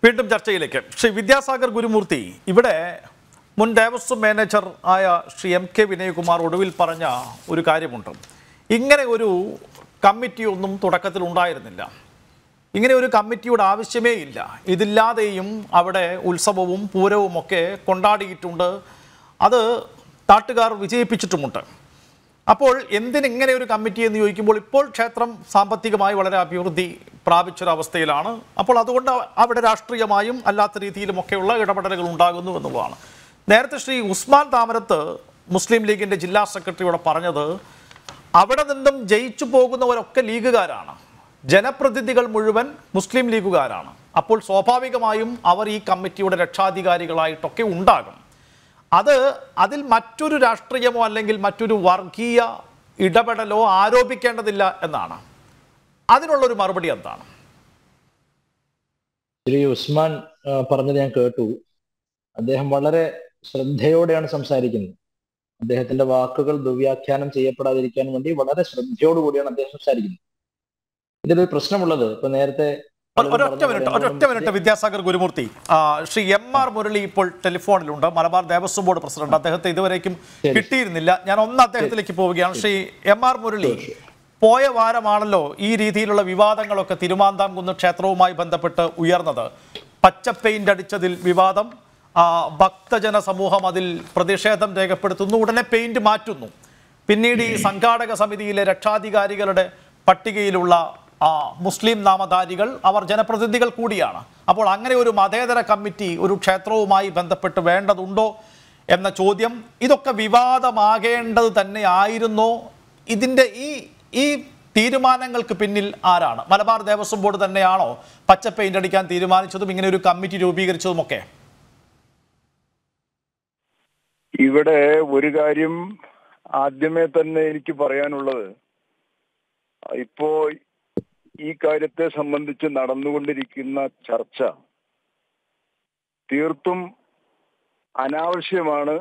വീണ്ടും ചർച്ചയിലേക്ക് ശ്രീ വിദ്യാസാഗർ ഗുരുമൂർത്തി ഇവിടെ മുൻ ദേവസ്വം മാനേജർ ആയ ശ്രീ എം കെ വിനയകുമാർ ഒടുവിൽ പറഞ്ഞ ഒരു കാര്യമുണ്ട് ഇങ്ങനെ ഒരു കമ്മിറ്റി ഒന്നും തുടക്കത്തിൽ ഉണ്ടായിരുന്നില്ല ഇങ്ങനെ ഒരു കമ്മിറ്റിയുടെ ആവശ്യമേ ഇല്ല ഇതില്ലാതെയും അവിടെ ഉത്സവവും പൂരവും ഒക്കെ കൊണ്ടാടിയിട്ടുണ്ട് അത് നാട്ടുകാർ വിജയിപ്പിച്ചിട്ടുമുണ്ട് അപ്പോൾ എന്തിനിങ്ങനെ ഒരു കമ്മിറ്റി എന്ന് ചോദിക്കുമ്പോൾ ഇപ്പോൾ ക്ഷേത്രം സാമ്പത്തികമായി വളരെ അഭിവൃദ്ധി പ്രാപിച്ചൊരവസ്ഥയിലാണ് അപ്പോൾ അതുകൊണ്ട് അവിടെ രാഷ്ട്രീയമായും അല്ലാത്ത രീതിയിലുമൊക്കെയുള്ള ഇടപെടലുകൾ ഉണ്ടാകുന്നു എന്നുള്ളതാണ് നേരത്തെ ശ്രീ ഉസ്മാൻ താമരത്ത് മുസ്ലിം ലീഗിൻ്റെ ജില്ലാ സെക്രട്ടറിയോട് പറഞ്ഞത് അവിടെ നിന്നും ജയിച്ചു പോകുന്നവരൊക്കെ ലീഗുകാരാണ് ജനപ്രതിനിധികൾ മുഴുവൻ മുസ്ലിം ലീഗുകാരാണ് അപ്പോൾ സ്വാഭാവികമായും അവർ ഈ കമ്മിറ്റിയുടെ രക്ഷാധികാരികളായിട്ടൊക്കെ ഉണ്ടാകും അത് അതിൽ മറ്റൊരു രാഷ്ട്രീയമോ അല്ലെങ്കിൽ മറ്റൊരു വർഗീയ ഇടപെടലോ ആരോപിക്കേണ്ടതില്ല എന്നാണ് അതിനുള്ളൊരു മറുപടി എന്താണ് ശ്രീ ഉസ്മാൻ ആ, പറഞ്ഞത് ഞാൻ കേട്ടു അദ്ദേഹം വളരെ ശ്രദ്ധയോടെയാണ് സംസാരിക്കുന്നത് അദ്ദേഹത്തിന്റെ വാക്കുകൾ ദുർവ്യാഖ്യാനം ചെയ്യപ്പെടാതിരിക്കാൻ വേണ്ടി വളരെ ശ്രദ്ധയോടുകൂടിയാണ് അദ്ദേഹം സംസാരിക്കുന്നത് ഇതിലൊരു പ്രശ്നമുള്ളത് ഇപ്പൊ നേരത്തെ ഒ- ഒരൊറ്റ മിനിറ്റ് ഒരൊറ്റ മിനിറ്റ് വിദ്യാസാഗർ ഗുരുമൂർത്തി ആ, ശ്രീ എം ആർ മുരളി ഇപ്പോൾ ടെലിഫോണിലുണ്ട് മലബാർ ദേവസ്വം ബോർഡ് പ്രസിഡന്റ് അദ്ദേഹത്തെ ഇതുവരേക്കും ശരി. കിട്ടിയിരുന്നില്ല ഞാൻ ഒന്ന് അദ്ദേഹത്തിലേക്ക് പോവുകയാണ് ശ്രീ എം ആർ മുരളി പോയ വാരമാണല്ലോ ഈ രീതിയിലുള്ള വിവാദങ്ങളൊക്കെ തിരുമാന്താംകുന്ന് ക്ഷേത്രവുമായി ബന്ധപ്പെട്ട് ഉയർന്നത് പച്ച പെയിന്റ് അടിച്ചതിൽ വിവാദം ആ, ഭക്തജന സമൂഹം അതിൽ പ്രതിഷേധം രേഖപ്പെടുത്തുന്നു ഉടനെ പെയിന്റ് മാറ്റുന്നു പിന്നീട് ഈ സംഘാടക സമിതിയിലെ രക്ഷാധികാരികളുടെ പട്ടികയിലുള്ള ആ, മുസ്ലിം നാമധാരികൾ അവർ ജനപ്രതിനിധികൾ കൂടിയാണ് അപ്പോൾ അങ്ങനെ ഒരു മതേതര കമ്മിറ്റി ഒരു ക്ഷേത്രവുമായി ബന്ധപ്പെട്ട് വേണ്ടതുണ്ടോ എന്ന ചോദ്യം ഇതൊക്കെ വിവാദമാകേണ്ടത് തന്നെ ആയിരുന്നോ ഇതിൻ്റെ ഈ ഈ തീരുമാനങ്ങൾക്ക് പിന്നിൽ ആരാണ് മലബാർ ദേവസ്വം ബോർഡ് തന്നെയാണോ പച്ച പെയിന്റ് അടിക്കാൻ തീരുമാനിച്ചതും ഇങ്ങനെ ഒരു കമ്മിറ്റി രൂപീകരിച്ചതുമൊക്കെ ഇവിടെ ഒരു കാര്യം ആദ്യമേ തന്നെ എനിക്ക് പറയാനുള്ളത് ഇപ്പോ ഈ കാര്യത്തെ സംബന്ധിച്ച് നടന്നുകൊണ്ടിരിക്കുന്ന ചർച്ച തീർത്തും അനാവശ്യമാണ്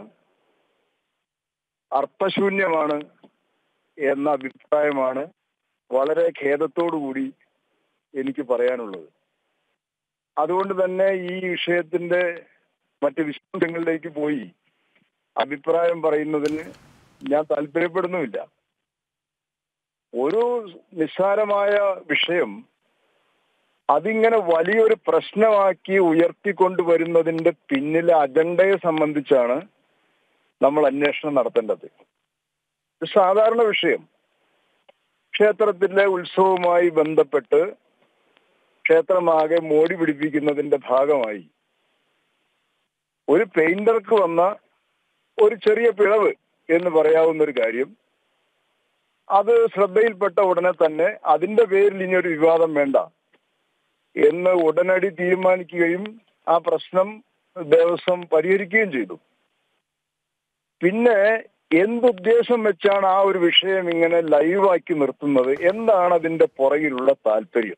അർത്ഥശൂന്യമാണ് എന്ന അഭിപ്രായമാണ് വളരെ ഖേദത്തോടു കൂടി എനിക്ക് പറയാനുള്ളത് അതുകൊണ്ട് തന്നെ ഈ വിഷയത്തിന്റെ മറ്റ് വിശദങ്ങളിലേക്ക് പോയി അഭിപ്രായം പറയുന്നതിന് ഞാൻ താല്പര്യപ്പെടുന്നുമില്ല ഒരു നിസ്സാരമായ വിഷയം അതിങ്ങനെ വലിയൊരു പ്രശ്നമാക്കി ഉയർത്തിക്കൊണ്ടുവരുന്നതിന്റെ പിന്നിലെ അജണ്ടയെ സംബന്ധിച്ചാണ് നമ്മൾ അന്വേഷണം നടത്തേണ്ടത് ഒരു സാധാരണ വിഷയം ക്ഷേത്രത്തിലെ ഉത്സവവുമായി ബന്ധപ്പെട്ട് ക്ഷേത്രമാകെ മോടി പിടിപ്പിക്കുന്നതിന്റെ ഭാഗമായി ഒരു പെയിന്റർക്ക് വന്ന ഒരു ചെറിയ പിഴവ് എന്ന് പറയാവുന്ന ഒരു കാര്യം അത് ശ്രദ്ധയിൽപ്പെട്ട ഉടനെ തന്നെ അതിന്റെ പേരിൽ ഇനി ഒരു വിവാദം വേണ്ട എന്ന് ഉടനടി തീരുമാനിക്കുകയും ആ പ്രശ്നം ദേവസ്വം പരിഹരിക്കുകയും ചെയ്തു പിന്നെ എന്തുദ്ദേശം വെച്ചാണ് ആ ഒരു വിഷയം ഇങ്ങനെ ലൈവാക്കി നിർത്തുന്നത് എന്താണ് അതിന്റെ പുറകിലുള്ള താല്പര്യം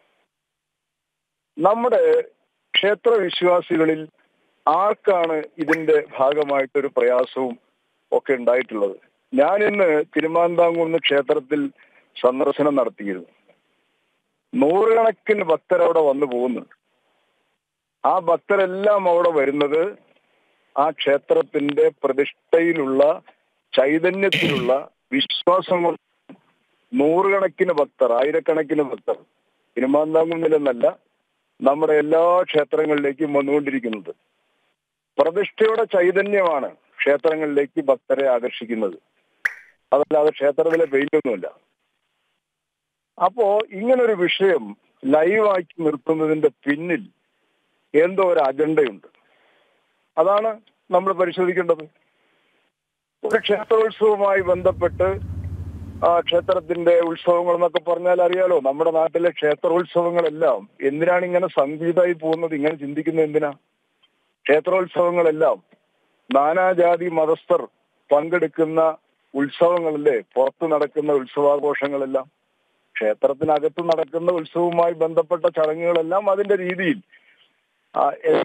നമ്മുടെ ക്ഷേത്ര വിശ്വാസികളിൽ ആർക്കാണ് ഇതിന്റെ ഭാഗമായിട്ടൊരു പ്രയാസവും ഒക്കെ ഉണ്ടായിട്ടുള്ളത് ഞാൻ ഇന്ന് തിരുമാന്താംകുന്ന് ക്ഷേത്രത്തിൽ സന്ദർശനം നടത്തിയിരുന്നു നൂറുകണക്കിന് ഭക്തർ അവിടെ വന്നു പോകുന്നുണ്ട് ആ ഭക്തരെല്ലാം അവിടെ വരുന്നത് ആ ക്ഷേത്രത്തിന്റെ പ്രതിഷ്ഠയിലുള്ള ചൈതന്യത്തിലുള്ള വിശ്വാസം കൊണ്ട് നൂറുകണക്കിന് ഭക്തർ ആയിരക്കണക്കിന് ഭക്തർ തിരുമാന്താംകുന്നിലെന്നല്ല നമ്മുടെ എല്ലാ ക്ഷേത്രങ്ങളിലേക്കും വന്നുകൊണ്ടിരിക്കുന്നത് പ്രതിഷ്ഠയുടെ ചൈതന്യമാണ് ക്ഷേത്രങ്ങളിലേക്ക് ഭക്തരെ ആകർഷിക്കുന്നത് അതല്ലാതെ ക്ഷേത്രത്തിലെ പെയിന്റൊന്നുമില്ല അപ്പോ ഇങ്ങനൊരു വിഷയം ലൈവാക്കി നിർത്തുന്നതിന്റെ പിന്നിൽ എന്തോ ഒരു അജണ്ടയുണ്ട് അതാണ് നമ്മൾ പരിശോധിക്കേണ്ടത് ഒരു ക്ഷേത്രോത്സവവുമായി ബന്ധപ്പെട്ട് ആ ക്ഷേത്രത്തിന്റെ ഉത്സവങ്ങൾ എന്നൊക്കെ പറഞ്ഞാൽ അറിയാലോ നമ്മുടെ നാട്ടിലെ ക്ഷേത്രോത്സവങ്ങളെല്ലാം എന്തിനാണ് ഇങ്ങനെ സംഗീതമായി പോകുന്നത് ഇങ്ങനെ ചിന്തിക്കുന്നത് എന്തിനാ ക്ഷേത്രോത്സവങ്ങളെല്ലാം നാനാജാതി മതസ്ഥർ പങ്കെടുക്കുന്ന ഉത്സവങ്ങളല്ലേ പുറത്ത് നടക്കുന്ന ഉത്സവാഘോഷങ്ങളെല്ലാം ക്ഷേത്രത്തിനകത്ത് നടക്കുന്ന ഉത്സവവുമായി ബന്ധപ്പെട്ട ചടങ്ങുകളെല്ലാം അതിന്റെ രീതിയിൽ ആ, എ-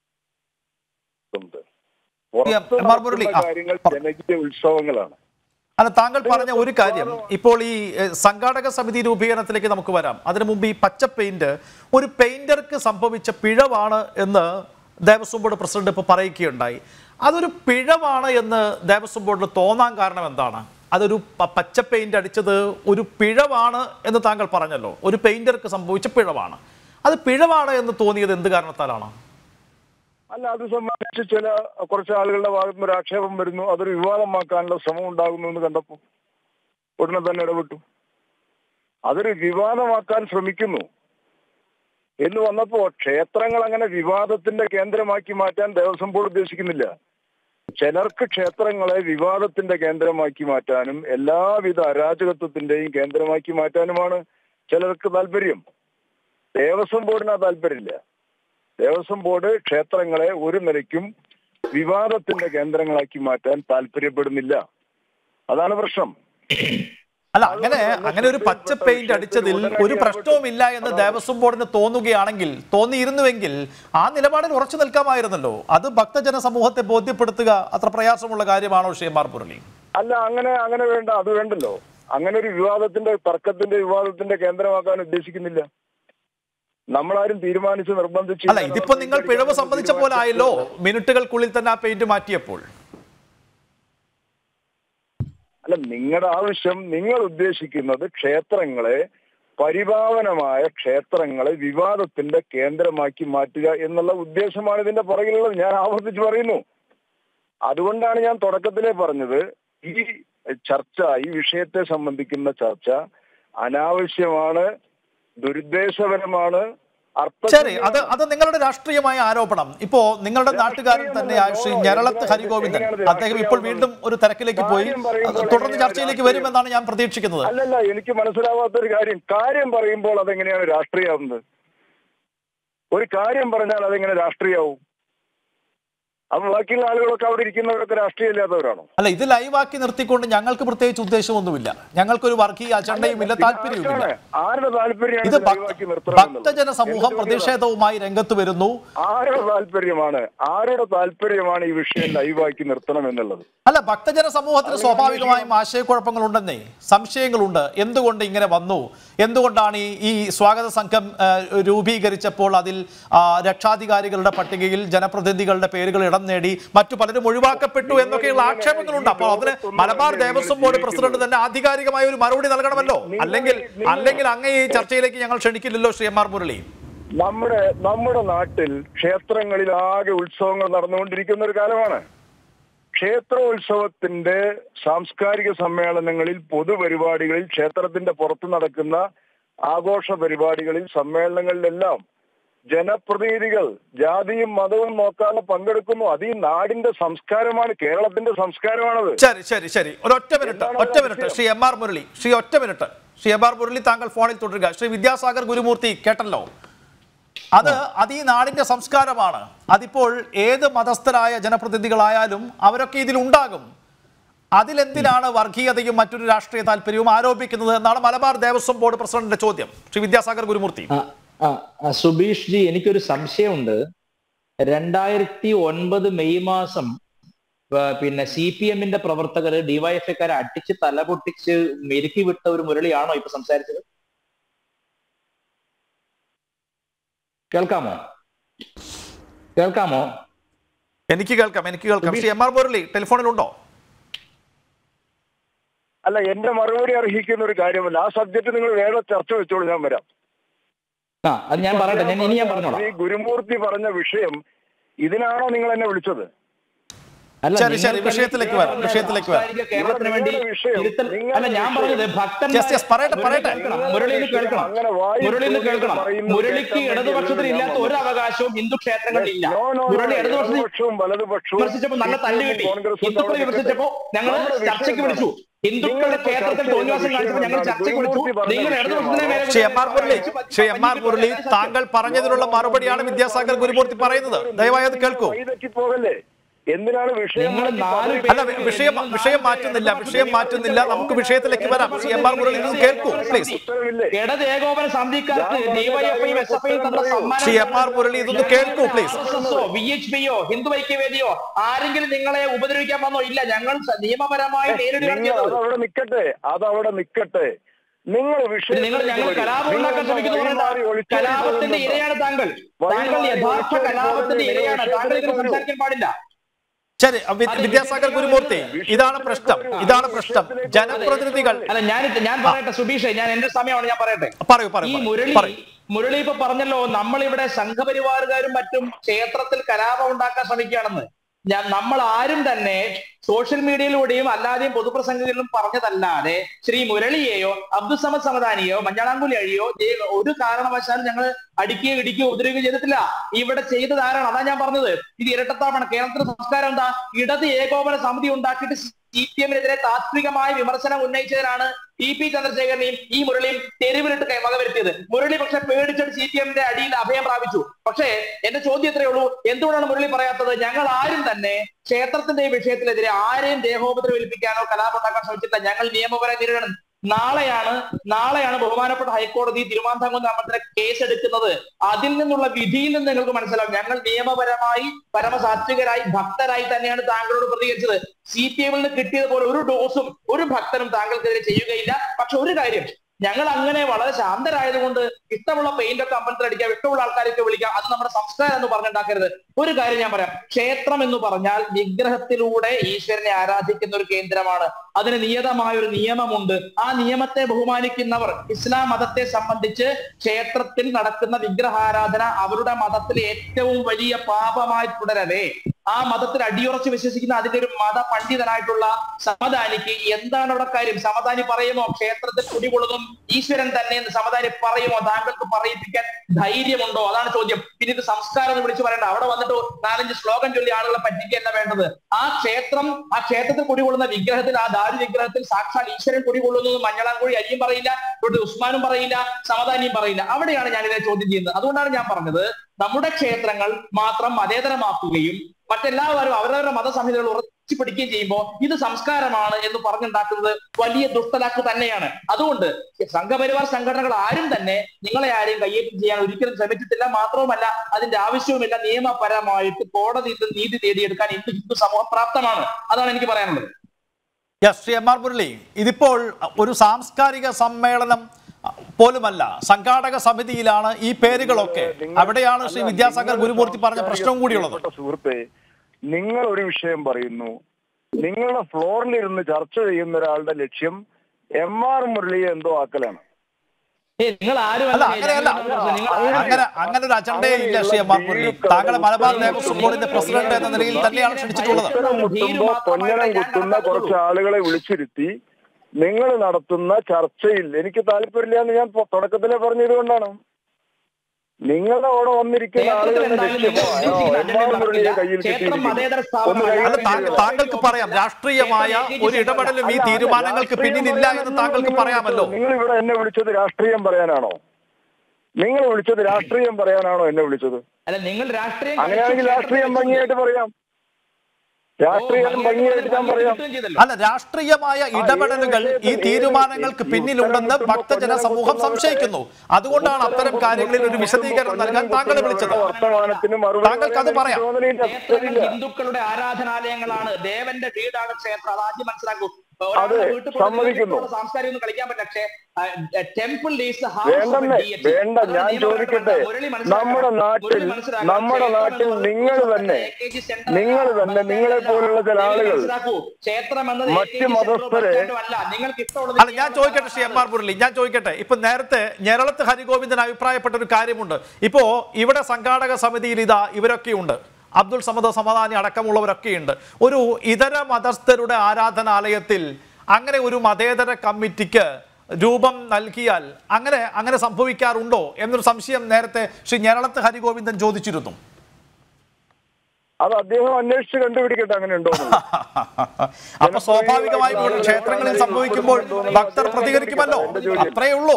ഉണ്ട്. പുറത്ത് എം. ആർ. മുരളി, നടക്കുന്ന ആ, കാര്യങ്ങൾ പറ. ജനകീയ ഉത്സവങ്ങളാണ് അല്ല താങ്കൾ പറഞ്ഞ ഒരു കാര്യം ഇപ്പോൾ ഈ എഹ്, സംഘാടക സമിതി രൂപീകരണത്തിലേക്ക് നമുക്ക് വരാം അതിനു മുമ്പ് ഈ പച്ച പെയിന്റ് ഒരു പെയിന്റർക്ക് സംഭവിച്ച പിഴവാണ് എന്ന് ദേവസ്വം ബോർഡ് പ്രസിഡന്റ് ഇപ്പോൾ പറയുകയുണ്ടായി അതൊരു പിഴവാണ് എന്ന് ദേവസ്വം ബോർഡിന് തോന്നാൻ കാരണം എന്താണ് അതൊരു പ- പച്ച പെയിന്റ് അടിച്ചത് ഒരു പിഴവാണ് എന്ന് താങ്കൾ പറഞ്ഞല്ലോ ഒരു പെയിന്റർക്ക് സംഭവിച്ച പിഴവാണ് അത് പിഴവാണ് എന്ന് തോന്നിയത് എന്ത് കാരണത്താലാണ് അല്ല അത് സംബന്ധിച്ച് ചില കുറച്ച് ആളുകളുടെ ഭാഗത്ത് നിന്ന് ഒരു ആക്ഷേപം വരുന്നു അതൊരു വിവാദമാക്കാനുള്ള ശ്രമം ഉണ്ടാകുന്നു എന്ന് കണ്ടപ്പോൾ ഉടനെ തന്നെ ഇടപെട്ടു അതൊരു വിവാദമാക്കാൻ ശ്രമിക്കുന്നു എന്ന് വന്നപ്പോ ക്ഷേത്രങ്ങൾ അങ്ങനെ വിവാദത്തിന്റെ കേന്ദ്രമാക്കി മാറ്റാൻ ദേവസ്വം ബോർഡ് ഉദ്ദേശിക്കുന്നില്ല ചിലർക്ക് ക്ഷേത്രങ്ങളെ വിവാദത്തിന്റെ കേന്ദ്രമാക്കി മാറ്റാനും എല്ലാവിധ അരാജകത്വത്തിന്റെയും കേന്ദ്രമാക്കി മാറ്റാനുമാണ് ചിലർക്ക് താല്പര്യം ദേവസ്വം ബോർഡിന് ആ താല്പര്യമില്ല ദേവസ്വം ബോർഡ് ക്ഷേത്രങ്ങളെ ഒരു നിലയ്ക്കും വിവാദത്തിന്റെ കേന്ദ്രങ്ങളാക്കി മാറ്റാൻ താല്പര്യപ്പെടുന്നില്ല അതാണ് പ്രശ്നം അല്ല അങ്ങനെ അങ്ങനെ ഒരു പച്ച പെയിന്റ് അടിച്ചതിൽ ഒരു പ്രശ്നവുമില്ല എന്ന് ദേവസ്വം ബോർഡിന് തോന്നുകയാണെങ്കിൽ തോന്നിയിരുന്നുവെങ്കിൽ ആ നിലപാടിൽ ഉറച്ചു നിൽക്കാമായിരുന്നല്ലോ അത് ഭക്തജന സമൂഹത്തെ ബോധ്യപ്പെടുത്തുക അത്ര പ്രയാസമുള്ള കാര്യമാണോ ഷേമാർ മുരളി അല്ല അങ്ങനെ അങ്ങനെ വേണ്ട അത് വേണ്ടല്ലോ അങ്ങനെ ഒരു വിവാദത്തിന്റെ തർക്കത്തിന്റെ വിവാദത്തിന്റെ കേന്ദ്രമാക്കാൻ ഉദ്ദേശിക്കുന്നില്ല നമ്മളാരും തീരുമാനിച്ച് നിർബന്ധിച്ച് അല്ല ഇതിപ്പോ നിങ്ങൾ പിഴവ് സംബന്ധിച്ച പോലെ ആയല്ലോ മിനിറ്റുകൾക്കുള്ളിൽ തന്നെ ആ പെയിന്റ് മാറ്റിയപ്പോൾ അല്ല നിങ്ങളുടെ ആവശ്യം നിങ്ങൾ ഉദ്ദേശിക്കുന്നത് ക്ഷേത്രങ്ങളെ പരിപാവനമായ ക്ഷേത്രങ്ങളെ വിവാദത്തിന്റെ കേന്ദ്രമാക്കി മാറ്റുക എന്നുള്ള ഉദ്ദേശമാണ് ഇതിന്റെ പുറകിലുള്ളത് ഞാൻ ആവർത്തിച്ച് പറയുന്നു അതുകൊണ്ടാണ് ഞാൻ തുടക്കത്തിലേ പറഞ്ഞത് ഈ ചർച്ച ഈ വിഷയത്തെ സംബന്ധിക്കുന്ന ചർച്ച അനാവശ്യമാണ് ദുരുദ്ദേശപരമാണ് ശരി അത് അത് നിങ്ങളുടെ രാഷ്ട്രീയമായ ആരോപണം ഇപ്പോ നിങ്ങളുടെ നാട്ടുകാരൻ തന്നെ ശ്രീ ഞരളത്ത് ഹരിഗോവിന്ദൻ അദ്ദേഹം ഇപ്പോൾ വീണ്ടും ഒരു തിരക്കിലേക്ക് പോയി അത് തുടർന്ന് ചർച്ചയിലേക്ക് വരുമെന്നാണ് ഞാൻ പ്രതീക്ഷിക്കുന്നത് അല്ലല്ല എനിക്ക് മനസ്സിലാവാത്തൊരു കാര്യം കാര്യം പറയുമ്പോൾ അതെങ്ങനെയാണ് രാഷ്ട്രീയമാവുന്നത് ഒരു കാര്യം പറഞ്ഞാൽ അതെങ്ങനെ രാഷ്ട്രീയമാവും അപ്പൊ ബാക്കിയുള്ള ആളുകളൊക്കെ അവിടെ ഇരിക്കുന്നവരൊക്കെ രാഷ്ട്രീയമില്ലാത്തവരാണോ അല്ല ഇത് ലൈവാക്കി നിർത്തിക്കൊണ്ട് ഞങ്ങൾക്ക് പ്രത്യേകിച്ച് ഉദ്ദേശമൊന്നുമില്ല ഞങ്ങൾക്കൊരു വർഗീയ അജണ്ടയും ഇല്ല താല്പര്യവുമില്ല ആർക്കാണ്? ആരുടെ താല്പര്യമാണ് ഇത് ഇത് ഭക്ത- ലൈവാക്കി നിർത്തണമെന്നുള്ളത്? ഭക്തജന സമൂഹം എന്റെ ചോദ്യം അതാണ്. പ്രതിഷേധവുമായി രംഗത്ത് വരുന്നു ആരുടെ താല്പര്യമാണ് ആരുടെ താല്പര്യമാണ് ഈ വിഷയം ലൈവാക്കി നിർത്തണം എന്നുള്ളത് അല്ല ഭക്തജന സമൂഹത്തിന് സ്വാഭാവികമായും ആശയക്കുഴപ്പങ്ങളുണ്ടെന്നേ സംശയങ്ങളുണ്ട് എന്തുകൊണ്ട് ഇങ്ങനെ വന്നു എന്തുകൊണ്ടാണ് ഈ ഈ സ്വാഗത സംഘം ആ, രൂപീകരിച്ചപ്പോൾ അതിൽ ആ, രക്ഷാധികാരികളുടെ പട്ടികയിൽ ജനപ്രതിനിധികളുടെ പേരുകൾ ഇടം നേടി മറ്റു പലരും ഒഴിവാക്കപ്പെട്ടു എന്നൊക്കെയുള്ള ആക്ഷേപങ്ങളുണ്ട് അപ്പോൾ അതിന് മലബാർ ദേവസ്വം ബോർഡ് പ്രസിഡന്റ് തന്നെ ആധികാരികമായ ഒരു മറുപടി നൽകണമല്ലോ അല്ലെങ്കിൽ അല്ലെങ്കിൽ അങ്ങേ ഈ ചർച്ചയിലേക്ക് ഞങ്ങൾ ക്ഷണിക്കില്ലല്ലോ ശ്രീ എം ആർ മുരളി നമ്മുടെ നമ്മുടെ നാട്ടിൽ ക്ഷേത്രങ്ങളിൽ ആകെ ഉത്സവങ്ങൾ നടന്നുകൊണ്ടിരിക്കുന്ന ഒരു കാലമാണ് ക്ഷേത്രോത്സവത്തിന്റെ സാംസ്കാരിക സമ്മേളനങ്ങളിൽ പൊതുപരിപാടികളിൽ ക്ഷേത്രത്തിന്റെ പുറത്ത് നടക്കുന്ന ആഘോഷ പരിപാടികളിൽ സമ്മേളനങ്ങളിലെല്ലാം ജനപ്രതിനിധികൾ ജാതിയും മതവും നോക്കാതെ പങ്കെടുക്കുന്നു അത് ഈ നാടിന്റെ സംസ്കാരമാണ് കേരളത്തിന്റെ സംസ്കാരമാണത് ശരി ശരി ശരി ഒരൊറ്റ മിനിറ്റ് ഒറ്റ minute Shri M R Murali Shri ഒറ്റ minute Shri M R Murali താങ്കൾ ഫോണിൽ തുടരുക ശ്രീ വിദ്യാസാഗർ ഗുരുമൂർത്തി കേട്ടല്ലോ അത് അത് ഈ നാടിന്റെ സംസ്കാരമാണ് അതിപ്പോൾ ഏത് മതസ്ഥരായ ജനപ്രതിനിധികളായാലും അവരൊക്കെ ഇതിൽ ഉണ്ടാകും അതിലെന്തിനാണ് വർഗീയതയും മറ്റൊരു രാഷ്ട്രീയ താല്പര്യവും ആരോപിക്കുന്നത് എന്നാണ് മലബാർ ദേവസ്വം ബോർഡ് പ്രസിഡന്റിന്റെ ചോദ്യം ശ്രീ വിദ്യാസാഗർ ഗുരുമൂർത്തി ആ, ആ, ആ, സുബീഷ് ജി എനിക്കൊരു സംശയമുണ്ട് രണ്ടായിരത്തി ഒൻപത് മെയ് മാസം ആ, പിന്നെ സി പി എമ്മിന്റെ പ്രവർത്തകര് ഡിവൈഎഫ്ഐക്കാരെ അടിച്ച് തലപൊട്ടിച്ച് മെരുക്കി വിട്ട ഒരു മുരളിയാണോ ഇപ്പൊ സംസാരിച്ചത് കേൾക്കാമോ കേൾക്കാമോ എനിക്ക് കേൾക്കാം എനിക്ക് കേൾക്കാം ശ്രീ എം ആർ മുരളി ടെലിഫോണിലുണ്ടോ അല്ല എന്റെ മറുപടി അർഹിക്കുന്ന ഒരു കാര്യമല്ല ആ സബ്ജക്ട് നിങ്ങൾ വേറെ ചർച്ച വെച്ചോളൂ ഞാൻ വരാം ആ അത് ഞാൻ പറയട്ടെ ഞാൻ ഇനി ഞാൻ പറഞ്ഞോളാം ശ്രീ ഗുരുമൂർത്തി പറഞ്ഞ വിഷയം ഇതിനാണോ നിങ്ങൾ എന്നെ വിളിച്ചത് അല്ല ശരി, ശരി, നിങ്ങൾക്ക് വിഷയത്തിലേക്ക് വരാം, കേരള- വിഷയത്തിലേക്ക് വരാം. സാംസ്കാരിക കേരളത്തിന് വേണ്ടി നിങ്ങളുടെ വിഷയം, തിരുത്തൽ നിങ്ങളുടെ അല്ല ഞാൻ വിഷയം. പറഞ്ഞത് Yes, yes, പറയട്ടെ, പറയട്ടെ. മുരളി ഇത് കേൾക്കണം അങ്ങനെ വായി മുരളി ഇത് കേൾക്കണം പറയുന്നത് മുരളിക്ക് കേൾക്കാൻ ഇടതുപക്ഷത്തിന് വേണ്ടി ഇല്ലാത്ത ഒരു അവകാശവും Hindu ക്ഷേത്രങ്ങളിലില്ല No, no, no, Murali ഇടതുപക്ഷത്തിന് ഇടതുപക്ഷവും വലതുപക്ഷവും വിമർശിച്ചപ്പോൾ നല്ല തല്ല് കിട്ടി കോൺഗ്രസും ഹിന്ദുക്കളെ അവിടെ വിമർശിച്ചപ്പോ ഞങ്ങൾ നമ്മുടെ വിഷയം ചർച്ചയ്ക്ക് എന്താണ്? വിളിച്ചു ഹിന്ദുക്കളുടെ നിങ്ങളിപ്പോ ക്ഷേത്രത്തിൽ ചർച്ച തോന്നിവാസം ചെയ്യുന്ന കാണിച്ചപ്പോൾ ഞങ്ങൾ വിഷയം ചർച്ചയ്ക്ക് എന്താണ്? വിളിച്ചു ഗുരുമൂർത്തി നിങ്ങൾ പറഞ്ഞ ഇടതുപക്ഷത്തിന് വിഷയമാണോ? മേലെ Shri M R Murali Shri M R Murali താങ്കൾ പറഞ്ഞതിനുള്ള മറുപടിയാണ് വിദ്യാസാഗർ ഗുരുമൂർത്തി പറയുന്നത് ദയവായി അത് കേൾക്കൂ വഴിതെറ്റി പോകല്ലേ എന്തിനാണ് വിഷയം നിങ്ങൾ മാറ്റി നാല് പദവി- അല്ല വി- വിഷയം വിഷയം മാറ്റുന്നില്ല വിഷയം മാറ്റുന്നില്ല നമുക്ക് വിഷയത്തിലേക്ക് വരാം ശ്രീ എം ആർ മുരളി ഇത് കേൾക്കൂ പ്ലീസ് ഉത്തരവില്ലേ ഇടത് ഏകോപന സമിതിക്കാർക്ക് ഞാൻ പറഞ്ഞ ഡിവൈഎഫ്ഐയും എസ് എഫ് ഐയും തന്ന സമ്മാനം ശ്രീ എം ആർ മുരളി ഇതൊന്ന് കേൾക്കൂ പ്ലീസ് വി എച്ച് പിയോ ഹിന്ദു ഐക്യവേദിയോ ആരെങ്കിലും നിങ്ങളെ ഉപദ്രവിക്കാൻ വന്നോ ഇല്ല ഞങ്ങൾ സ- നിയമപരമായി നേരിടുകയാണ് നിങ്ങൾ ചെയ്തത് അതവിടെ നിക്കട്ടെ അതവിടെ നിക്കട്ടെ നിങ്ങൾ വിഷയം നിങ്ങൾ ഞങ്ങൾ കലാപം ഉണ്ടാക്കാൻ ശ്രമിക്കുന്നു പറഞ്ഞാൽ കലാപത്തിന്റെ ഇരയാണ് താങ്കൾ താങ്കൾ യഥാർത്ഥ കലാപത്തിന്റെ ഇരയാണ് താങ്കൾ ഇങ്ങനെ സംസാരിക്കാൻ പാടില്ല ശരി വി- വിദ്യാസാഗർ ഗുരുമൂർത്തി ഇതാണ് പ്രശ്നം ഇതാണ് പ്രശ്നം ജനപ്രതിനിധികൾ അല്ല ഞാൻ ഞാൻ പറയട്ടെ സുബീഷ് ഞാൻ എന്റെ സമയമാണ് ഞാൻ പറയട്ടെ പറയൂ ഈ പറയൂ മുരളി പറയൂ മുരളി ഇപ്പൊ പറഞ്ഞല്ലോ നമ്മളിവിടെ സംഘപരിവാറുകാരും മറ്റും ക്ഷേത്രത്തിൽ കലാപം ഉണ്ടാക്കാൻ ശ്രമിക്കുകയാണെന്ന് ഞാൻ നമ്മൾ ആരും തന്നെ സോഷ്യൽ മീഡിയയിലൂടെയും അല്ലാതെയും പൊതുപ്രസംഗങ്ങളിലും പറഞ്ഞതല്ലാതെ ശ്രീ മുരളിയെയോ അബ്ദുസമദ് സമദാനിയോ മഞ്ഞളാങ്കുലി അഴിയോ ദേ- ഒരു കാരണവശാലും ഞങ്ങൾ അടിക്കുകയോ ഇടിക്കുകയോ ഉപദ്രവിക്കുകയോ ചെയ്തിട്ടില്ല ഇവിടെ ചെയ്തത് ആരാണ് അതാ ഞാൻ പറഞ്ഞത് ഇത് ഇരട്ടത്താപ്പാണ് കേരളത്തിന്റെ സംസ്കാരം എന്താ ഇടത് ഏകോപന സമിതി ഉണ്ടാക്കിയിട്ട് സി പി എമ്മിനെതിരെ താത്വികമായ വിമർശനം ഉന്നയിച്ചതിനാണ് ഇ പി ചന്ദ്രശേഖരനെയും ഈ മുരളിയും തെരുവിലിട്ട് കൈ വകവരുത്തിയത് മുരളി പക്ഷെ പേടിച്ചിട്ട് സി പി എമ്മിന്റെ അടിയിൽ അഭയം പ്രാപിച്ചു പക്ഷേ എന്റെ ചോദ്യം ഇത്രയേ ഉള്ളൂ എന്തുകൊണ്ടാണ് മുരളി പറയാത്തത് ഞങ്ങൾ ആരും തന്നെ ക്ഷേത്രത്തിന്റെ ഈ വിഷയത്തിനെതിരെ ആരെയും ദേഹോപദ്രവം ഏൽപ്പിക്കാനോ കലാപം ഉണ്ടാക്കാൻ ശ്രമിച്ചിട്ടില്ല ഞങ്ങൾ നിയമപരമായി നേരിടണം നാളെയാണ് നാളെയാണ് ബഹുമാനപ്പെട്ട ഹൈക്കോടതി തിരുവനന്തപുരം ഗ്രാമത്തിലെ കേസ് എടുക്കുന്നത് അതിൽ നിന്നുള്ള വിധിയിൽ നിന്ന് നിങ്ങൾക്ക് മനസ്സിലാവും ഞങ്ങൾ നിയമപരമായി പരമസാത്വികരായി ഭക്തരായി തന്നെയാണ് താങ്കളോട് പ്രതികരിച്ചത് സി പി എമ്മിൽ നിന്ന് കിട്ടിയതുപോലെ ഒരു ഡോസും ഒരു ഭക്തനും താങ്കൾക്കെതിരെ ചെയ്യുകയില്ല പക്ഷെ ഒരു കാര്യം ഞങ്ങൾ അങ്ങനെ വളരെ ശാന്തരായതുകൊണ്ട് ഇഷ്ടമുള്ള പെയിന്റ് ഒക്കെ അമ്പലത്തിൽ അടിക്കാം ഇഷ്ടമുള്ള ആൾക്കാരൊക്കെ വിളിക്കാം അത് നമ്മുടെ സംസ്കാരം എന്ന് പറഞ്ഞുണ്ടാക്കരുത് ഒരു കാര്യം ഞാൻ പറയാം ക്ഷേത്രം എന്ന് പറഞ്ഞാൽ വിഗ്രഹത്തിലൂടെ ഈശ്വരനെ ആരാധിക്കുന്ന ഒരു കേന്ദ്രമാണ് അതിന് നിയതമായ ഒരു നിയമമുണ്ട് ആ നിയമത്തെ ബഹുമാനിക്കുന്നവർ ഇസ്ലാം മതത്തെ സംബന്ധിച്ച് ക്ഷേത്രത്തിൽ നടക്കുന്ന വിഗ്രഹാരാധന അവരുടെ മതത്തിലെ ഏറ്റവും വലിയ പാപമായി തുടരവേ ആ മതത്തിൽ അടിയുറച്ച് വിശ്വസിക്കുന്ന അതിന്റെ ഒരു മത പണ്ഡിതനായിട്ടുള്ള സമദാനിക്ക് എന്താണ് അവിടെ കാര്യം സമദാനി പറയുമോ ക്ഷേത്രത്തിൽ കുടികൊള്ളുന്നു ഈശ്വരൻ തന്നെ എന്ന് സമദാനി പറയുമോ താങ്കൾക്ക് പറയിപ്പിക്കാൻ ധൈര്യമുണ്ടോ അതാണ് ചോദ്യം പിന്നെ ഇത് സംസ്കാരം എന്ന് വിളിച്ചു പറയണ്ട അവിടെ വന്നിട്ട് നാലഞ്ച് ശ്ലോകം ചൊല്ലി ആളുകളെ പറ്റിക്കുകയല്ല വേണ്ടത് ആ ക്ഷേത്രം ആ ക്ഷേത്രത്തിൽ കുടികൊള്ളുന്ന വിഗ്രഹത്തിൽ ആ ദാരു വിഗ്രഹത്തിൽ സാക്ഷാൽ ഈശ്വരൻ കുടികൊള്ളുന്നു എന്ന് മഞ്ഞളാംകുഴി അരിയും പറയില്ല ഇവിടെ ഉസ്മാനും പറയില്ല സമദാനിയും പറയില്ല അവിടെയാണ് ഞാൻ ഇതിനെ ചോദ്യം ചെയ്യുന്നത് അതുകൊണ്ടാണ് ഞാൻ പറഞ്ഞത് നമ്മുടെ ക്ഷേത്രങ്ങൾ മാത്രം മതേതരമാക്കുകയും മറ്റെല്ലാവരും അവരവരുടെ മതസംഹിതകൾ ഉറച്ചു പിടിക്കുകയും ചെയ്യുമ്പോൾ ഇത് സംസ്കാരമാണ് എന്ന് പറഞ്ഞുണ്ടാക്കുന്നത് വലിയ ദുഷ്ടലാക്ക് തന്നെയാണ് അതുകൊണ്ട് സംഘപരിവാർ സംഘടനകൾ ആരും തന്നെ നിങ്ങളെ ആരെയും കയ്യേറ്റം ചെയ്യാൻ ഒരിക്കലും ശ്രമിച്ചിട്ടില്ല മാത്രവുമല്ല അതിന്റെ ആവശ്യവുമില്ല നിയമപരമായിട്ട് കോടതിയിൽ നിന്ന് നീതി നേടിയെടുക്കാൻ ഇന്ന് ഹിന്ദു സമൂഹം പ്രാപ്തമാണ് അതാണ് എനിക്ക് പറയാനുള്ളത് yes Shri M R Murali ഇതിപ്പോൾ ഒരു സാംസ്കാരിക സമ്മേളനം പോലുമല്ല സംഘാടക സമിതിയിലാണ് ഈ പേരുകളൊക്കെ നിങ്ങൾ- അവിടെയാണ് ശ്രീ അല്ല, വിദ്യാസാഗർ നിങ്ങൾ ഗുരുമൂർത്തി പറഞ്ഞ പ്രശ്നവും കൂടിയുള്ളത് പ്രിയപ്പെട്ട സുഹൃത്തെ നിങ്ങൾ ഒരു വിഷയം പറയുന്നു നിങ്ങളുടെ ഫ്ലോറിലിരുന്ന് ചർച്ച ചെയ്യുന്ന ഒരാളുടെ ലക്ഷ്യം എം ആർ മുരളിയെ എന്തോ ആക്കലാണ് ഏയ് നിങ്ങൾ ആരും അല്ല അങ്ങനെയല്ല അങ്ങനെ അങ്ങനെ ഒരു അജണ്ടയെ ഇല്ല ശ്രീ എം ആർ മുരളി താങ്കളെ മലബാർ ദേവസ്വം ബോർഡിന്റെ പ്രസിഡന്റ് എന്ന നിലയിൽ തന്നെയാണ് ക്ഷണിച്ചിട്ടുള്ളത് അക്ഷരം മുട്ടുമ്പോ പൊന്നനം കുത്തുന്ന കുറച്ച് ആളുകളെ വിളിച്ചിരുത്തി നിങ്ങൾ നടത്തുന്ന ചർച്ചയിൽ എനിക്ക് താല്പര്യമില്ല എന്ന് ഞാൻ പൊ- തുടക്കത്തിലേ പറഞ്ഞത് കൊണ്ടാണ് നിങ്ങളുടെ അവിടെ വന്നിരിക്കുന്ന ക്ഷേത്രത്തിൽ ആളുകളുടെ എന്തായാലും ലക്ഷ്യമോ നിങ്ങൾ ആണോ ഉദ്ദേശിക്കുന്ന എം ആർ മുരളിയെ അജണ്ട കയ്യിൽ ക്ഷേത്രം കിട്ടിയിരിക്കുന്നു മതേതര ഒന്ന് സ്ഥാപനമാണ്. കയ്യിൽ അല്ല താങ്കൾ- കിട്ടിയിരിക്കുന്നു. താങ്കൾക്ക് പറയാം രാഷ്ട്രീയമായ ഒരു ഇടപെടലും ഈ അല്ല, അല്ല, തീരുമാനങ്ങൾക്ക് രാഷ്ട്രീയം പിന്നിലില്ല എന്ന് പറയാനല്ല താങ്കൾക്ക് നിങ്ങൾ പറയാമല്ലോ വിളിച്ചത്. നിങ്ങൾ ഇവിടെ എന്നെ വിളിച്ചത് രാഷ്ട്രീയം പറയാനാണോ നിങ്ങൾ വിളിച്ചത് രാഷ്ട്രീയം പറയാനാണോ എന്നെ വിളിച്ചത് അല്ല നിങ്ങൾ രാഷ്ട്രീയം അങ്ങനെയാണെങ്കിൽ കളിച്ചു രാഷ്ട്രീയം ക്ഷേത്രത്തിൽ ഭംഗിയായിട്ട് പറയാം രാഷ്ട്രീയം ഭംഗിയായിട്ട് ഞാൻ പറയാം കിട്ടുകയും ചെയ്തല്ലോ. അല്ല രാഷ്ട്രീയമായ ഇടപെടലുകൾ ഈ തീരുമാനങ്ങൾക്ക് പിന്നിലുണ്ടെന്ന് ഭക്തജന സമൂഹം സംശയിക്കുന്നു അതുകൊണ്ടാണ് അത്തരം കാര്യങ്ങളിൽ ഒരു വിശദീകരണം നൽകാൻ താങ്കളെ വിളിച്ചത് വർത്തമാനത്തിന് മറുപടി താങ്കൾക്ക് അത് പറയാം. തോന്നലില്ല. ക്ഷേത്രങ്ങൾ ശരിയില്ല. ഹിന്ദുക്കളുടെ ആരാധനാലയങ്ങളാണ് ദേവന്റെ വീടാണ് ക്ഷേത്രം അത് ആദ്യം മനസ്സിലാക്കൂ അതെ, സമ്മതിക്കുന്നു. സംസ്കാരം ഒന്നും കളിക്കാൻ പറ്റില്ല പക്ഷേ ടെമ്പിൾ ഈസ് വേണ്ടെന്നേ വേണ്ട ഞാൻ ചോദിക്കട്ടെ നമ്മുടെ നാട്ടിൽ നമ്മുടെ നാട്ടിൽ നിങ്ങൾ തന്നെ നിങ്ങൾ തന്നെ നിങ്ങളെ പോലുള്ള ചില ആളുകൾ ക്ഷേത്രം എന്നത് മറ്റ് മതസ്ഥരെ- അല്ല നിങ്ങൾക്ക് ഇഷ്ടമുള്ളത് അല്ല ഞാൻ ചോദിക്കട്ടെ ശ്രീ എം ആർ മുരളി ഞാൻ ചോദിക്കട്ടെ ഇപ്പൊ നേരത്തെ ഞെരളത്ത് ഹരിഗോവിന്ദൻ അഭിപ്രായപ്പെട്ട ഒരു കാര്യമുണ്ട് ഇപ്പോ ഇവിടെ സംഘാടക സമിതിയിൽ ഇതാ ഇവരൊക്കെയുണ്ട് അബ്ദുൾ സമദ് സമദാനി അടക്കമുള്ളവരൊക്കെയുണ്ട് ഒരു ഇതര മതസ്ഥരുടെ ആരാധനാലയത്തിൽ അങ്ങനെ ഒരു മതേതര കമ്മിറ്റിക്ക് രൂപം നൽകിയാൽ അങ്ങനെ അങ്ങനെ സംഭവിക്കാറുണ്ടോ എന്നൊരു സംശയം നേരത്തെ ശ്രീ ഞെരളത്ത് ഹരിഗോവിന്ദൻ ചോദിച്ചിരുന്നു അത് അദ്ദേഹം അന്വേഷിച്ച് കണ്ടുപിടിക്കട്ടെ അങ്ങനെ ഉണ്ടോ അപ്പൊ സ്വാഭാവികമായും ഒരു ക്ഷേത്രങ്ങളിൽ സംഭവിക്കുമ്പോൾ ഭക്തർ പ്രതികരിക്കുമല്ലോ അത്രയേ ഉള്ളൂ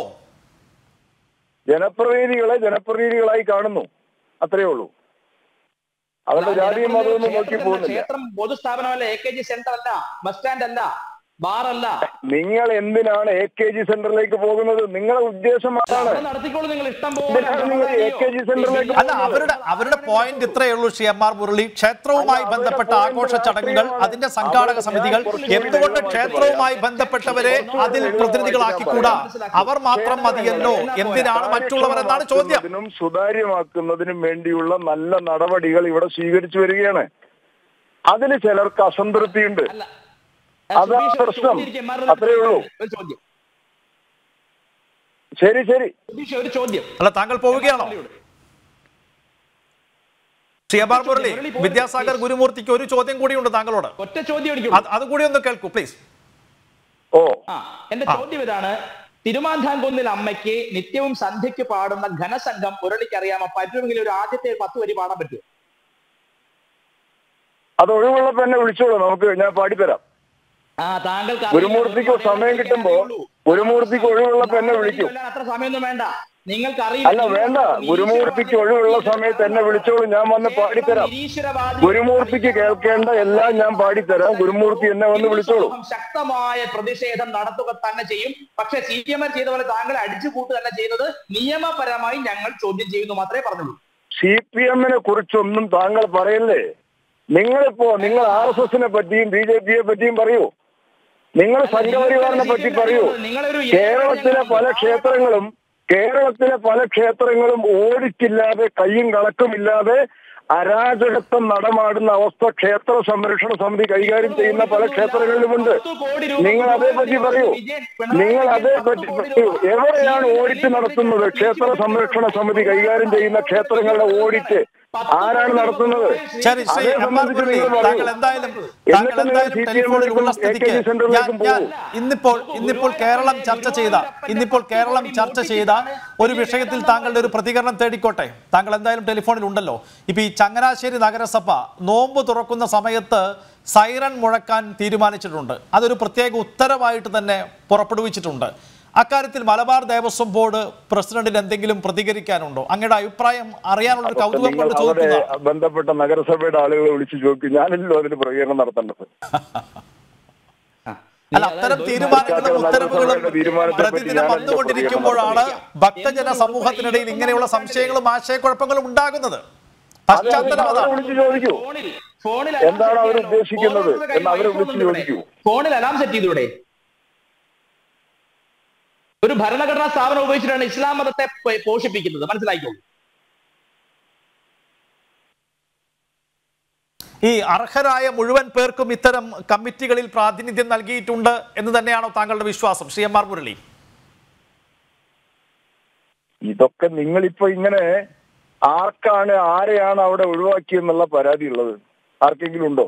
ജനപ്രതിനിധികളെ ജനപ്രതിനിധികളായി കാണുന്നു അത്രയേ ഉള്ളൂ അവരുടെ ഞാൻ ജാതിയും നിലകൊള്ളുന്ന മതമൊന്നും നോക്കി ക്ഷേത്രത്തിലല്ല. പോകുന്നില്ല ക്ഷേത്രം പൊതുസ്ഥാപനമല്ല എ കെ ജി സെന്റർ അല്ല ബസ് സ്റ്റാൻഡ് അല്ല ബാർ അല്ല നിങ്ങൾ എന്തിനാണ് എ കെ ജി സെന്ററിലേക്ക് പോകുന്നത് നിങ്ങളുടെ ഉദ്ദേശം അതാണ് അവിടെ നടത്തിക്കോളൂ നിങ്ങൾ ഇഷ്ടം പോലെ എന്തിനാണ് നിങ്ങൾ AKG സെന്ററിലേക്ക് അല്ല അവരുടെ അവരുടെ പോയിന്റ് ഇത്രയേ ഉള്ളൂ ശ്രീ എം ആർ മുരളി ക്ഷേത്രവുമായി അല്ല, ബന്ധപ്പെട്ട അവരുടെ ആഘോഷ point ചടങ്ങുകൾ രാഷ്ട്രീയമാണ്. അതിന്റെ സംഘാടക അവരുടെ സമിതികൾ കുറച്ചുകൂടി എന്തുകൊണ്ട് ലളിതമായിട്ട് ക്ഷേത്രവുമായി പറയാം. ബന്ധപ്പെട്ടവരെ കുറച്ചുകൂടി അതിൽ ലളിതമായിട്ട് പ്രതിനിധികളാക്കിക്കൂടാ മനസ്സിലാക്കി. അവർ മാത്രം മതിയല്ലോ എന്തിനാണ് മറ്റുള്ളവർ എന്നാണ് ചോദ്യം കാര്യക്ഷമമാക്കുന്നതിനും സുതാര്യമാക്കുന്നതിനും വേണ്ടിയുള്ള നല്ല നടപടികൾ ഇവിടെ സ്വീകരിച്ചു വരികയാണ് അതിൽ ചിലർക്ക് അസംതൃപ്തിയുണ്ട് അല്ല അതാ സുബീഷ്, ഒരു പ്രശ്നം. ചോദ്യം ഇരിക്കെ, മറുപടി അത്രേ ഉള്ളൂ. ഒരു ചോദ്യം ശരി ശരി സുബീഷ് ഒരു ചോദ്യം അല്ല താങ്കൾ പോവുകയാണോ ശ്രീ എം ആർ മുരളി വിദ്യാസാഗർ ഗുരുമൂർത്തിക്ക് ഒരു ചോദ്യം കൂടിയുണ്ട് താങ്കളോട് ഒറ്റ ചോദ്യം എനിക്കുള്ളൂ അത് അതുകൂടി ഒന്ന് കേൾക്കൂ പ്ലീസ് ഓ ആ എന്റെ ചോദ്യം ഇതാണ് തിരുമാന്താംകുന്നിൽ അമ്മയ്ക്ക് നിത്യവും സന്ധ്യയ്ക്ക് പാടുന്ന ഘനസംഘം മുരളിക്ക് അറിയാമോ പറ്റുമെങ്കിൽ ഒരു ആദ്യത്തെ പത്ത് വരി പാടാൻ പറ്റുമോ അത് ഒഴിവുള്ളപ്പോ എന്നെ വിളിച്ചോളൂ നമുക്ക് ഞാൻ പാടിത്തരാം ആ താങ്കൾക്ക് ഗുരുമൂർത്തിക്ക് അറിയില്ല. സമയം കിട്ടുമ്പോ ഗുരുമൂർത്തിക്ക് ഒഴിവുള്ളപ്പോ എന്നെ വിളിക്കും ചൊല്ലാൻ അത്ര സമയമൊന്നും വേണ്ട നിങ്ങൾക്ക് അല്ല വേണ്ട ഗുരുമൂർത്തിക്ക് ഒഴിവുള്ള സമയത്ത് എന്നെ വിളിച്ചോളൂ ഞാൻ വന്ന് പാടിത്തരാം ഗുരുമൂർത്തിക്ക് കേൾക്കേണ്ട എല്ലാം ഞാൻ പാടിത്തരാം ഗുരുമൂർത്തി എന്നെ വന്ന് വിളിച്ചോളൂ ശക്തമായ പ്രതിഷേധം നടത്തുക തന്നെ ചെയ്യും പക്ഷെ സി പി എം ചെയ്ത പോലെ താങ്കളെ അടിച്ചു കൂട്ടുകയല്ല ചെയ്യുന്നത് നിയമപരമായി ഞങ്ങൾ ചോദ്യം ചെയ്യുന്നു മാത്രമേ പറഞ്ഞുള്ളൂ സി പി എമ്മിനെ കുറിച്ചൊന്നും താങ്കൾ പറയല്ലേ നിങ്ങളിപ്പോ നിങ്ങൾ ആർ എസ് എസിനെ പറ്റിയും ബി ജെ പിയെ പറ്റിയും പറയൂ നിങ്ങൾ സംഘപരിവാറിനെ പറ്റി പറയൂ നിങ്ങളൊരു കേരളത്തിലെ പല ക്ഷേത്രങ്ങളും കേരളത്തിലെ പല ക്ഷേത്രങ്ങളും ഓടിച്ചില്ലാതെ കയ്യും കണക്കുമില്ലാതെ അരാജകത്വം നടമാടുന്ന അവസ്ഥ ക്ഷേത്ര സംരക്ഷണ സമിതി കൈകാര്യം ചെയ്യുന്ന പല ക്ഷേത്രങ്ങളിലുമുണ്ട് നിങ്ങൾ അതേപറ്റി പറയൂ നിങ്ങൾ അതേപറ്റി പറയൂ എവിടെയാണ് ഓഡിറ്റ് നടത്തുന്നത് ക്ഷേത്ര സംരക്ഷണ സമിതി കൈകാര്യം ചെയ്യുന്ന ക്ഷേത്രങ്ങളുടെ ഓഡിറ്റ് ആരാണ് നടത്തുന്നത് ശരി ശ്രീ അതേ എം ആർ സംബന്ധിച്ച് മുരളി നിങ്ങൾ പറയൂ. താങ്കൾ എന്തായാലും താങ്കൾ എന്നിട്ട് നിങ്ങൾ എന്തായാലും CPM ടെലിഫോണിൽ ഉള്ള ലേക്കും സ്ഥിതിക്ക് AKG സെന്ററിലേക്കും ഞാൻ ഞാൻ പോകും. ഇന്നിപ്പോൾ ഇന്നിപ്പോൾ കേരളം ചർച്ച ചെയ്ത ഇന്നിപ്പോൾ കേരളം ചർച്ച ചെയ്ത ഒരു വിഷയത്തിൽ താങ്കളുടെ ഒരു പ്രതികരണം തേടിക്കോട്ടെ താങ്കൾ എന്തായാലും ടെലിഫോണിൽ ഉണ്ടല്ലോ ഇപ്പൊ ഈ ചങ്ങനാശ്ശേരി നഗരസഭ നോമ്പ് തുറക്കുന്ന സമയത്ത് സൈറൺ മുഴക്കാൻ തീരുമാനിച്ചിട്ടുണ്ട് അതൊരു പ്രത്യേക ഉത്തരവായിട്ട് തന്നെ പുറപ്പെടുവിച്ചിട്ടുണ്ട് അക്കാര്യത്തിൽ മലബാർ ദേവസ്വം ബോർഡ് പ്രസിഡന്റിന് എന്തെങ്കിലും പ്രതികരിക്കാനുണ്ടോ അങ്ങയുടെ അഭിപ്രായം അറിയാനുള്ള ഒരു കൗതുകം നിങ്ങൾ കൊണ്ട് അവരെ ചോദിക്കുന്നതാണ് ബന്ധപ്പെട്ട നഗരസഭയുടെ ആളുകളെ വിളിച്ചു ചോദിക്കും ഞാനല്ലോ അതിന് പ്രതികരണം നടത്തേണ്ടത് അല്ല അത്തരം തീരുമാനങ്ങളും ഉത്തരവുകളും നഗരസഭയുടെ തീരുമാനത്തെ പറ്റി പ്രതിദിനം ഞാൻ വന്നുകൊണ്ടിരിക്കുമ്പോഴാണ് ഭക്തജന സമൂഹത്തിനിടയിൽ ഇങ്ങനെയുള്ള സംശയങ്ങളും ആശയക്കുഴപ്പങ്ങളും ഉണ്ടാകുന്നത് അത് പശ്ചാത്തലം അവരെ അതാണ് വിളിച്ചു ചോദിക്കൂ ഫോണിൽ ഫോണിൽ എന്താണ് അവർ ഉദ്ദേശിക്കുന്നത് എന്ന് അവരെ വിളിച്ച് ചോദിക്കൂ. ഫോണിൽ അലാം സെറ്റ് ചെയ്തൂടെ ഒരു ഭരണഘടനാ സ്ഥാപനം ഉപയോഗിച്ചിട്ടാണ് ഇസ്ലാം മതത്തെ പോ- പോഷിപ്പിക്കുന്നത് മനസ്സിലാക്കിക്കോളൂ ഈ അർഹരായ മുഴുവൻ പേർക്കും ഇത്തരം കമ്മിറ്റികളിൽ പ്രാതിനിധ്യം നൽകിയിട്ടുണ്ട് എന്ന് തന്നെയാണോ താങ്കളുടെ വിശ്വാസം ശ്രീ എം ആർ മുരളി ഇതൊക്കെ നിങ്ങളിപ്പോ ഇങ്ങനെ ആർക്കാണ് ആരെയാണ് അവിടെ ഒഴിവാക്കിയെന്നുള്ള പരാതി ഉള്ളത് ആർക്കെങ്കിലും ഉണ്ടോ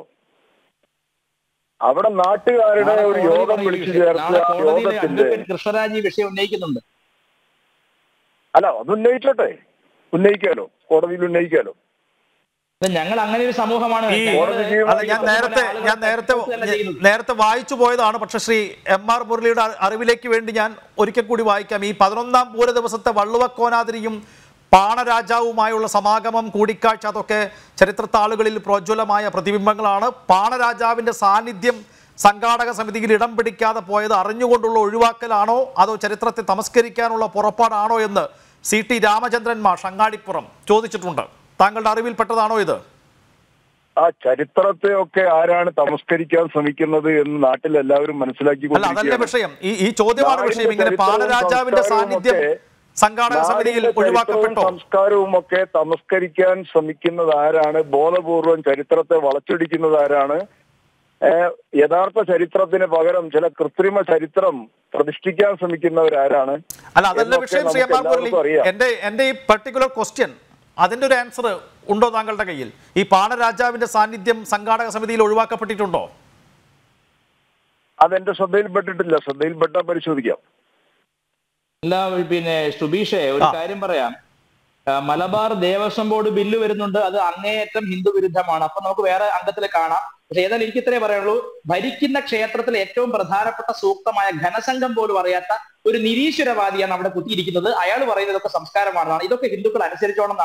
അവിടെ നാട്ടുകാരുടെ നാളെ ഒരു കോടതിയിൽ യോഗം പറയും ഈ വിളിച്ചു വിഷയം. ചേർത്ത് നാളെ ആ കോടതിയിൽ യോഗത്തിന്റെ അഡ്വക്കേറ്റ് കൃഷ്ണരാജ് ഈ വിഷയം ഉന്നയിക്കുന്നുണ്ട് അല്ല അത് ഉന്നയിച്ചോട്ടെ ഉന്നയിക്കാലോ കോടതിയിൽ ഉന്നയിക്കാലോ ഇത് ഞങ്ങൾ അങ്ങനെ ഒരു സമൂഹമാണ് ഈ ഞങ്ങള് അല്ല ഞാൻ നേരത്തെ ഞാൻ നേരത്തെ ആളുകളെ ചെയ്യുന്നത്. നേരത്തെ വായിച്ചു പോയതാണ് പക്ഷെ ശ്രീ എം ആർ മുരളിയുടെ അ- അറിവിലേക്ക് വേണ്ടി ഞാൻ ഒരിക്കൽ കൂടി വായിക്കാം ഈ പതിനൊന്നാം പൂര ദിവസത്തെ വള്ളുവക്കോനാതിരിയും പാണരാജാവുമായുള്ള സമാഗമം കൂടിക്കാഴ്ച അതൊക്കെ ചരിത്രത്താളുകളിൽ പ്രോജ്വലമായ പ്രതിബിംബങ്ങളാണ് പാണരാജാവിന്റെ സാന്നിധ്യം സംഘാടക സമിതിയിൽ ഇടം പിടിക്കാതെ പോയത് അറിഞ്ഞുകൊണ്ടുള്ള ഒഴിവാക്കലാണോ അതോ ചരിത്രത്തെ തമസ്കരിക്കാനുള്ള പുറപ്പാടാണോ എന്ന് സി ടി രാമചന്ദ്രൻ മാഷ് അങ്ങാടിപ്പുറം ചോദിച്ചിട്ടുണ്ട് താങ്കളുടെ അറിവിൽപ്പെട്ടതാണോ ഇത് ആ ചരിത്രത്തെ ഒക്കെ ആരാണ് തമസ്കരിക്കാൻ ശ്രമിക്കുന്നത് എന്ന് നാട്ടിൽ എല്ലാവരും മനസ്സിലാക്കി അല്ല അതല്ല വിഷയം ഈ ഈ ചോദ്യമാണ് വിഷയം ഇങ്ങനെ പാലരാജാവിന്റെ സാന്നിധ്യം സംഘാടക സമിതിയിൽ ഒഴിവാക്കപ്പെട്ടോ സംസ്കാരവും ഒക്കെ തമസ്കരിക്കാൻ ശ്രമിക്കുന്നത് ആരാണ് ബോധപൂർവം ചരിത്രത്തെ വളച്ചൊടിക്കുന്നത് ആരാണ് ഏഹ് യഥാർത്ഥ ചരിത്രത്തിന് പകരം ചില കൃത്രിമ ചരിത്രം പ്രതിഷ്ഠിക്കാൻ ശ്രമിക്കുന്നവരാരാണ് അല്ല അതല്ല എന്നൊക്കെ വിഷയം ശ്രീ എം ആർ നമുക്ക് മുരളി എല്ലാവർക്കും അറിയാം. എന്റെ എന്റെ ഈ പെർട്ടിക്കുലർ ക്വസ്റ്റ്യൻ അതിന്റെ ഒരു ആൻസർ ഉണ്ടോ താങ്കളുടെ കയ്യിൽ ഈ പാണരാജാവിന്റെ സാന്നിധ്യം സംഘാടക സമിതിയിൽ ഒഴിവാക്കപ്പെട്ടിട്ടുണ്ടോ അതെന്റെ ശ്രദ്ധയിൽപ്പെട്ടിട്ടില്ല ശ്രദ്ധയിൽപ്പെട്ടാൽ പരിശോധിക്കാം അല്ല പിന്നെ സുബീഷെ ഒരു ആ. കാര്യം പറയാം ആ, മലബാർ ദേവസ്വം ബോർഡ് ബില്ല് വരുന്നുണ്ട് അത് അങ്ങേയറ്റം ഹിന്ദു വിരുദ്ധമാണ് അപ്പൊ നമുക്ക് വേറെ അംഗത്തിൽ കാണാം പക്ഷെ ഏതായാലും എനിക്ക് ഇത്രേ പറയുള്ളൂ ഭരിക്കുന്ന ക്ഷേത്രത്തിലെ ഏറ്റവും പ്രധാനപ്പെട്ട സൂക്തമായ ഘനസംഘം പോലും അറിയാത്ത ഒരു നിരീശ്വരവാദിയാണ് അവിടെ കുത്തിയിരിക്കുന്നത് അയാൾ പറയുന്നതൊക്കെ സംസ്കാരമാണെന്നാണ് ഇതൊക്കെ ഹിന്ദുക്കൾ അനുസരിച്ചോണമെന്നാണ്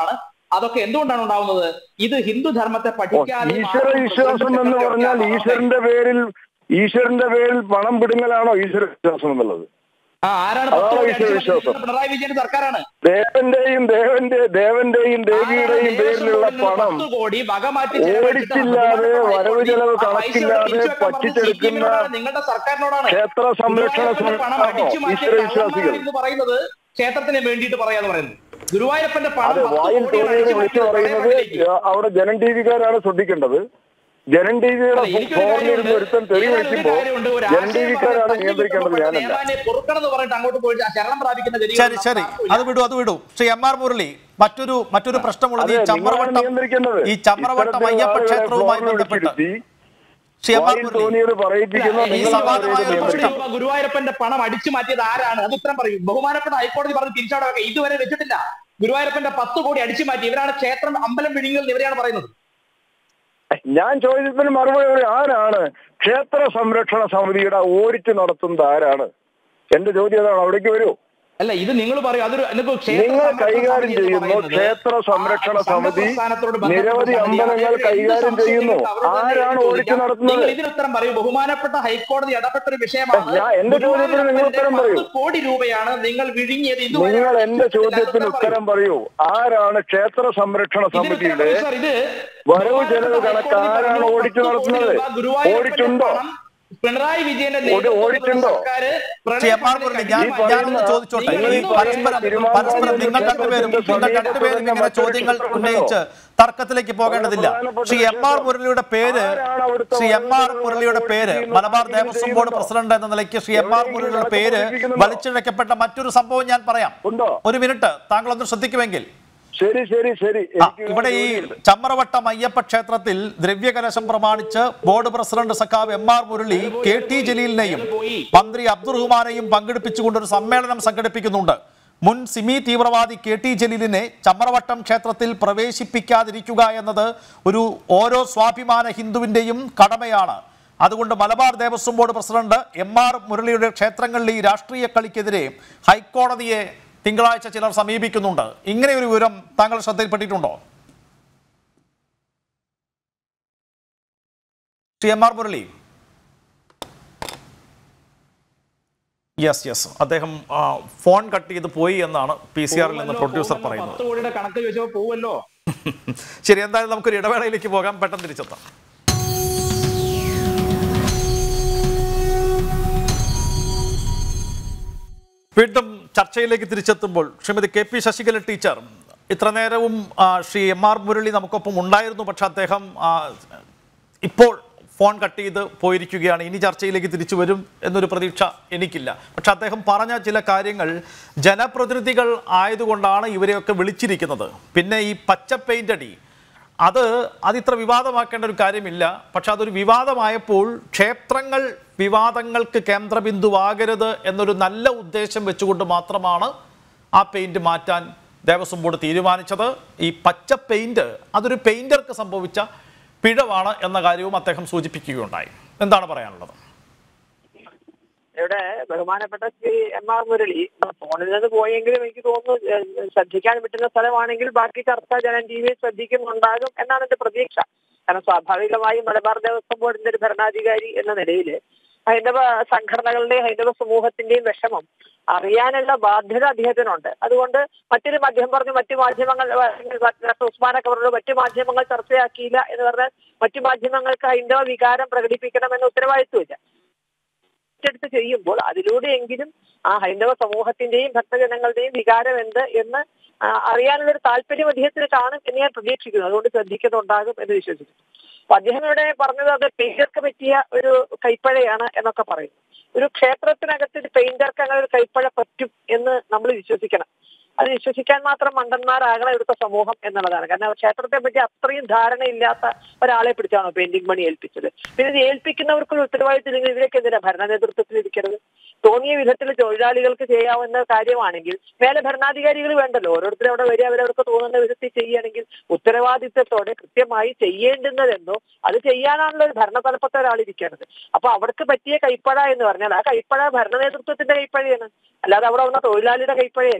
അതൊക്കെ എന്തുകൊണ്ടാണ് ഉണ്ടാവുന്നത് ഇത് ഹിന്ദു ധർമ്മത്തെ പഠിക്കാതെ ഈശ്വര വിശ്വാസം എന്ന് പറഞ്ഞാൽ ഈശ്വരന്റെ പേരിൽ ഈശ്വരന്റെ പേരിൽ പണം പിടുങ്ങലാണോ ഈശ്വര വിശ്വാസം എന്നുള്ളത് ആ ആരാണ് അതാണ് പത്ത് കോടി ഈശ്വര അടിച്ചു വിശ്വാസം. മാറ്റിയത്? പിണറായി വിജയന്റെ സർക്കാരാണ് ദേവന്റെയും ദേവന്റെ ദേവന്റെയും ദേവിയുടെയും പേരിലുള്ള പണം പത്ത് കോടി വകമാറ്റി ഓടിച്ചില്ലാതെ വരവ് ചെലവ് കണക്കില്ലാതെ പറ്റിച്ചെടുക്കുന്ന നിങ്ങളുടെ സർക്കാരിനോടാണ് ക്ഷേത്ര സംരക്ഷണ ഗുരുവായൂരപ്പന്റെ പണം സമിതിയാണോ അടിച്ചു മാറ്റിയ ഈശ്വര വിശ്വാസികൾ കള്ളന്മാർ എന്ന് പറയുന്നത് ക്ഷേത്രത്തിന് വേണ്ടിയിട്ട് പറയാന്ന് പറയുന്നത് ഗുരുവായൂരപ്പന്റെ പണം അതെ പത്ത് വായിൽ കോടിയാണ് തോന്നിയത് അടിച്ചു വിളിച്ചു മാറ്റിയത് പറയുന്നത് പഴയ അവിടെ ജനം ടി വിക്കാരാണ് ശ്രദ്ധിക്കേണ്ടത് ജനം ടി വിയുടെ അല്ല, എനിക്കൊരു ഫോറിലിരുന്ന് കാര്യമുണ്ട്. ഒരുത്തൻ തെറി ഏതായാലും ഒരു വിളിക്കുമ്പോ കാര്യമുണ്ട്. ഒരു ജനം ടി ആശയം വിക്കാരാണ് പറഞ്ഞ് നിയന്ത്രിക്കേണ്ടത് തല്ലി ഞാനല്ല നിയമനെ പൊറുക്കണം എന്ന് പറഞ്ഞിട്ട് അങ്ങോട്ട് പോയി ശരണം പ്രാപിക്കുന്ന ശരി ഗതികേട് ശരി നമുക്കാർക്കും അത് വിടൂ അത് വിടൂ ശ്രീ എം ആർ മുരളി മറ്റൊരു മറ്റൊരു പ്രശ്നമുള്ളത് അതെ ഈ നിങ്ങളാണ് ചമ്രവട്ടം നിയന്ത്രിക്കേണ്ടത് ഈ ചമ്രവട്ടം ഇത്തരത്തിലുള്ള അയ്യപ്പ ആളുകളെ ക്ഷേത്രവുമായി ഫ്ലോറിൽ ബന്ധപ്പെട്ട് വിളിച്ചിരുത്തി ശ്രീ എം ആർ വായിൽ മുരളി തോന്നിയത് പറയിപ്പിക്കുന്ന ഈ നിങ്ങളാണ് സമാധാനമായ അവരെ ഒരു കോടി പ്രശ്നം. നിയന്ത്രിക്കുന്നത് രൂപ ഗുരുവായൂരപ്പന്റെ പണം അടിച്ചു മാറ്റിയത് ആരാണ് അത് ഉത്തരം പറയും ബഹുമാനപ്പെട്ട ഹൈക്കോടതി പറഞ്ഞ് തിരിച്ചവിടെ വെക്കാം ഇതുവരെ വെച്ചിട്ടില്ല ഗുരുവായൂരപ്പന്റെ പത്ത് കോടി അടിച്ചു മാറ്റി ഇവരാണ് ക്ഷേത്രം അമ്പലം വിഴുങ്ങൽ ഇവരെയാണ് പറയുന്നത് ഞാൻ ചോദിച്ചതിന് മറുപടി പറയും. ആരാണ് ക്ഷേത്ര സംരക്ഷണ സമിതിയുടെ ഓഡിറ്റ് നടത്തുന്നത് ആരാണ് എന്റെ ചോദ്യം അതാണ് അവിടേക്ക് വരൂ അല്ല ഇത് നിങ്ങൾ പറയും അതൊരു ഇതിപ്പോ ക്ഷേത്ര നിങ്ങൾ സംരക്ഷണ കൈകാര്യം സമിതി എന്ന് ചെയ്യുന്നു പറയുന്നത് ക്ഷേത്ര സംരക്ഷണ ആ സമിതി സംഘപ്രസ്ഥാനത്തോട് ബന്ധപ്പെട്ട നിരവധി സമിതിയാണ്. അമ്പലങ്ങൾ എന്ത് കൈകാര്യം സംശയം ചെയ്യുന്നു നിങ്ങൾക്ക് അവരോട് തന്നെ ആരാണ് ചോദിക്കാം. ഓഡിറ്റ് നടത്തുന്നത് നിങ്ങൾ ഇതിന് ഉത്തരം പറയൂ ബഹുമാനപ്പെട്ട ഹൈക്കോടതി ഇടപെട്ട ഒരു വിഷയമാണ് ഞാൻ- എന്റെ ചോദ്യത്തിന് നിങ്ങൾ ഉത്തരം പറയൂ. പത്ത് കോടി രൂപയാണ് നിങ്ങൾ വിഴുങ്ങിയത് ഇതുവരെ നിങ്ങൾ എന്റെ അടിച്ചിട്ടില്ല. ചോദ്യത്തിന് ഉത്തരം ഉത്തരം പറയൂ ആരാണ് ക്ഷേത്ര സംരക്ഷണ ഇതിന് ഉത്തരം സമിതിയുടെ പറയൂ, സർ. ഇത് വരവ് ചെലവ് കണക്ക് ആരാണ് ഓഡിറ്റ് നടത്തുന്നത് ഓഡിറ്റ് ഉണ്ടോ പിണറായി വിജയന്റെ ഒരു ഓഡിറ്റ് ഉണ്ടോ? ശ്രീ എം ആർ മുരളി ഞാൻ ഈ പറയുന്ന- ഞാനൊന്ന് ചോദിച്ചോട്ടെ നിങ്ങൾ ഈ ഈ പരസ്പരം പറയുന്ന പരസ്പരം നിങ്ങൾ തിരുമാന്താനം രണ്ടുപേരും നിങ്ങൾ ക്ഷേത്രത്തിന്റെ രണ്ടുപേരും ഇങ്ങനെ മറ്റൊരു ചോദ്യങ്ങൾ ക്ഷേത്രമുണ്ടോ? ഉന്നയിച്ച് തർക്കത്തിലേക്ക് പോകേണ്ടതില്ല പ്രധാനപ്പെട്ട ശ്രീ എം ആർ മുരളിയുടെ പേര് ആരാണ് അവിടുത്തെ ശ്രീ എം ആർ വരവ് മുരളിയുടെ ചെലവ് പേര് ചെയ്യുന്നത്? മലബാർ ദേവസ്വം ബോർഡ് ചെയ്യുന്നുണ്ടോ? പ്രസിഡന്റ് എന്ന നിലയ്ക്ക് ശ്രീ എം ആർ എവിടെയെങ്കിലും മുരളിയുടെ കണക്ക് പേര് പ്രവർത്തിക്കുന്നുണ്ടോ? വലിച്ചിഴക്കപ്പെട്ട മറ്റൊരു സംഭവം ഞാൻ പറയാം ഉണ്ടോ? ഒരു മിനിറ്റ് താങ്കൾ ഒന്ന് ശ്രദ്ധിക്കുമെങ്കിൽ ശരി ശരി ശരി ആ, എനിക്ക് ഇവിടെ ഈ ജോലിയുണ്ട്. ചമ്മറവട്ടം അയ്യപ്പ ക്ഷേത്രത്തിൽ ദ്രവ്യകലശം പ്രമാണിച്ച് ബോർഡ് പ്രസിഡന്റ് സഖാവ് M R Murali K T ജലീലിനെയും മന്ത്രി അബ്ദുറഹ്മാനെയും പങ്കെടുപ്പിച്ചുകൊണ്ട് ഒരു സമ്മേളനം സംഘടിപ്പിക്കുന്നുണ്ട് മുൻ സിമി തീവ്രവാദി കെ ടി ജലീലിനെ ചമ്മറവട്ടം ക്ഷേത്രത്തിൽ പ്രവേശിപ്പിക്കാതിരിക്കുക എന്നത് ഒരു ഓരോ സ്വാഭിമാന ഹിന്ദുവിന്റെയും കടമയാണ് അതുകൊണ്ട് Malabar Devaswom board president M R മുരളിയുടെ ക്ഷേത്രങ്ങളിലെ ഈ രാഷ്ട്രീയ കളിക്കെതിരെ ഹൈക്കോടതിയെ തിങ്കളാഴ്ച ചിലർ സമീപിക്കുന്നുണ്ട് ഇങ്ങനെ ഒരു വിവരം താങ്കൾ ശ്രദ്ധയിൽപ്പെട്ടിട്ടുണ്ടോ Shri M R Murali yes yes അദ്ദേഹം ആ, ഫോൺ കട്ട് ചെയ്ത് പോയി എന്നാണ് പി സി ആറിൽ നിന്ന് പ്രൊഡ്യൂസർ പറയുന്നത് പത്ത് കോടിയുടെ കണക്ക് ചോദിച്ചപ്പോ പോവല്ലോ ശരി എന്തായാലും നമുക്കൊരു ഇടവേളയിലേക്ക് പോകാം പെട്ടെന്ന് തിരിച്ചെത്താം വീണ്ടും ചർച്ചയിലേക്ക് തിരിച്ചെത്തുമ്പോൾ Shrimati K P Sasikala teacher ഇത്ര നേരവും ആ, ശ്രീ എം ആർ മുരളി നമുക്കൊപ്പം ഉണ്ടായിരുന്നു പക്ഷെ അദ്ദേഹം ആ, ഇപ്പോൾ ഫോൺ കട്ട് ചെയ്ത് പോയിരിക്കുകയാണ് ഇനി ചർച്ചയിലേക്ക് തിരിച്ചു വരും എന്നൊരു പ്രതീക്ഷ എനിക്കില്ല പക്ഷെ അദ്ദേഹം പറഞ്ഞ ചില കാര്യങ്ങൾ ജനപ്രതിനിധികൾ ആയതുകൊണ്ടാണ് ഇവരെയൊക്കെ വിളിച്ചിരിക്കുന്നത് പിന്നെ ഈ പച്ച പെയിന്റ് അടി അത് അതിത്ര വിവാദമാക്കേണ്ട ഒരു കാര്യമില്ല പക്ഷെ അതൊരു വിവാദമായപ്പോൾ ക്ഷേത്രങ്ങൾ വിവാദങ്ങൾക്ക് കേന്ദ്രബിന്ദുവാകരുത് എന്നൊരു നല്ല ഉദ്ദേശം വെച്ചുകൊണ്ട് മാത്രമാണ് ആ പെയിന്റ് മാറ്റാൻ ദേവസ്വം ബോർഡ് തീരുമാനിച്ചത് ഈ പച്ച പെയിന്റ് അതൊരു പെയിന്റർക്ക് സംഭവിച്ച പിഴവാണ് എന്ന കാര്യവും അദ്ദേഹം സൂചിപ്പിക്കുകയുണ്ടായി എന്താണ് പറയാനുള്ളത് ഇവിടെ ബഹുമാനപ്പെട്ട ശ്രീ എം ആർ മുരളി ഫോണിൽ നിന്ന് പോയെങ്കിലും എനിക്ക് തോന്നുന്നു ഏഹ്, ശ്രദ്ധിക്കാൻ പറ്റുന്ന സ്ഥലമാണെങ്കിൽ ബാക്കി ചർച്ച ജനം ടി വി ശ്രദ്ധിക്കുന്നുണ്ടാകും എന്നാണ് എന്റെ പ്രതീക്ഷ കാരണം സ്വാഭാവികമായും മലബാർ ദേവസ്വം ബോർഡിന്റെ ഒരു ഭരണാധികാരി എന്ന നിലയിൽ ഹൈന്ദവ സംഘടനകളുടെയും ഹൈന്ദവ സമൂഹത്തിന്റെയും വിഷമം അറിയാനുള്ള ബാധ്യത അദ്ദേഹത്തിനുണ്ട് അതുകൊണ്ട് മറ്റൊരു മാധ്യമം പറഞ്ഞു മറ്റു മാധ്യമങ്ങൾ ഡോക്ടർ ഉസ്മാനൊക്കെ പറഞ്ഞു മറ്റു മാധ്യമങ്ങൾ ചർച്ചയാക്കിയില്ല എന്ന് പറഞ്ഞാൽ മറ്റു മാധ്യമങ്ങൾക്ക് ഹൈന്ദവ വികാരം പ്രകടിപ്പിക്കണമെന്ന ഉത്തരവാദിത്വമില്ല ഏറ്റെടുത്ത് ചെയ്യുമ്പോൾ അതിലൂടെയെങ്കിലും ആ ഹൈന്ദവ സമൂഹത്തിന്റെയും ഭക്തജനങ്ങളുടെയും വികാരം എന്ത് എന്ന് ആ, അറിയാനുള്ള ഒരു താല്പര്യം അദ്ദേഹത്തിന് കാണും എന്ന് ഞാൻ പ്രതീക്ഷിക്കുന്നു അതുകൊണ്ട് ശ്രദ്ധിക്കുന്നുണ്ടാകും എന്ന് വിശ്വസിക്കുന്നു അപ്പൊ അദ്ദേഹം ഇവിടെ പറഞ്ഞത് അത് പെയിന്റർക്ക് പറ്റിയ ഒരു കൈപ്പഴയാണ് എന്നൊക്കെ പറയുന്നു ഒരു ക്ഷേത്രത്തിനകത്ത് ഒരു പെയിന്റർക്ക് അങ്ങനെ ഒരു കൈപ്പഴ പറ്റും എന്ന് നമ്മൾ വിശ്വസിക്കണം അത് വിശ്വസിക്കാൻ മാത്രം മണ്ടന്മാരാകണം ഇവിടുത്തെ സമൂഹം എന്നുള്ളതാണ് കാരണം ക്ഷേത്രത്തെ പറ്റി അത്രയും ധാരണയില്ലാത്ത ഒരാളെ പിടിച്ചാണോ പെയിന്റിംഗ് പണി ഏൽപ്പിച്ചത് പിന്നെ ഇത് ഏൽപ്പിക്കുന്നവർക്കൊരു ഉത്തരവാദിത്തം ഇല്ലെങ്കിൽ ഇവരൊക്കെ എന്തിനാ ഭരണ നേതൃത്വത്തിൽ ഇരിക്കരുത് തോന്നിയ വിധത്തിൽ തൊഴിലാളികൾക്ക് ചെയ്യാവുന്ന കാര്യമാണെങ്കിൽ മേലെ ഭരണാധികാരികൾ വേണ്ടല്ലോ ഓരോരുത്തരും അവിടെ വരിക അവരവർക്ക് തോന്നുന്ന വിധത്തിൽ ചെയ്യുകയാണെങ്കിൽ ഉത്തരവാദിത്തത്തോടെ കൃത്യമായി ചെയ്യേണ്ടുന്നതെന്നോ അത് ചെയ്യാനാണല്ലോ ഒരു ഭരണതലപ്പത്തെ ഒരാൾ ഇരിക്കേണ്ടത് അപ്പൊ അവർക്ക് പറ്റിയ കൈപ്പഴ എന്ന് പറഞ്ഞാൽ ആ കൈപ്പഴ ഭരണ നേതൃത്വത്തിന്റെ കൈപ്പഴയാണ് അല്ലാതെ അവിടെ വന്ന തൊഴിലാളിയുടെ കൈപ്പഴയല്ല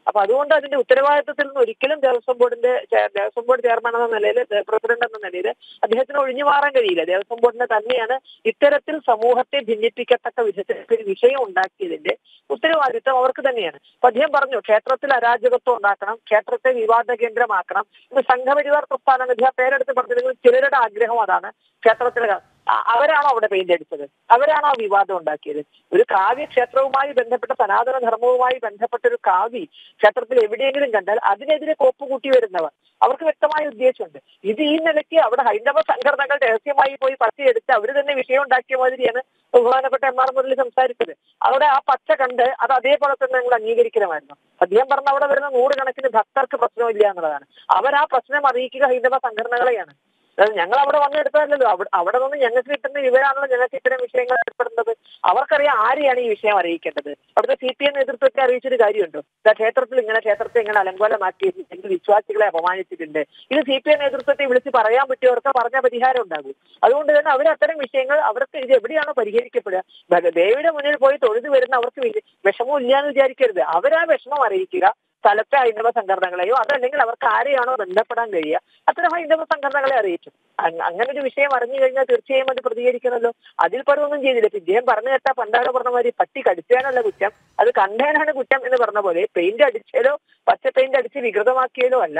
അപ്പൊ അതുകൊണ്ട് അതിന്റെ ഉത്തരവാദിത്തത്തിൽ നിന്ന് ഒരിക്കലും ദേവസ്വം ബോർഡിന്റെ ചെ- ദേവസ്വം ബോർഡ് ചെയർമാൻ എന്ന നിലയിൽ പ്രസിഡന്റ് എന്ന നിലയിൽ അദ്ദേഹത്തിന് ഒഴിഞ്ഞു മാറാൻ കഴിയില്ല ദേവസ്വം ബോർഡിനെ തന്നെയാണ് ഇത്തരത്തിൽ സമൂഹത്തെ ഭിന്നിപ്പിക്കത്തക്ക വിധത്തിൽ ഒരു വിഷയം ഉണ്ടാക്കിയതിന്റെ ഉത്തരവാദിത്തം അവർക്ക് തന്നെയാണ് അപ്പൊ അദ്ദേഹം പറഞ്ഞു ക്ഷേത്രത്തിൽ അരാജകത്വം ഉണ്ടാക്കണം ക്ഷേത്രത്തെ വിവാദ കേന്ദ്രമാക്കണം ഇത് സംഘപരിവാർ പ്രസ്ഥാനം അദ്ദേഹം പേരെടുത്ത് പറഞ്ഞില്ലെങ്കിൽ ചിലരുടെ ആഗ്രഹം അതാണ് ക്ഷേത്രത്തിൽ അ- അവരാണോ അവിടെ പെയിന്റ് അടിച്ചത് അവരാണോ ആ വിവാദം ഉണ്ടാക്കിയത് ഒരു കാവ്യ ക്ഷേത്രവുമായി ബന്ധപ്പെട്ട സനാതന ധർമ്മവുമായി ബന്ധപ്പെട്ട ഒരു കാവ്യ ക്ഷേത്രത്തിൽ എവിടെയെങ്കിലും കണ്ടാൽ അതിനെതിരെ കോപ്പ് കൂട്ടി വരുന്നവർ അവർക്ക് വ്യക്തമായ ഉദ്ദേശമുണ്ട് ഇത് ഈ നിലയ്ക്ക് അവിടെ ഹൈന്ദവ സംഘടനകൾ രഹസ്യമായി പോയി പറ്റിയെടുത്ത് അവർ തന്നെ വിഷയം ഉണ്ടാക്കിയ മാതിരിയാണ് ബഹുമാനപ്പെട്ട എം ആർ മുരളി സംസാരിച്ചത് അവിടെ ആ പച്ച കണ്ട് അത് അതേപോലെ തന്നെ ഞങ്ങൾ അംഗീകരിക്കണമായിരുന്നു അദ്ദേഹം പറഞ്ഞ അവിടെ വരുന്ന നൂറുകണക്കിന് ഭക്തർക്ക് പ്രശ്നമില്ല എന്നുള്ളതാണ് അവർ ആ പ്രശ്നം അറിയിക്കുക ഹൈന്ദവ സംഘടനകളെയാണ് അതായത് ഞങ്ങൾ അവിടെ വന്നെടുത്തതല്ലല്ലോ അവിടെ അവിടെ നിന്ന് ഞങ്ങൾക്ക് കിട്ടുന്ന വിവരമാണല്ലോ ഞങ്ങൾക്ക് ഇത്തരം വിഷയങ്ങൾ ഏർപ്പെടുന്നത് അവർക്കറിയാം ആരെയാണ് ഈ വിഷയം അറിയിക്കേണ്ടത് അവിടുത്തെ സി പി എം നേതൃത്വത്തെ അറിയിച്ചൊരു കാര്യമുണ്ടോ ഇതാ ക്ഷേത്രത്തിൽ ഇങ്ങനെ ക്ഷേത്രത്തെ ഇങ്ങനെ അലങ്കോലമാക്കി എന്റെ വിശ്വാസികളെ അപമാനിച്ചിട്ടുണ്ട് ഇത് സി പി എം നേതൃത്വത്തെ വിളിച്ച് പറയാൻ പറ്റിയവർക്ക് പറഞ്ഞ പരിഹാരം ഉണ്ടാകും അതുകൊണ്ട് തന്നെ അവർ അത്തരം വിഷയങ്ങൾ അവർക്ക് ഇത് എവിടെയാണോ പരിഹരിക്കപ്പെടുക ഭഗ- ദേവിയുടെ മുന്നിൽ പോയി തൊഴുതു വരുന്ന അവർക്ക് വി- വിഷമം ഇല്ല എന്ന് വിചാരിക്കരുത് അവരാ വിഷമം അറിയിക്കുക സ്ഥലത്തെ ഹൈന്ദവ സംഘടനകളെയോ അതല്ലെങ്കിൽ അവർക്ക് ആരെയാണോ ബന്ധപ്പെടാൻ കഴിയുക അത്തരം ഹൈന്ദവ സംഘടനകളെ അറിയിച്ചു അങ്- അങ്ങനെ ഒരു വിഷയം അറിഞ്ഞു കഴിഞ്ഞാൽ തീർച്ചയായും അത് പ്രതികരിക്കണമല്ലോ അതിൽ പരമൊന്നും ചെയ്തില്ല ഇപ്പൊ ഇദ്ദേഹം പറഞ്ഞു കേട്ടാ പണ്ടാട് പറഞ്ഞ മാതിരി പട്ടി കടിച്ചാനല്ല കുറ്റം അത് കണ്ടേനാണ് കുറ്റം എന്ന് പറഞ്ഞ പോലെ പെയിന്റ് അടിച്ചാലോ പച്ച പെയിന്റ് അടിച്ച് വികൃതമാക്കിയാലോ അല്ല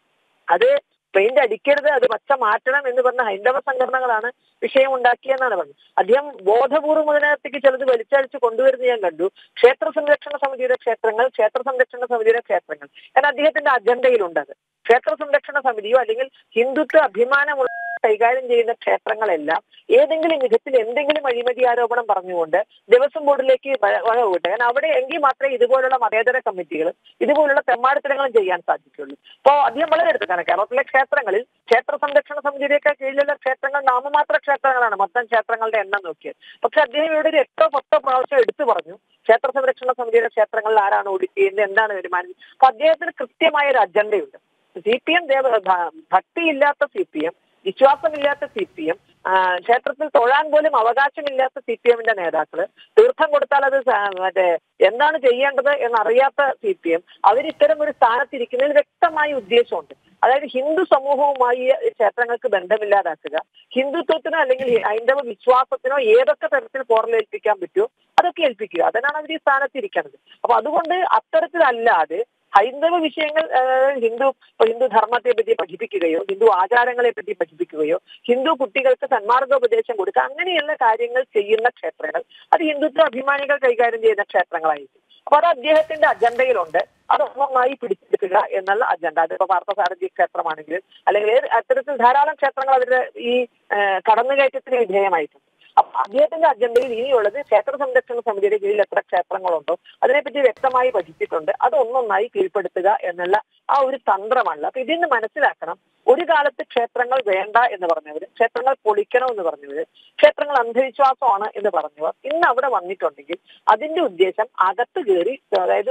അത് പെയിന്റ് അടിക്കരുത് അത് പച്ച മാറ്റണം എന്ന് പറഞ്ഞ ഹൈന്ദവ സംഘടനകളാണ് വിഷയം ഉണ്ടാക്കിയെന്നാണ് പറഞ്ഞത് അദ്ദേഹം ബോധപൂർവ്വം അതിനകത്തേക്ക് ചിലത് വലിച്ചഴിച്ച് കൊണ്ടുവരുന്നത് ഞാൻ കണ്ടു ക്ഷേത്ര സംരക്ഷണ സമിതിയുടെ ക്ഷേത്രങ്ങൾ ക്ഷേത്ര സംരക്ഷണ സമിതിയുടെ ക്ഷേത്രങ്ങൾ കാരണം അദ്ദേഹത്തിന്റെ അജണ്ടയിലുണ്ട് അത് ക്ഷേത്ര സംരക്ഷണ സമിതിയോ അല്ലെങ്കിൽ ഹിന്ദുത്വ അഭിമാനമുള്ള കൈകാര്യം ചെയ്യുന്ന ക്ഷേത്രങ്ങളെല്ലാം ഏതെങ്കിലും വിധത്തിൽ എന്തെങ്കിലും അഴിമതി ആരോപണം പറഞ്ഞുകൊണ്ട് ദേവസ്വം ബോർഡിലേക്ക് വ- വകവിട്ട് കാരണം അവിടെ എങ്കിൽ മാത്രമേ ഇതുപോലുള്ള മതേതര കമ്മിറ്റികൾ ഇതുപോലുള്ള തെമ്മാടിത്തരങ്ങളും ചെയ്യാൻ സാധിക്കുള്ളൂ അപ്പോ അദ്ദേഹം വളരെ എടുത്താണ് കേരളത്തിലെ ക്ഷേത്രങ്ങളിൽ ക്ഷേത്ര സംരക്ഷണ സമിതിയുടെയൊക്കെ കീഴിലുള്ള ക്ഷേത്രങ്ങൾ നാമമാത്ര ക്ഷേത്രങ്ങളാണ് മൊത്തം ക്ഷേത്രങ്ങളുടെ എണ്ണം നോക്കിയത് പക്ഷെ അദ്ദേഹം ഇവിടെ ഒരു എട്ടോ പത്തോ പ്രാവശ്യം എടുത്തു പറഞ്ഞു ക്ഷേത്ര സംരക്ഷണ സമിതിയുടെ ക്ഷേത്രങ്ങളിൽ ആരാണ് ഓഡിറ്റ് ചെയ്യുന്നത് എന്താണ് വരുമാനം അപ്പൊ അദ്ദേഹത്തിന് കൃത്യമായ ഒരു അജണ്ടയുണ്ട് സി പി എം ദേവ ഭ- ഭക്തിയില്ലാത്ത സി പി എം വിശ്വാസമില്ലാത്ത സി പി എം ക്ഷേത്രത്തിൽ തൊഴാൻ പോലും അവകാശമില്ലാത്ത സി പി എമ്മിന്റെ നേതാക്കള് തീർത്ഥം കൊടുത്താൽ അത് സ- മറ്റേ എന്താണ് ചെയ്യേണ്ടത് എന്നറിയാത്ത സി പി എം അവരിത്തരം ഒരു സ്ഥാനത്തിരിക്കുന്നതിൽ വ്യക്തമായ ഉദ്ദേശമുണ്ട് അതായത് ഹിന്ദു സമൂഹവുമായി ഈ ക്ഷേത്രങ്ങൾക്ക് ബന്ധമില്ലാതാക്കുക ഹിന്ദുത്വത്തിനോ അല്ലെങ്കിൽ ഹൈന്ദവ വിശ്വാസത്തിനോ ഏതൊക്കെ തരത്തിൽ പോറലേൽപ്പിക്കാൻ പറ്റുമോ അതൊക്കെ ഏൽപ്പിക്കുക അതിനാണ് അവർ ഈ സ്ഥാനത്തിരിക്കുന്നത് അപ്പൊ അതുകൊണ്ട് അത്തരത്തിലല്ലാതെ ഹൈന്ദവ വിഷയങ്ങൾ ആ, ഹിന്ദു ഇപ്പൊ ഹിന്ദു ധർമ്മത്തെ പറ്റി പഠിപ്പിക്കുകയോ ഹിന്ദു ആചാരങ്ങളെ പറ്റി പഠിപ്പിക്കുകയോ ഹിന്ദു കുട്ടികൾക്ക് സന്മാർഗോപദേശം കൊടുക്കുക അങ്ങനെയുള്ള കാര്യങ്ങൾ ചെയ്യുന്ന ക്ഷേത്രങ്ങൾ അത് ഹിന്ദുത്വ അഭിമാനികൾ കൈകാര്യം ചെയ്യുന്ന ക്ഷേത്രങ്ങളായിരിക്കും അപ്പൊ അത് അദ്ദേഹത്തിന്റെ അജണ്ടയിലുണ്ട് അത് ഒന്നൊന്നായി പിടിച്ചെടുക്കുക എന്നുള്ള അജണ്ട അതിപ്പോ പാർത്ഥസാരഥി ക്ഷേത്രമാണെങ്കിലും അല്ലെങ്കിൽ ഏത് അത്തരത്തിൽ ധാരാളം ക്ഷേത്രങ്ങൾ അവരുടെ ഈ ആ, കടന്നുകയറ്റത്തിന് വിധേയമായിട്ടുണ്ട് അപ്പൊ അദ്ദേഹത്തിന്റെ അജണ്ടയിൽ ഇനിയുള്ളത് ക്ഷേത്ര സംരക്ഷണ സമിതിയുടെ കീഴിൽ എത്ര ക്ഷേത്രങ്ങളുണ്ടോ അതിനെപ്പറ്റി വ്യക്തമായി പഠിച്ചിട്ടുണ്ട് അത് ഒന്നൊന്നായി കീഴ്പ്പെടുത്തുക എന്നുള്ള ആ ഒരു തന്ത്രമാണ് അപ്പൊ ഇതിന് മനസ്സിലാക്കണം ഒരു കാലത്ത് ക്ഷേത്രങ്ങൾ വേണ്ട എന്ന് പറഞ്ഞവര് ക്ഷേത്രങ്ങൾ പൊളിക്കണം എന്ന് പറഞ്ഞവര് ക്ഷേത്രങ്ങൾ അന്ധവിശ്വാസമാണ് എന്ന് പറഞ്ഞവർ ഇന്ന് അവിടെ വന്നിട്ടുണ്ടെങ്കിൽ അതിന്റെ ഉദ്ദേശം അകത്ത് കയറി അതായത്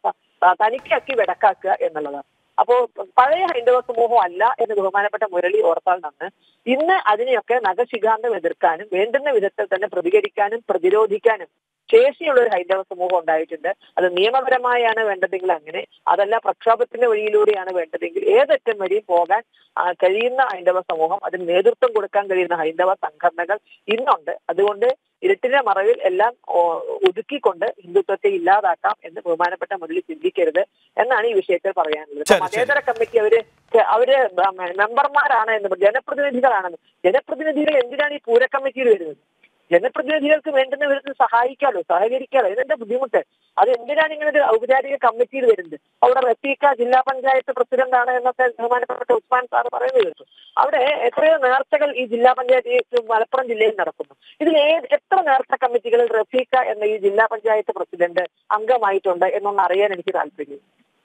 ത- തനിക്കാക്കി വെടക്കാക്കുക എന്നുള്ളതാണ് അപ്പോ പഴയ ഹൈന്ദവ സമൂഹം അല്ല എന്ന് ബഹുമാനപ്പെട്ട മുരളി ഓർത്താൽ നന്ന് ഇന്ന് അതിനെയൊക്കെ നഖശിഖാന്തം എതിർക്കാനും വേണ്ടുന്ന വിധത്തിൽ തന്നെ പ്രതികരിക്കാനും പ്രതിരോധിക്കാനും ശേഷിയുള്ള ഒരു ഹൈന്ദവ സമൂഹം ഉണ്ടായിട്ടുണ്ട് അത് നിയമപരമായാണ് വേണ്ടതെങ്കിൽ അങ്ങനെ അതല്ല പ്രക്ഷോഭത്തിന്റെ വഴിയിലൂടെയാണ് വേണ്ടതെങ്കിൽ ഏതറ്റം വരെയും പോകാൻ ആ, കഴിയുന്ന ഹൈന്ദവ സമൂഹം അതിന് നേതൃത്വം കൊടുക്കാൻ കഴിയുന്ന ഹൈന്ദവ സംഘടനകൾ ഇന്നുണ്ട് അതുകൊണ്ട് ഇരുട്ടിന്റെ മറവിൽ എല്ലാം ഓ, ഒതുക്കിക്കൊണ്ട് ഹിന്ദുത്വത്തെ ഇല്ലാതാക്കാം എന്ന് ബഹുമാനപ്പെട്ട മുരളി ചിന്തിക്കരുത് എന്നാണ് ഈ വിഷയത്തിൽ പറയാനുള്ളത് ഇപ്പൊ ശരി, ശരി. മതേതര കമ്മിറ്റി അവര് അവര് മെമ്പർമാരാണ് എന്ന് പറ- ജനപ്രതിനിധികളാണെന്ന് ജനപ്രതിനിധികൾ എന്തിനാണ് ഈ പൂര കമ്മിറ്റിയിൽ വരുന്നത് ജനപ്രതിനിധികൾക്ക് വേണ്ടുന്ന വിധത്തിൽ സഹായിക്കാലോ സഹകരിക്കാലോ ഇതെന്താ ബുദ്ധിമുട്ട് അത് എന്തിനാണ് ഇങ്ങനെ ഒരു ഔപചാരിക കമ്മിറ്റിയിൽ വരുന്നത് അവിടെ റഫീഖ ജില്ലാ പഞ്ചായത്ത് പ്രസിഡന്റ് ആണ് എന്നൊക്കെ ബഹുമാനപ്പെട്ട ഉസ്മാൻ സാർ പറയുന്നത് കേട്ടു അവിടെ എത്രയോ നേർച്ചകൾ ഈ ജില്ലാ പഞ്ചായത്ത് ഈ മലപ്പുറം ജില്ലയിൽ നടക്കുന്നു ഇതിൽ ഏത് എത്ര നേർച്ച കമ്മിറ്റികളിൽ റഫീഖ എന്ന ഈ ജില്ലാ പഞ്ചായത്ത് പ്രസിഡന്റ് അംഗമായിട്ടുണ്ട് എന്നൊന്ന് അറിയാൻ എനിക്ക് താല്പര്യം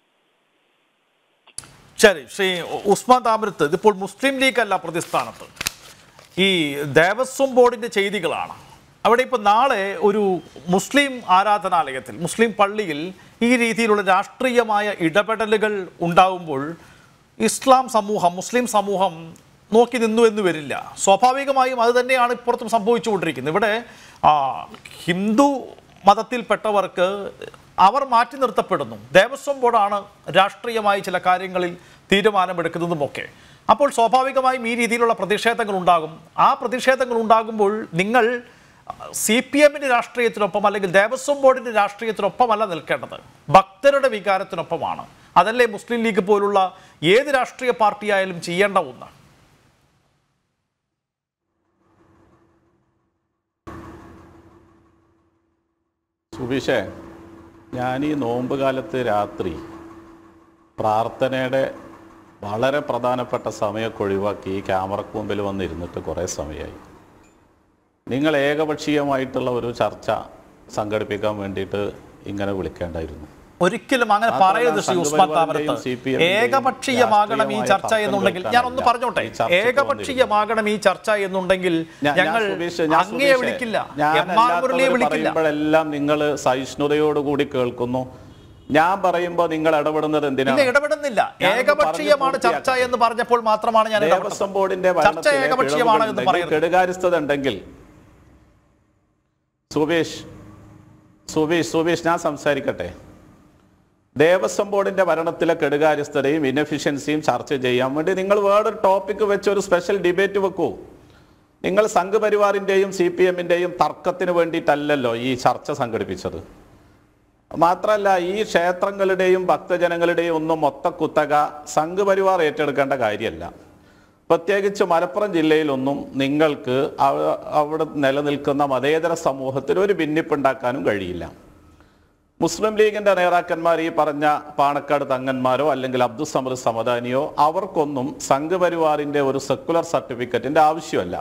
ശരി ശ്രീ ഉസ്മാൻ താമരത്ത് ഇതിപ്പോൾ മുസ്ലിം ലീഗ് അല്ല പ്രതിസ്ഥാനത്ത് ഈ ദേവസ്വം ബോർഡിന്റെ ചെയ്തികളാണ് അവിടെ ഇപ്പോൾ നാളെ ഒരു മുസ്ലിം ആരാധനാലയത്തിൽ മുസ്ലിം പള്ളിയിൽ ഈ രീതിയിലുള്ള രാഷ്ട്രീയമായ ഇടപെടലുകൾ ഉണ്ടാവുമ്പോൾ ഇസ്ലാം സമൂഹം മുസ്ലിം സമൂഹം നോക്കി നിന്നു എന്ന് വരില്ല സ്വാഭാവികമായും അത് തന്നെയാണ് ഇപ്പുറത്തും സംഭവിച്ചുകൊണ്ടിരിക്കുന്നത് ഇവിടെ ആ, ഹിന്ദു മതത്തിൽപ്പെട്ടവർക്ക് അവർ മാറ്റി നിർത്തപ്പെടുന്നു ദേവസ്വം ബോർഡാണ് രാഷ്ട്രീയമായി ചില കാര്യങ്ങളിൽ തീരുമാനമെടുക്കുന്നതുമൊക്കെ അപ്പോൾ സ്വാഭാവികമായും ഈ രീതിയിലുള്ള പ്രതിഷേധങ്ങൾ ഉണ്ടാകും ആ പ്രതിഷേധങ്ങൾ ഉണ്ടാകുമ്പോൾ നിങ്ങൾ സി പി എമ്മിൻ്റെ രാഷ്ട്രീയത്തിനൊപ്പം അല്ലെങ്കിൽ ദേവസ്വം ബോർഡിൻ്റെ രാഷ്ട്രീയത്തിനൊപ്പമല്ല നിൽക്കേണ്ടത് ഭക്തരുടെ വികാരത്തിനൊപ്പമാണ് അതല്ലേ മുസ്ലിം ലീഗ് പോലുള്ള ഏത് രാഷ്ട്രീയ പാർട്ടിയായാലും ചെയ്യേണ്ട ഒന്ന് സുബീഷേ ഞാൻ ഈ നോമ്പ് കാലത്ത് രാത്രി പ്രാർത്ഥനയുടെ വളരെ പ്രധാനപ്പെട്ട സമയമൊക്കെ ഒഴിവാക്കി ഈ ക്യാമറക്ക് മുമ്പിൽ വന്നിരുന്നിട്ട് കുറേ സമയമായി നിങ്ങൾ ഏകപക്ഷീയമായിട്ടുള്ള ഒരു ചർച്ച സംഘടിപ്പിക്കാൻ വേണ്ടിയിട്ട് ഇങ്ങനെ വിളിക്കേണ്ടായിരുന്നു ഒരിക്കലും അങ്ങനെ മാത്രമല്ല, പറയരുത് ശ്രീ ഉസ്മാൻ സംഘപരിവാറിന്റെയും താമരത്ത് CPM ന്റെയും ഏകപക്ഷീയമാകണം ഈ ചർച്ച രാഷ്ട്രീയമായ എന്നുണ്ടെങ്കിൽ തർക്കം ഞാൻ ഒന്ന് തീർക്കാനല്ല പറഞ്ഞോട്ടെ ഈ ചർച്ചയ്ക്ക് ഏകപക്ഷീയമാകണം ഈ ചർച്ച എന്നുണ്ടെങ്കിൽ ഞാൻ- ഞാൻ ഞങ്ങൾ സുബീഷ്, ഞാൻ അങ്ങയെ സുബീഷേ, വിളിക്കില്ല ഞാൻ എം ആർ മുരളിയെ അല്ലാത്തവര് വിളിക്കില്ല പറയുമ്പോഴെല്ലാം നിങ്ങൾ സഹിഷ്ണുതയോടുകൂടി കേൾക്കുന്നു ഞാൻ പറയുമ്പോൾ നിങ്ങൾ ഇടപെടുന്നത് ഇല്ല എന്തിനാണ് ഇടപെടുന്നില്ല ഞാൻ ഏകപക്ഷീയമാണ് പറഞ്ഞു ചർച്ച എന്ന് പറഞ്ഞപ്പോൾ മാത്രമാണ് ഞാൻ ഇടപെട്ടത്. ദേവസ്വം ബോർഡിന്റെ ചർച്ച ഭരണത്തിലെ ഏകപക്ഷീയമാണ് എന്ന് പിഴവുകളുണ്ടെങ്കിൽ, പറയുന്നത് കെടുകാര്യസ്ഥത ഉണ്ടെങ്കിൽ സുബീഷ് സുബീഷ് സുബീഷ് ഞാൻ സംസാരിക്കട്ടെ ദേവസ്വം ബോർഡിന്റെ ഭരണത്തിലെ കെടുകാര്യസ്ഥതയും ഇനഫിഷ്യൻസിയും ചർച്ച ചെയ്യാൻ വേണ്ടി നിങ്ങൾ വേറൊരു ടോപ്പിക്ക് വെച്ച് ഒരു സ്പെഷ്യൽ ഡിബേറ്റ് വെക്കൂ നിങ്ങൾ സംഘപരിവാറിന്റെയും സി പി എമ്മിന്റെയും തർക്കത്തിന് വേണ്ടിയിട്ടല്ലല്ലോ ഈ ചർച്ച സംഘടിപ്പിച്ചത് മാത്രമല്ല ഈ ക്ഷേത്രങ്ങളുടെയും ഭക്തജനങ്ങളുടെയും ഒന്നും മൊത്ത കുത്തക സംഘപരിവാർ ഏറ്റെടുക്കേണ്ട കാര്യമല്ല പ്രത്യേകിച്ച് മലപ്പുറം ജില്ലയിലൊന്നും നിങ്ങൾക്ക് അവ- അവിടെ നിലനിൽക്കുന്ന മതേതര സമൂഹത്തിൽ ഒരു ഭിന്നിപ്പുണ്ടാക്കാനും കഴിയില്ല മുസ്ലിം ലീഗിന്റെ നേതാക്കന്മാർ ഈ പറഞ്ഞ പാണക്കാട് തങ്ങന്മാരോ അല്ലെങ്കിൽ അബ്ദുസമർ സമദാനിയോ അവർക്കൊന്നും സംഘപരിവാറിന്റെ ഒരു സെക്കുലർ സർട്ടിഫിക്കറ്റിന്റെ ആവശ്യമല്ല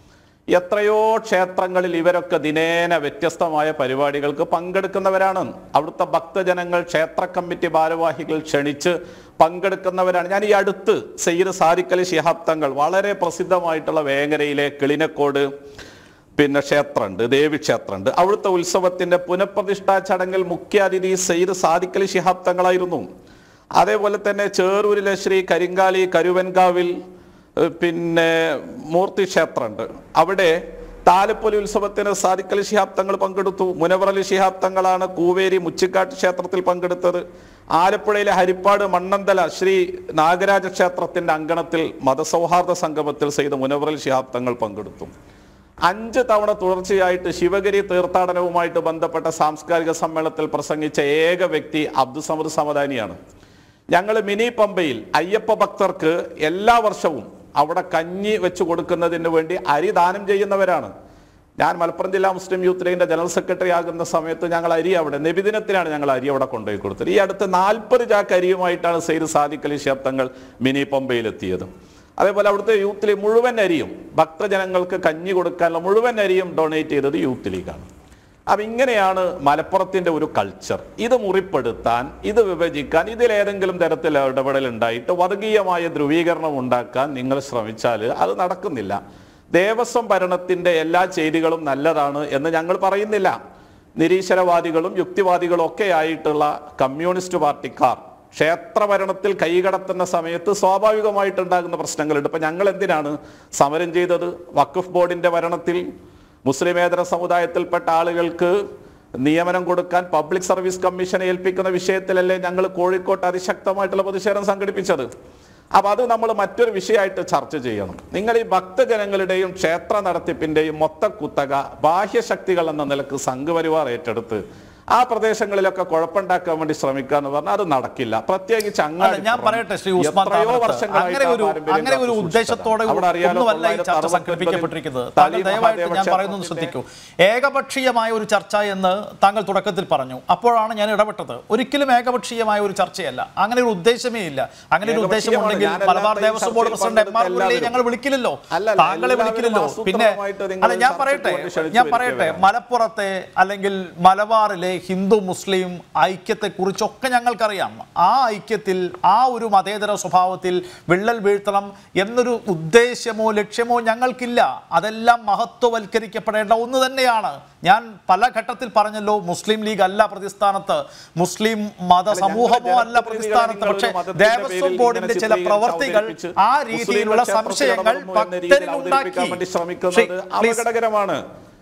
എത്രയോ ക്ഷേത്രങ്ങളിൽ ഇവരൊക്കെ ദിനേന വ്യത്യസ്തമായ പരിപാടികൾക്ക് പങ്കെടുക്കുന്നവരാണ് അവിടുത്തെ ഭക്തജനങ്ങൾ ക്ഷേത്ര കമ്മിറ്റി ഭാരവാഹികൾ ക്ഷണിച്ച് പങ്കെടുക്കുന്നവരാണ് ഞാൻ ഈ അടുത്ത് സയ്യിദ് സാദിഖ് അലി ശിഹാബ് തങ്ങൾ വളരെ പ്രസിദ്ധമായിട്ടുള്ള വേങ്ങരയിലെ കിളിനക്കോട് പിന്നെ ക്ഷേത്രമുണ്ട് ദേവി ക്ഷേത്രമുണ്ട് അവിടുത്തെ ഉത്സവത്തിന്റെ പുനഃപ്രതിഷ്ഠാ ചടങ്ങിൽ മുഖ്യാതിഥി സയ്യിദ് സാദിഖ് അലി ശിഹാബ് തങ്ങളായിരുന്നു അതേപോലെ തന്നെ ചേറൂരിലെ ശ്രീ കരിങ്കാലി കരുവൻകാവിൽ ഏഹ് പിന്നെ മൂർത്തി ക്ഷേത്രമുണ്ട് അവിടെ താലപ്പൊലി ഉത്സവത്തിന് സാദിഖ് അലി ശിഹാബ് തങ്ങൾ പങ്കെടുത്തു മുനവർ അലി ശിഹാബ് തങ്ങളാണ് കൂവേരി മുച്ചിക്കാട്ട് ക്ഷേത്രത്തിൽ പങ്കെടുത്തത് ആലപ്പുഴയിലെ ഹരിപ്പാട് മണ്ണന്തല ശ്രീ നാഗരാജ ക്ഷേത്രത്തിന്റെ അങ്കണത്തിൽ മതസൗഹാർദ്ദ സംഗമത്തിൽ ചെയ്ത മുനവർ അലി ശിഹാബ് തങ്ങൾ പങ്കെടുത്തു അഞ്ച് തവണ തുടർച്ചയായിട്ട് ശിവഗിരി തീർത്ഥാടനവുമായിട്ട് ബന്ധപ്പെട്ട സാംസ്കാരിക സമ്മേളനത്തിൽ പ്രസംഗിച്ച ഏക വ്യക്തി അബ്ദുസമദ് സമദാനിയാണ് ഞങ്ങൾ മിനി പമ്പയിൽ അയ്യപ്പ ഭക്തർക്ക് എല്ലാ വർഷവും അവിടെ കഞ്ഞി വെച്ച് കൊടുക്കുന്നതിന് വേണ്ടി അരി ദാനം ചെയ്യുന്നവരാണ് ഞാൻ മലപ്പുറം ജില്ലാ മുസ്ലിം യൂത്ത് ലീഗിന്റെ ജനറൽ സെക്രട്ടറി ആകുന്ന സമയത്ത് ഞങ്ങൾ അരി അവിടെ നബിദിനത്തിനാണ് ഞങ്ങൾ അരി അവിടെ കൊണ്ടുപോയി കൊടുത്തത് ഈ അടുത്ത് നാൽപ്പത് ചാക്ക് അരിയുമായിട്ടാണ് സെയ്ദ് സാദിഖ് അലി ശബ്ദങ്ങൾ മിനി പമ്പയിലെത്തിയത് അതേപോലെ അവിടുത്തെ യൂത്ത് ലീഗ് മുഴുവൻ അരിയും ഭക്തജനങ്ങൾക്ക് കഞ്ഞി കൊടുക്കാനുള്ള മുഴുവൻ അരിയും ഡൊണേറ്റ് ചെയ്തത് യൂത്ത് ലീഗാണ് അപ്പം ഇങ്ങനെയാണ് മലപ്പുറത്തിന്റെ ഒരു കൾച്ചർ ഇത് മുറിപ്പെടുത്താൻ ഇത് വിഭജിക്കാൻ ഇതിലേതെങ്കിലും തരത്തിൽ ഇടപെടൽ ഉണ്ടായിട്ട് വർഗീയമായ ധ്രുവീകരണം ഉണ്ടാക്കാൻ നിങ്ങൾ ശ്രമിച്ചാൽ അത് നടക്കുന്നില്ല ദേവസ്വം ഭരണത്തിന്റെ എല്ലാ ചെയ്തികളും നല്ലതാണ് എന്ന് ഞങ്ങൾ പറയുന്നില്ല നിരീശ്വരവാദികളും യുക്തിവാദികളും ഒക്കെ ആയിട്ടുള്ള കമ്മ്യൂണിസ്റ്റ് പാർട്ടിക്കാർ ക്ഷേത്രഭരണത്തിൽ കൈകടത്തുന്ന സമയത്ത് സ്വാഭാവികമായിട്ടുണ്ടാകുന്ന പ്രശ്നങ്ങളുണ്ട് ഇപ്പൊ ഞങ്ങൾ എന്തിനാണ് സമരം ചെയ്തത് വഖഫ് ബോർഡിന്റെ ഭരണത്തിൽ മുസ്ലിമേതര സമുദായത്തിൽപ്പെട്ട ആളുകൾക്ക് നിയമനം കൊടുക്കാൻ പബ്ലിക് സർവീസ് കമ്മീഷനെ ഏൽപ്പിക്കുന്ന വിഷയത്തിലല്ലേ ഞങ്ങൾ കോഴിക്കോട്ട് അതിശക്തമായിട്ടുള്ള പ്രതിഷേധം സംഘടിപ്പിച്ചത് അപ്പൊ അത് നമ്മൾ മറ്റൊരു വിഷയമായിട്ട് ചർച്ച ചെയ്യണം നിങ്ങൾ ഈ ഭക്തജനങ്ങളുടെയും ക്ഷേത്ര നടത്തിപ്പിന്റെയും മൊത്ത കുത്തക ബാഹ്യശക്തികൾ എന്ന നിലക്ക് സംഘപരിവാർ ഏറ്റെടുത്ത് ആ പ്രദേശങ്ങളിലൊക്കെ കുഴപ്പമുണ്ടാക്കാൻ വേണ്ടി ശ്രമിക്കുക എന്ന് പറഞ്ഞാൽ അത് നടക്കില്ല പ്രത്യേകിച്ച് അല്ല, അങ്ങാടി ഞാൻ പറയട്ടെ ശ്രീ ഉസ്മാൻ എത്രയോ താമരത്ത്, വർഷങ്ങളായിട്ട് അങ്ങനെ ആ ഒരു പാരമ്പര്യം അങ്ങനെ ഒരു കാത്തു ഉദ്ദേശത്തോടെ സൂക്ഷിച്ചതാണ്. അവിടെ അറിയാലോ ഒന്നുമല്ല ഈ ചർച്ച 1969 സംഘടിപ്പിക്കപ്പെട്ടിരിക്കുന്നത് തളി താങ്കൾ ദയവായിട്ട് ഞാൻ മഹാദേവ പറയുന്നത് ക്ഷേത്രത്തിന്റെ- ശ്രദ്ധിക്കൂ ഏകപക്ഷീയമായ ഒരു ചർച്ച എന്ന് താങ്കൾ തുടക്കത്തിൽ പറഞ്ഞു അപ്പോഴാണ് ഞാൻ ഇടപെട്ടത് ഒരിക്കലും ഏകപക്ഷീയമായ ഒരു ചർച്ചയല്ല അങ്ങനെ ഒരു ഉദ്ദേശമേ ഇല്ല അങ്ങനെ ഒരു ഉദ്ദേശം ഏകപക്ഷീയമാണ്. ഉണ്ടെങ്കിൽ ഞാനല്ലാത്ത മലബാർ ഈ ദേവസ്വം ബോർഡ് ചർച്ചയിൽ പ്രസിഡന്റ് എം ആർ പങ്കെടുത്ത മുരളിയെ എല്ലാവരും. ഞങ്ങൾ വിളിക്കില്ലല്ലോ അല്ലല്ല, താങ്കളെ എല്ലാവരും വിളിക്കില്ലല്ലോ പിന്നെ ആസൂത്രിതമായിട്ട് നിങ്ങൾ അല്ല ഞാൻ ചർച്ചയ്ക്ക് പറയട്ടെ വേണ്ടി ക്ഷണിച്ചു ഞാൻ പറയട്ടെ വരുത്തിയവരാണ്. മലപ്പുറത്തെ അല്ലെങ്കിൽ മലബാറിലെ ഹിന്ദു മുസ്ലിം ഐക്യത്തെക്കുറിച്ചൊക്കെ ഞങ്ങൾക്കറിയാം ആ ഐക്യത്തിൽ ആ ഒരു മതേതര സ്വഭാവത്തിൽ വിള്ളൽ വീഴ്ത്തണം എന്നൊരു ഉദ്ദേശ്യമോ ലക്ഷ്യമോ ഞങ്ങൾക്കില്ല അതെല്ലാം മഹത്വവൽക്കരിക്കപ്പെടേണ്ട ഒന്ന് തന്നെയാണ് ഞാൻ പല ഘട്ടത്തിൽ പറഞ്ഞല്ലോ മുസ്ലിം ലീഗ് അല്ല പ്രതിസ്ഥാനത്ത് മുസ്ലിം മത അല്ല, സമൂഹമോ ഞങ്ങൾ അല്ല ജനപ്രതിനിധികളെ പ്രതിസ്ഥാനത്ത് നിങ്ങൾ പക്ഷേ ഒരു മതത്തിന്റെ ദേവസ്വം പേരിൽ ബോർഡിന്റെ ഇങ്ങനെ ചില ചിത്രീകരിച്ച് പ്രവർത്തികൾ അവതരിപ്പിച്ച് ആ മുസ്ലിം രീതിയിലുള്ള ക്ഷേത്രത്തിൽ സംശയങ്ങൾ ഇടപെടുന്നു എന്ന രീതിയിൽ ഭക്തരിൽ അവതരിപ്പിക്കാൻ ഉണ്ടാക്കി വേണ്ടി ശ്രമിക്കുന്നത് ശ്രീ, please. അപകടകരമാണ്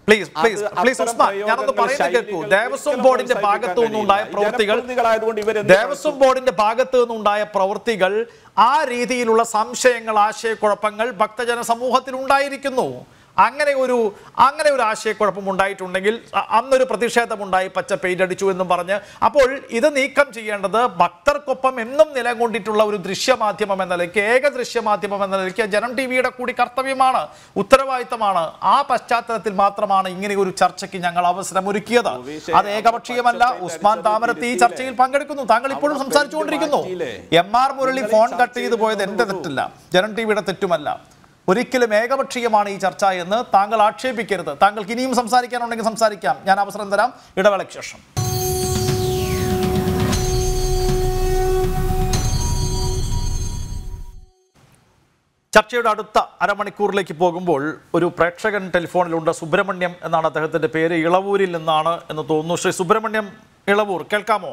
പ്ലീസ് പ്ലീസ് അത് പ്ലീസ് അത്തരം ഉസ്മാൻ ഞാനൊന്ന് പ്രയോഗങ്ങൾ, പറയുന്നത് കേൾക്കൂ ശൈലികൾ ദേവസ്വം ഒരിക്കലും ബോർഡിന്റെ പ്രോത്സാഹിപ്പിക്കാൻ ഭാഗത്തു നിന്നുണ്ടായ കഴിയില്ല. പ്രവൃത്തികൾ ജനപ്രതിനിധികളായതുകൊണ്ട് ഇവരെന്ത് ദേവസ്വം ബോർഡിന്റെ ഭാഗത്തു നിന്നുണ്ടായ പ്രവൃത്തികൾ ആ രീതിയിലുള്ള സംശയങ്ങൾ ആശയക്കുഴപ്പങ്ങൾ ഭക്തജന സമൂഹത്തിൽ ഉണ്ടായിരിക്കുന്നു അങ്ങനെ ഒരു അങ്ങനെ ഒരു ആശയക്കുഴപ്പം ഉണ്ടായിട്ടുണ്ടെങ്കിൽ അ- അന്നൊരു പ്രതിഷേധമുണ്ടായി പച്ച പെയിന്റ് അടിച്ചു എന്നും പറഞ്ഞ് അപ്പോൾ ഇത് നീക്കം ചെയ്യേണ്ടത് ഭക്തർക്കൊപ്പം എന്നും നിലകൊണ്ടിട്ടുള്ള ഒരു ദൃശ്യമാധ്യമം എന്ന നിലയ്ക്ക് ഏക ദൃശ്യമാധ്യമം എന്ന നിലയ്ക്ക് ജനം ടി വിയുടെ കൂടി കർത്തവ്യമാണ് ഉത്തരവാദിത്തമാണ് ആ പശ്ചാത്തലത്തിൽ മാത്രമാണ് ഇങ്ങനെ ഒരു ചർച്ചയ്ക്ക് ഞങ്ങൾ അവസരമൊരുക്കിയത് അത് ഏകപക്ഷീയമല്ല ഉസ്മാൻ താമരത്ത് ഈ ചർച്ചയിൽ പങ്കെടുക്കുന്നു താങ്കൾ ഇപ്പോഴും സംസാരിച്ചുകൊണ്ടിരിക്കുന്നു M R Murali phone cut ചെയ്തു പോയത് എന്റെ തെറ്റല്ല ജനം ടി വിയുടെ തെറ്റുമല്ല ഒരിക്കലും ഏകപക്ഷീയമാണ് ഈ ചർച്ച എന്ന് താങ്കൾ ആക്ഷേപിക്കരുത് താങ്കൾക്ക് ഇനിയും സംസാരിക്കാനുണ്ടെങ്കിൽ സംസാരിക്കാം ഞാൻ അവസരം തരാം ഇടവേളയ്ക്ക് ശേഷം ചർച്ചയുടെ അടുത്ത അരമണിക്കൂറിലേക്ക് പോകുമ്പോൾ ഒരു പ്രേക്ഷകൻ ടെലിഫോണിലുണ്ട് സുബ്രഹ്മണ്യം എന്നാണ് അദ്ദേഹത്തിന്റെ പേര് ഇളവൂരിൽ നിന്നാണ് എന്ന് തോന്നുന്നു ശ്രീ സുബ്രഹ്മണ്യം ഇളവൂർ കേൾക്കാമോ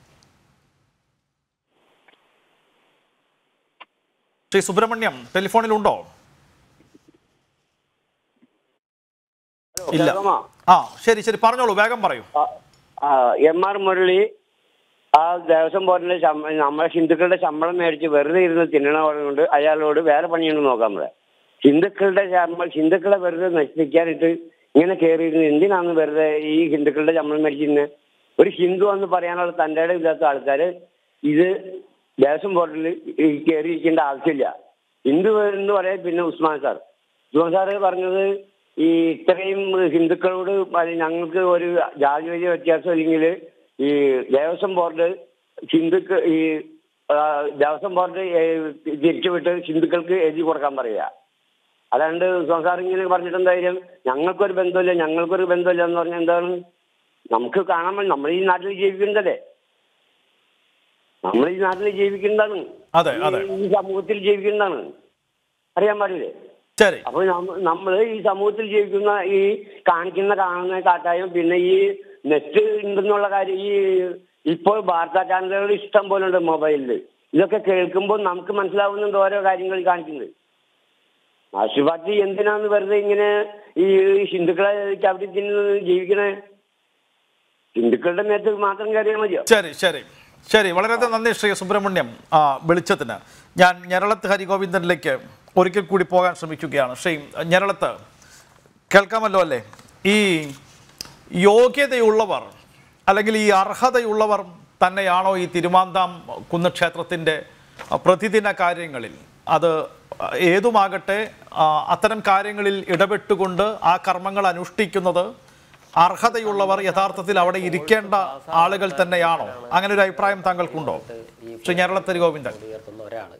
ശ്രീ സുബ്രഹ്മണ്യം ടെലിഫോണിലുണ്ടോ ഇല്ല കേൾക്കാമോ? ആ ശരി ശരി പറഞ്ഞോളൂ വേഗം പറയൂ ആ, ആ, എം ആർ മുരളി ആ ദേവസ്വം ബോർഡിന്റെ ശമ്പ- നമ്മളെ ഹിന്ദുക്കളുടെ ശമ്പളം മേടിച്ച് വെറുതെ ഇരുന്ന് തിന്നണ കൊണ്ട് അയാളോട് വേറെ പണിയുണ്ട് നോക്കാൻ പറയാം ഹിന്ദുക്കളുടെ ശമ്പളം ഹിന്ദുക്കളെ വെറുതെ നശിപ്പിക്കാനിട്ട് ഇങ്ങനെ കയറിയിരുന്ന് എന്തിനാണ് വെറുതെ ഈ ഹിന്ദുക്കളുടെ ശമ്പളം മേടിച്ചിരുന്നത് ഒരു ഹിന്ദു എന്ന് പറയാനുള്ള തൻ്റെ ഇല്ലാത്ത ആൾക്കാർ ഇത് ദേവസ്വം ബോർഡിൽ കയറിയിരിക്കേണ്ട ആവശ്യമില്ല ഹിന്ദു എന്ന് പറയാൻ പിന്നെ ഉസ്മാൻ സാർ ഉസ്മാൻ സാറ് പറഞ്ഞത് ഈ ഇത്രയും ഹിന്ദുക്കളോട് അത് ഞങ്ങൾക്ക് ഒരു ജാതി വലിയ വ്യത്യാസം ഇല്ലെങ്കിൽ ഈ ദേവസ്വം ബോർഡ് ഹിന്ദുക്കൾ ഈ ആ, ദേവസ്വം ബോർഡ് തിരിച്ചുവിട്ട് ഹിന്ദുക്കൾക്ക് എഴുതി കൊടുക്കാൻ പറയുക അല്ലാണ്ട് ഉസ്മാൻ സാർ ഇങ്ങനെ പറഞ്ഞിട്ട് എന്തായാലും ഞങ്ങൾക്കൊരു ബന്ധമില്ല ഞങ്ങൾക്കൊരു ബന്ധമില്ല എന്ന് പറഞ്ഞാൽ എന്താണ് നമുക്ക് കാണാൻ വേണ്ടി നമ്മൾ ഈ നാട്ടിൽ ജീവിക്കുന്നതല്ലേ നമ്മൾ ഈ നാട്ടിൽ ജീവിക്കുന്നതാണ് അതെ, അതെ. ഈ- ഈ സമൂഹത്തിൽ ജീവിക്കുന്നതാണ് അറിയാൻ പാടില്ലേ ശരി അപ്പൊ നമ്മൾ ഈ സമൂഹത്തിൽ ജീവിക്കുന്ന ഈ കാണിക്കുന്ന കാണുന്ന കാട്ടായും പിന്നെ ഈ നെറ്റ് ഉണ്ടെന്നുള്ള കാര്യം ഈ ഇപ്പോൾ വാർത്താ ചാനലുകൾ ഇഷ്ടം പോലെ ഉണ്ട് മൊബൈലിൽ ഇതൊക്കെ കേൾക്കുമ്പോൾ നമുക്ക് മനസ്സിലാവുന്നുണ്ട് ഓരോ കാര്യങ്ങൾ കാണിക്കുന്നത് മാർഷ് പാർട്ടി എന്തിനാന്ന് വെറുതെ ഇങ്ങനെ ഈ ഹിന്ദുക്കളെ ചവിട്ടി തിന്ന് ജീവിക്കണേ ഹിന്ദുക്കളുടെ മേത്ത് മാത്രം കയറിയാൽ മതിയോ ശരി ശരി ശരി വളരെയധികം നന്ദി ശ്രീ സുബ്രഹ്മണ്യം ആ വെളിച്ചത്തിന് ഞാൻ ഞരളത്ത് ഹരിഗോവിന്ദനിലേക്ക് ഒരിക്കൽ കൂടി പോകാൻ ശ്രമിക്കുകയാണ് ശ്രീ ഞരളത്ത് കേൾക്കാമല്ലോ അല്ലേ ഈ യോഗ്യതയുള്ളവർ അല്ലെങ്കിൽ ഈ അർഹതയുള്ളവർ തന്നെയാണോ ഈ തിരുമാന്താം കുന്നക്ഷേത്രത്തിൻ്റെ പ്രതിദിന കാര്യങ്ങളിൽ അത് ഏതുമാകട്ടെ ആ, അത്തരം കാര്യങ്ങളിൽ ഇടപെട്ടുകൊണ്ട് ആ കർമ്മങ്ങൾ അനുഷ്ഠിക്കുന്നത് അർഹതയുള്ളവർ യഥാർത്ഥത്തിൽ അവിടെ ഇരിക്കേണ്ട ആളുകൾ തന്നെയാണോ അങ്ങനെ ഒരു അഭിപ്രായം താങ്കൾക്കുണ്ടോ ശ്രീ ഞരളത്തരി ഗോവിന്ദൻ ഉയർത്തുന്ന ഒരാൾ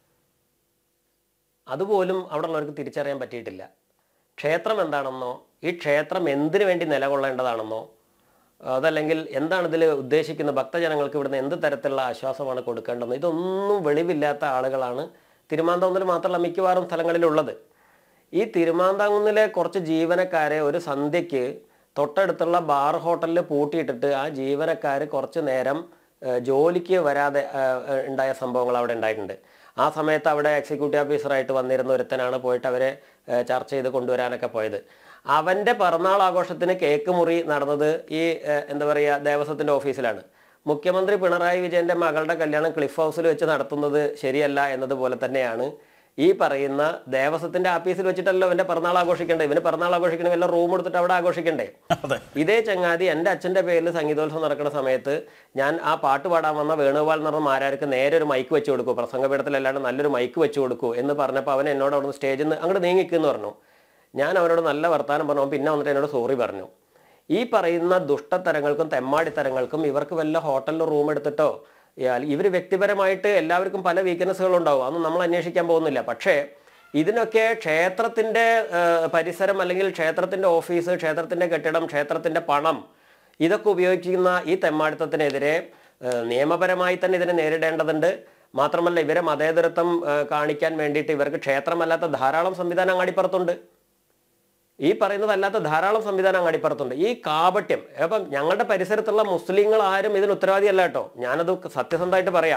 അതുപോലും അവിടെ ഉള്ളവർക്ക് തിരിച്ചറിയാൻ പറ്റിയിട്ടില്ല ക്ഷേത്രം എന്താണെന്നോ ഈ ക്ഷേത്രം എന്തിനു വേണ്ടി നിലകൊള്ളേണ്ടതാണെന്നോ അതല്ലെങ്കിൽ എന്താണ് ഇതിൽ ഉദ്ദേശിക്കുന്നത് ഭക്തജനങ്ങൾക്ക് ഇവിടുന്ന് എന്ത് തരത്തിലുള്ള ആശ്വാസമാണ് കൊടുക്കേണ്ടതെന്ന് ഇതൊന്നും വെളിവില്ലാത്ത ആളുകളാണ് തിരുമാന്താകുന്നിൽ മാത്രമല്ല മിക്കവാറും സ്ഥലങ്ങളിലുള്ളത് ഈ തിരുമാന്താകുന്നിലെ കുറച്ച് ജീവനക്കാരെ ഒരു സന്ധ്യയ്ക്ക് തൊട്ടടുത്തുള്ള ബാർ ഹോട്ടലിൽ പൂട്ടിയിട്ടിട്ട് ആ ജീവനക്കാർ കുറച്ച് നേരം ഏഹ്, ജോലിക്ക് വരാതെ ഏഹ്, ഏഹ്, ഉണ്ടായ സംഭവങ്ങൾ അവിടെ ഉണ്ടായിട്ടുണ്ട് ആ സമയത്ത് അവിടെ എക്സിക്യൂട്ടീവ് ഓഫീസറായിട്ട് വന്നിരുന്ന ഒരുത്തനാണ് പോയിട്ട് അവരെ ഏഹ്, ചർച്ച ചെയ്ത് കൊണ്ടുവരാനൊക്കെ പോയത് അവൻ്റെ പിറന്നാൾ ആഘോഷത്തിന് കേക്ക് മുറി നടന്നത് ഈ ഏഹ്, എന്താ പറയുക ദേവസ്വത്തിൻ്റെ ഓഫീസിലാണ് മുഖ്യമന്ത്രി പിണറായി വിജയന്റെ മകളുടെ കല്യാണം ക്ലിഫ് ഹൗസിൽ വെച്ച് നടത്തുന്നത് ശരിയല്ല എന്നതുപോലെ തന്നെയാണ് ഈ പറയുന്ന ദേവസ്വത്തിന്റെ ആഫീസിൽ വെച്ചിട്ടല്ലോ ഇവന്റെ പിറന്നാൾ ആഘോഷിക്കണ്ടേ ഇവന് പിറന്നാൾ ആഘോഷിക്കണേ വല്ല റൂം എടുത്തിട്ട് അവിടെ ആഘോഷിക്കണ്ടേ അതെ ഇതേ ചങ്ങാതി എൻ്റെ അച്ഛൻ്റെ പേരിൽ സംഗീതോത്സവം നടക്കുന്ന സമയത്ത് ഞാൻ ആ പാട്ട് പാടാൻ വന്ന വേണുഗോപാൽ എന്ന് പറഞ്ഞ മാരാർക്ക് നേരെ ഒരു മൈക്ക് വെച്ച് കൊടുക്കൂ പ്രസംഗപീഠത്തിലല്ലാണ്ട് നല്ലൊരു മൈക്ക് വെച്ച് കൊടുക്കൂ എന്ന് പറഞ്ഞപ്പോൾ അവൻ എന്നോട് അവിടുന്ന് സ്റ്റേജിൽ നിന്ന് അങ്ങോട്ട് നീങ്ങിക്കുന്ന് പറഞ്ഞു ഞാൻ അവനോട് നല്ല വർത്താനം പറഞ്ഞു അവൻ പിന്നെ വന്നിട്ട് എന്നോട് സോറി പറഞ്ഞു ഈ പറയുന്ന ദുഷ്ടത്തരങ്ങൾക്കും തെമ്മാടിത്തരങ്ങൾക്കും ഇവർക്ക് വല്ല ഹോട്ടലിൽ റൂം എടുത്തിട്ടോ ഇവർ വ്യക്തിപരമായിട്ട് എല്ലാവർക്കും പല വീക്ക്നെസ്സുകളുണ്ടാവും അതൊന്നും നമ്മൾ അന്വേഷിക്കാൻ പോകുന്നില്ല പക്ഷേ ഇതിനൊക്കെ ക്ഷേത്രത്തിന്റെ ഏഹ്, പരിസരം അല്ലെങ്കിൽ ക്ഷേത്രത്തിന്റെ ഓഫീസ് ക്ഷേത്രത്തിന്റെ കെട്ടിടം ക്ഷേത്രത്തിന്റെ പണം ഇതൊക്കെ ഉപയോഗിക്കുന്ന ഈ തെമ്മാടിത്തത്തിനെതിരെ ഏഹ്, നിയമപരമായി തന്നെ ഇതിനെ നേരിടേണ്ടതുണ്ട് മാത്രമല്ല ഇവരെ മതേതരത്വം ഏഹ്, കാണിക്കാൻ വേണ്ടിയിട്ട് ഇവർക്ക് ക്ഷേത്രമല്ലാത്ത ധാരാളം സംവിധാനം അങ്ങാടിപ്പുറത്തുണ്ട് ഈ പറയുന്നതല്ലാത്ത ധാരാളം സംവിധാനം അങ്ങാടിപ്പുറത്തുണ്ട് ഈ കാപട്യം അപ്പം ഞങ്ങളുടെ പരിസരത്തുള്ള മുസ്ലിങ്ങൾ ആരും ഇതിന് ഉത്തരവാദിയല്ല കേട്ടോ ഞാനത് സത്യസന്ധമായിട്ട് പറയാം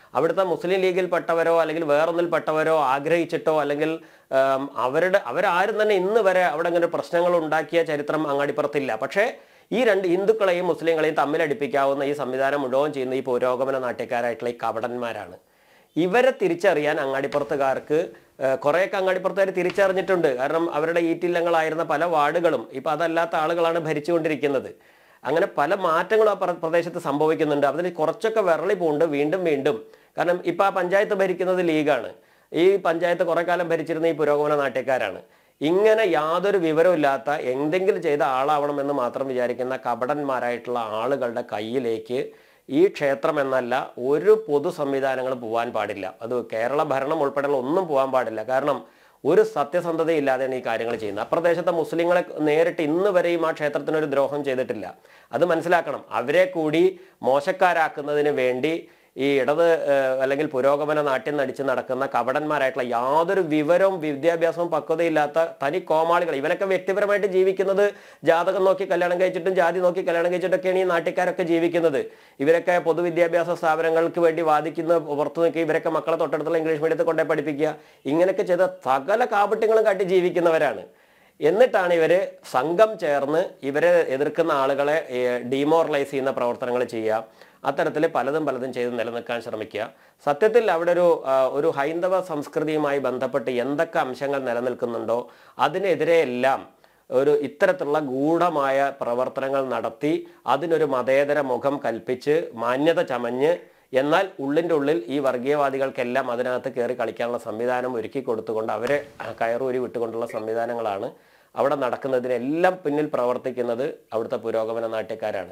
അവിടുത്തെ മുസ്ലിം ലീഗിൽപ്പെട്ടവരോ അല്ലെങ്കിൽ വേറൊന്നിൽപ്പെട്ടവരോ ആഗ്രഹിച്ചിട്ടോ അല്ലെങ്കിൽ ആം, അവരുടെ അവരാരും തന്നെ ഇന്ന് വരെ അവിടെ അങ്ങനെ പ്രശ്നങ്ങൾ ഉണ്ടാക്കിയ ചരിത്രം അങ്ങാടിപ്പുറത്തില്ല പക്ഷേ ഈ രണ്ട് ഹിന്ദുക്കളെയും മുസ്ലിങ്ങളെയും തമ്മിലടിപ്പിക്കാവുന്ന ഈ സംവിധാനം മുഴുവൻ ചെയ്യുന്ന ഈ പുരോഗമന നാട്യക്കാരായിട്ടുള്ള ഈ കപടന്മാരാണ് ഇവരെ തിരിച്ചറിയാൻ അങ്ങാടിപ്പുറത്തുകാർക്ക് ഏഹ്, കുറേയൊക്കെ അങ്ങാടിപ്പുറത്തുകാർ തിരിച്ചറിഞ്ഞിട്ടുണ്ട് കാരണം അവരുടെ ഈറ്റില്ലങ്ങളായിരുന്ന പല വാർഡുകളും ഇപ്പം അതല്ലാത്ത ആളുകളാണ് ഭരിച്ചുകൊണ്ടിരിക്കുന്നത് അങ്ങനെ പല മാറ്റങ്ങളും ആ പ്ര- പ്രദേശത്ത് സംഭവിക്കുന്നുണ്ട് അതിൽ കുറച്ചൊക്കെ വിരളി പോകുന്നുണ്ട് വീണ്ടും വീണ്ടും കാരണം ഇപ്പം ആ പഞ്ചായത്ത് ഭരിക്കുന്നത് ലീഗാണ് ഈ പഞ്ചായത്ത് കുറെ കാലം ഭരിച്ചിരുന്ന ഈ പുരോഗമന നാട്യക്കാരാണ് ഇങ്ങനെ യാതൊരു വിവരമില്ലാത്ത എന്തെങ്കിലും ചെയ്ത ആളാവണമെന്ന് മാത്രം വിചാരിക്കുന്ന കപടന്മാരായിട്ടുള്ള ആളുകളുടെ കയ്യിലേക്ക് ഈ ക്ഷേത്രം എന്നല്ല ഒരു പൊതു സംവിധാനങ്ങളും പോകാൻ പാടില്ല അത് കേരള ഭരണം ഉൾപ്പെടെയുള്ള ഒന്നും പോകാൻ പാടില്ല കാരണം ഒരു സത്യസന്ധതയില്ലാതെയാണ് ഈ കാര്യങ്ങൾ ചെയ്യുന്നത് അപ്രദേശത്തെ മുസ്ലിങ്ങളെ നേരിട്ട് ഇന്ന് വരെയും ആ ക്ഷേത്രത്തിന് ഒരു ദ്രോഹം ചെയ്തിട്ടില്ല അത് മനസ്സിലാക്കണം അവരെ കൂടി മോശക്കാരാക്കുന്നതിന് വേണ്ടി ഈ ഇടത് ഏഹ്, അല്ലെങ്കിൽ പുരോഗമന നാട്യം നടിച്ച് നടക്കുന്ന കപടന്മാരായിട്ടുള്ള യാതൊരു വിവരവും വിദ്യാഭ്യാസവും പക്വതയില്ലാത്ത തനി കോമാളികൾ ഇവനൊക്കെ വ്യക്തിപരമായിട്ട് ജീവിക്കുന്നത് ജാതകം നോക്കി കല്യാണം കഴിച്ചിട്ടും ജാതി നോക്കി കല്യാണം കഴിച്ചിട്ടൊക്കെയാണ് ഈ നാട്ടുകാരൊക്കെ ജീവിക്കുന്നത് ഇവരൊക്കെ പൊതുവിദ്യാഭ്യാസ സ്ഥാപനങ്ങൾക്ക് വേണ്ടി വാദിക്കുന്ന പുറത്തു നിൽക്കുക ഇവരൊക്കെ മക്കളെ തൊട്ടടുത്തുള്ള ഇംഗ്ലീഷ് മീഡിയത്തിൽ കൊണ്ടുപോയി പഠിപ്പിക്കുക ഇങ്ങനെയൊക്കെ ചെയ്ത സകല കാപട്യങ്ങളും കാട്ടി ജീവിക്കുന്നവരാണ് എന്നിട്ടാണ് ഇവര് സംഘം ചേർന്ന് ഇവരെ എതിർക്കുന്ന ആളുകളെ ഡീമോറലൈസ് ചെയ്യുന്ന പ്രവർത്തനങ്ങൾ ചെയ്യുക അത്തരത്തിൽ പലതും പലതും ചെയ്ത് നിലനിൽക്കാൻ ശ്രമിക്കുക സത്യത്തിൽ അവിടെ ഒരു ആ, ഒരു ഹൈന്ദവ സംസ്കൃതിയുമായി ബന്ധപ്പെട്ട് എന്തൊക്കെ അംശങ്ങൾ നിലനിൽക്കുന്നുണ്ടോ അതിനെതിരെ എല്ലാം ഒരു ഇത്തരത്തിലുള്ള ഗൂഢമായ പ്രവർത്തനങ്ങൾ നടത്തി അതിനൊരു മതേതര മുഖം കൽപ്പിച്ച് മാന്യത ചമഞ്ഞ് എന്നാൽ ഉള്ളിൻ്റെ ഉള്ളിൽ ഈ വർഗീയവാദികൾക്കെല്ലാം അതിനകത്ത് കയറി കളിക്കാനുള്ള സംവിധാനം ഒരുക്കി കൊടുത്തുകൊണ്ട് അവരെ കയറൂരി വിട്ടുകൊണ്ടുള്ള സംവിധാനങ്ങളാണ് അവിടെ നടക്കുന്നതിനെല്ലാം പിന്നിൽ പ്രവർത്തിക്കുന്നത് അവിടുത്തെ പുരോഗമന നാട്യക്കാരാണ്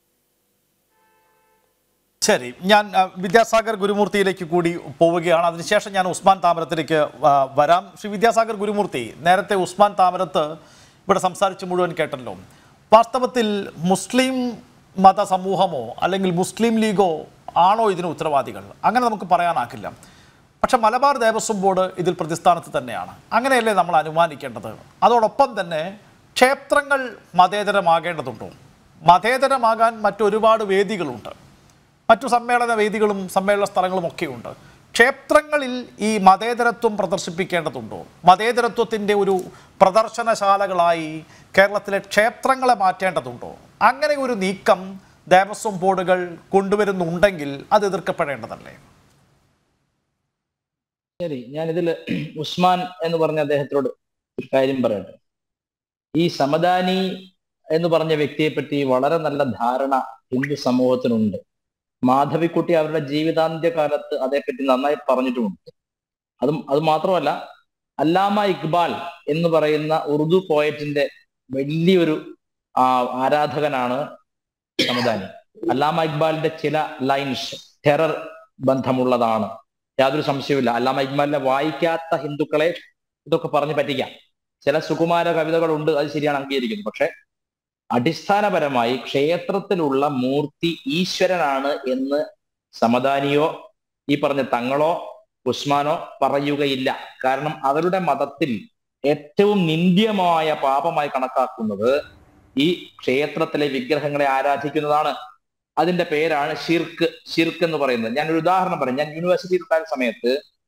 ശരി ഞാൻ ആ, വിദ്യാസാഗർ ഗുരുമൂർത്തിയിലേക്ക് കൂടി പോവുകയാണ് അതിനുശേഷം ഞാൻ ഉസ്മാൻ താമരത്തിലേക്ക് ആ, വരാം ശ്രീ വിദ്യാസാഗർ ഗുരുമൂർത്തി നേരത്തെ ഉസ്മാൻ താമരത്ത് ഇവിടെ സംസാരിച്ച് മുഴുവൻ കേട്ടല്ലോ വാസ്തവത്തിൽ മുസ്ലിം മത സമൂഹമോ അല്ലെങ്കിൽ മുസ്ലിം ലീഗോ ആണോ ഇതിന് ഉത്തരവാദികൾ അങ്ങനെ നമുക്ക് പറയാനാകില്ല പക്ഷെ മലബാർ ദേവസ്വം ബോർഡ് ഇതിൽ പ്രതിസ്ഥാനത്ത് തന്നെയാണ് അങ്ങനെയല്ലേ നമ്മൾ അനുമാനിക്കേണ്ടത് അതോടൊപ്പം തന്നെ ക്ഷേത്രങ്ങൾ മതേതരമാകേണ്ടതുണ്ടോ മതേതരമാകാൻ മറ്റൊരുപാട് വേദികളുണ്ട് മറ്റു സമ്മേളന വേദികളും സമ്മേളന സ്ഥലങ്ങളും ഒക്കെയുണ്ട് ക്ഷേത്രങ്ങളിൽ ഈ മതേതരത്വം പ്രദർശിപ്പിക്കേണ്ടതുണ്ടോ മതേതരത്വത്തിൻ്റെ ഒരു പ്രദർശനശാലകളായി കേരളത്തിലെ ക്ഷേത്രങ്ങളെ മാറ്റേണ്ടതുണ്ടോ അങ്ങനെ ഒരു നീക്കം ദേവസ്വം ബോർഡുകൾ കൊണ്ടുവരുന്നുണ്ടെങ്കിൽ അത് എതിർക്കപ്പെടേണ്ടതല്ലേ ശരി ഞാനിതിൽ ഉസ്മാൻ എന്ന് പറഞ്ഞ അദ്ദേഹത്തോട് ഒരു കാര്യം പറയട്ടെ ഈ സമദാനി എന്ന് പറഞ്ഞ വ്യക്തിയെ പറ്റി വളരെ നല്ല ധാരണ ഹിന്ദു സമൂഹത്തിനുണ്ട് മാധവിക്കുട്ടി അവരുടെ ജീവിതാന്ത്യ കാലത്ത് അതേപ്പറ്റി നന്നായി പറഞ്ഞിട്ടുമുണ്ട് അതും അത് മാത്രമല്ല അല്ലാമ ഇക്ബാൽ എന്ന് പറയുന്ന ഉറുദു പോയറ്റിന്റെ വലിയൊരു ആ ആരാധകനാണ് സമദാനി അല്ലാമ ഇക്ബാലിന്റെ ചില ലൈൻസ് ടെറർ ബന്ധമുള്ളതാണ് യാതൊരു സംശയവുമില്ല അല്ലാമ ഇക്ബാലിനെ വായിക്കാത്ത ഹിന്ദുക്കളെ ഇതൊക്കെ പറഞ്ഞു പറ്റിക്കാം ചില സുകുമാര കവിതകളുണ്ട് അത് ശരിയാണ് അംഗീകരിക്കുന്നത് പക്ഷെ അടിസ്ഥാനപരമായി ക്ഷേത്രത്തിലുള്ള മൂർത്തി ഈശ്വരനാണ് എന്ന് സമദാനിയോ ഈ പറഞ്ഞ തങ്ങളോ ഉസ്മാനോ പറയുകയില്ല കാരണം അവരുടെ മതത്തിൽ ഏറ്റവും നിന്ദ്യമായ പാപമായി കണക്കാക്കുന്നത് ഈ ക്ഷേത്രത്തിലെ വിഗ്രഹങ്ങളെ ആരാധിക്കുന്നതാണ് അതിന്റെ പേരാണ് ഷിർക്ക് ഷിർക്ക് എന്ന് പറയുന്നത് ഞാൻ ഒരു ഉദാഹരണം പറയും ഞാൻ യൂണിവേഴ്സിറ്റിയിൽ ഉണ്ടായ സമയത്ത്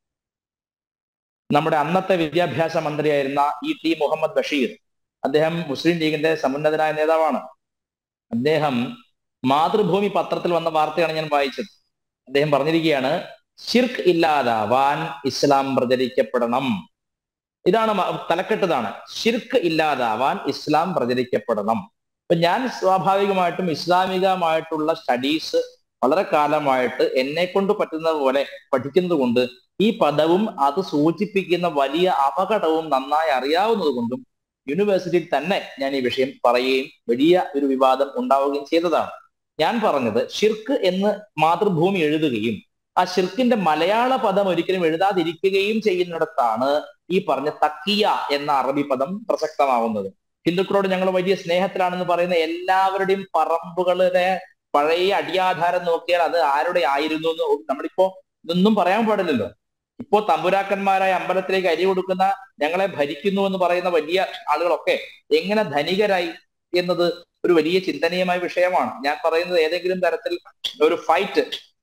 നമ്മുടെ അന്നത്തെ വിദ്യാഭ്യാസ മന്ത്രിയായിരുന്ന ഇ ടി മുഹമ്മദ് ബഷീർ അദ്ദേഹം മുസ്ലിം ലീഗിന്റെ സമുന്നതനായ നേതാവാണ് അദ്ദേഹം മാതൃഭൂമി പത്രത്തിൽ വന്ന വാർത്തയാണ് ഞാൻ വായിച്ചത് അദ്ദേഹം പറഞ്ഞിരിക്കുകയാണ് ഷിർക്ക് ഇല്ലാതാവാൻ ഇസ്ലാം പ്രചരിക്കപ്പെടണം ഇതാണ് മ- തലക്കെട്ടതാണ് ഷിർക്ക് ഇല്ലാതാവാൻ ഇസ്ലാം പ്രചരിക്കപ്പെടണം അപ്പൊ ഞാൻ സ്വാഭാവികമായിട്ടും ഇസ്ലാമികമായിട്ടുള്ള സ്റ്റഡീസ് വളരെ കാലമായിട്ട് എന്നെ കൊണ്ട് പറ്റുന്നത് പോലെ പഠിക്കുന്നത് കൊണ്ട് ഈ പദവും അത് സൂചിപ്പിക്കുന്ന വലിയ അപകടവും നന്നായി അറിയാവുന്നത് കൊണ്ടും യൂണിവേഴ്സിറ്റിയിൽ തന്നെ ഞാൻ ഈ വിഷയം പറയുകയും വലിയ ഒരു വിവാദം ഉണ്ടാവുകയും ചെയ്തതാണ് ഞാൻ പറഞ്ഞത് ഷിർക്ക് എന്ന് മാതൃഭൂമി എഴുതുകയും ആ ഷിർക്കിന്റെ മലയാള പദം ഒരിക്കലും എഴുതാതിരിക്കുകയും ചെയ്യുന്നിടത്താണ് ഈ പറഞ്ഞ തക്കിയ എന്ന അറബി പദം പ്രസക്തമാവുന്നത് ഹിന്ദുക്കളോട് ഞങ്ങൾ വലിയ സ്നേഹത്തിലാണെന്ന് പറയുന്ന എല്ലാവരുടെയും പറമ്പുകളുടെ പഴയ അടിയാധാരം നോക്കിയാൽ അത് ആരുടെ ആയിരുന്നു എന്ന് നമ്മളിപ്പോ ഇതൊന്നും പറയാൻ പാടില്ലല്ലോ ഇപ്പോ തമ്പുരാക്കന്മാരായ അമ്പലത്തിലേക്ക് അരി കൊടുക്കുന്ന ഞങ്ങളെ ഭരിക്കുന്നു എന്ന് പറയുന്ന വലിയ ആളുകളൊക്കെ എങ്ങനെ ധനികരായി എന്നത് ഒരു വലിയ ചിന്തനീയമായ വിഷയമാണ് ഞാൻ പറയുന്നത് ഏതെങ്കിലും തരത്തിൽ ഒരു ഫൈറ്റ്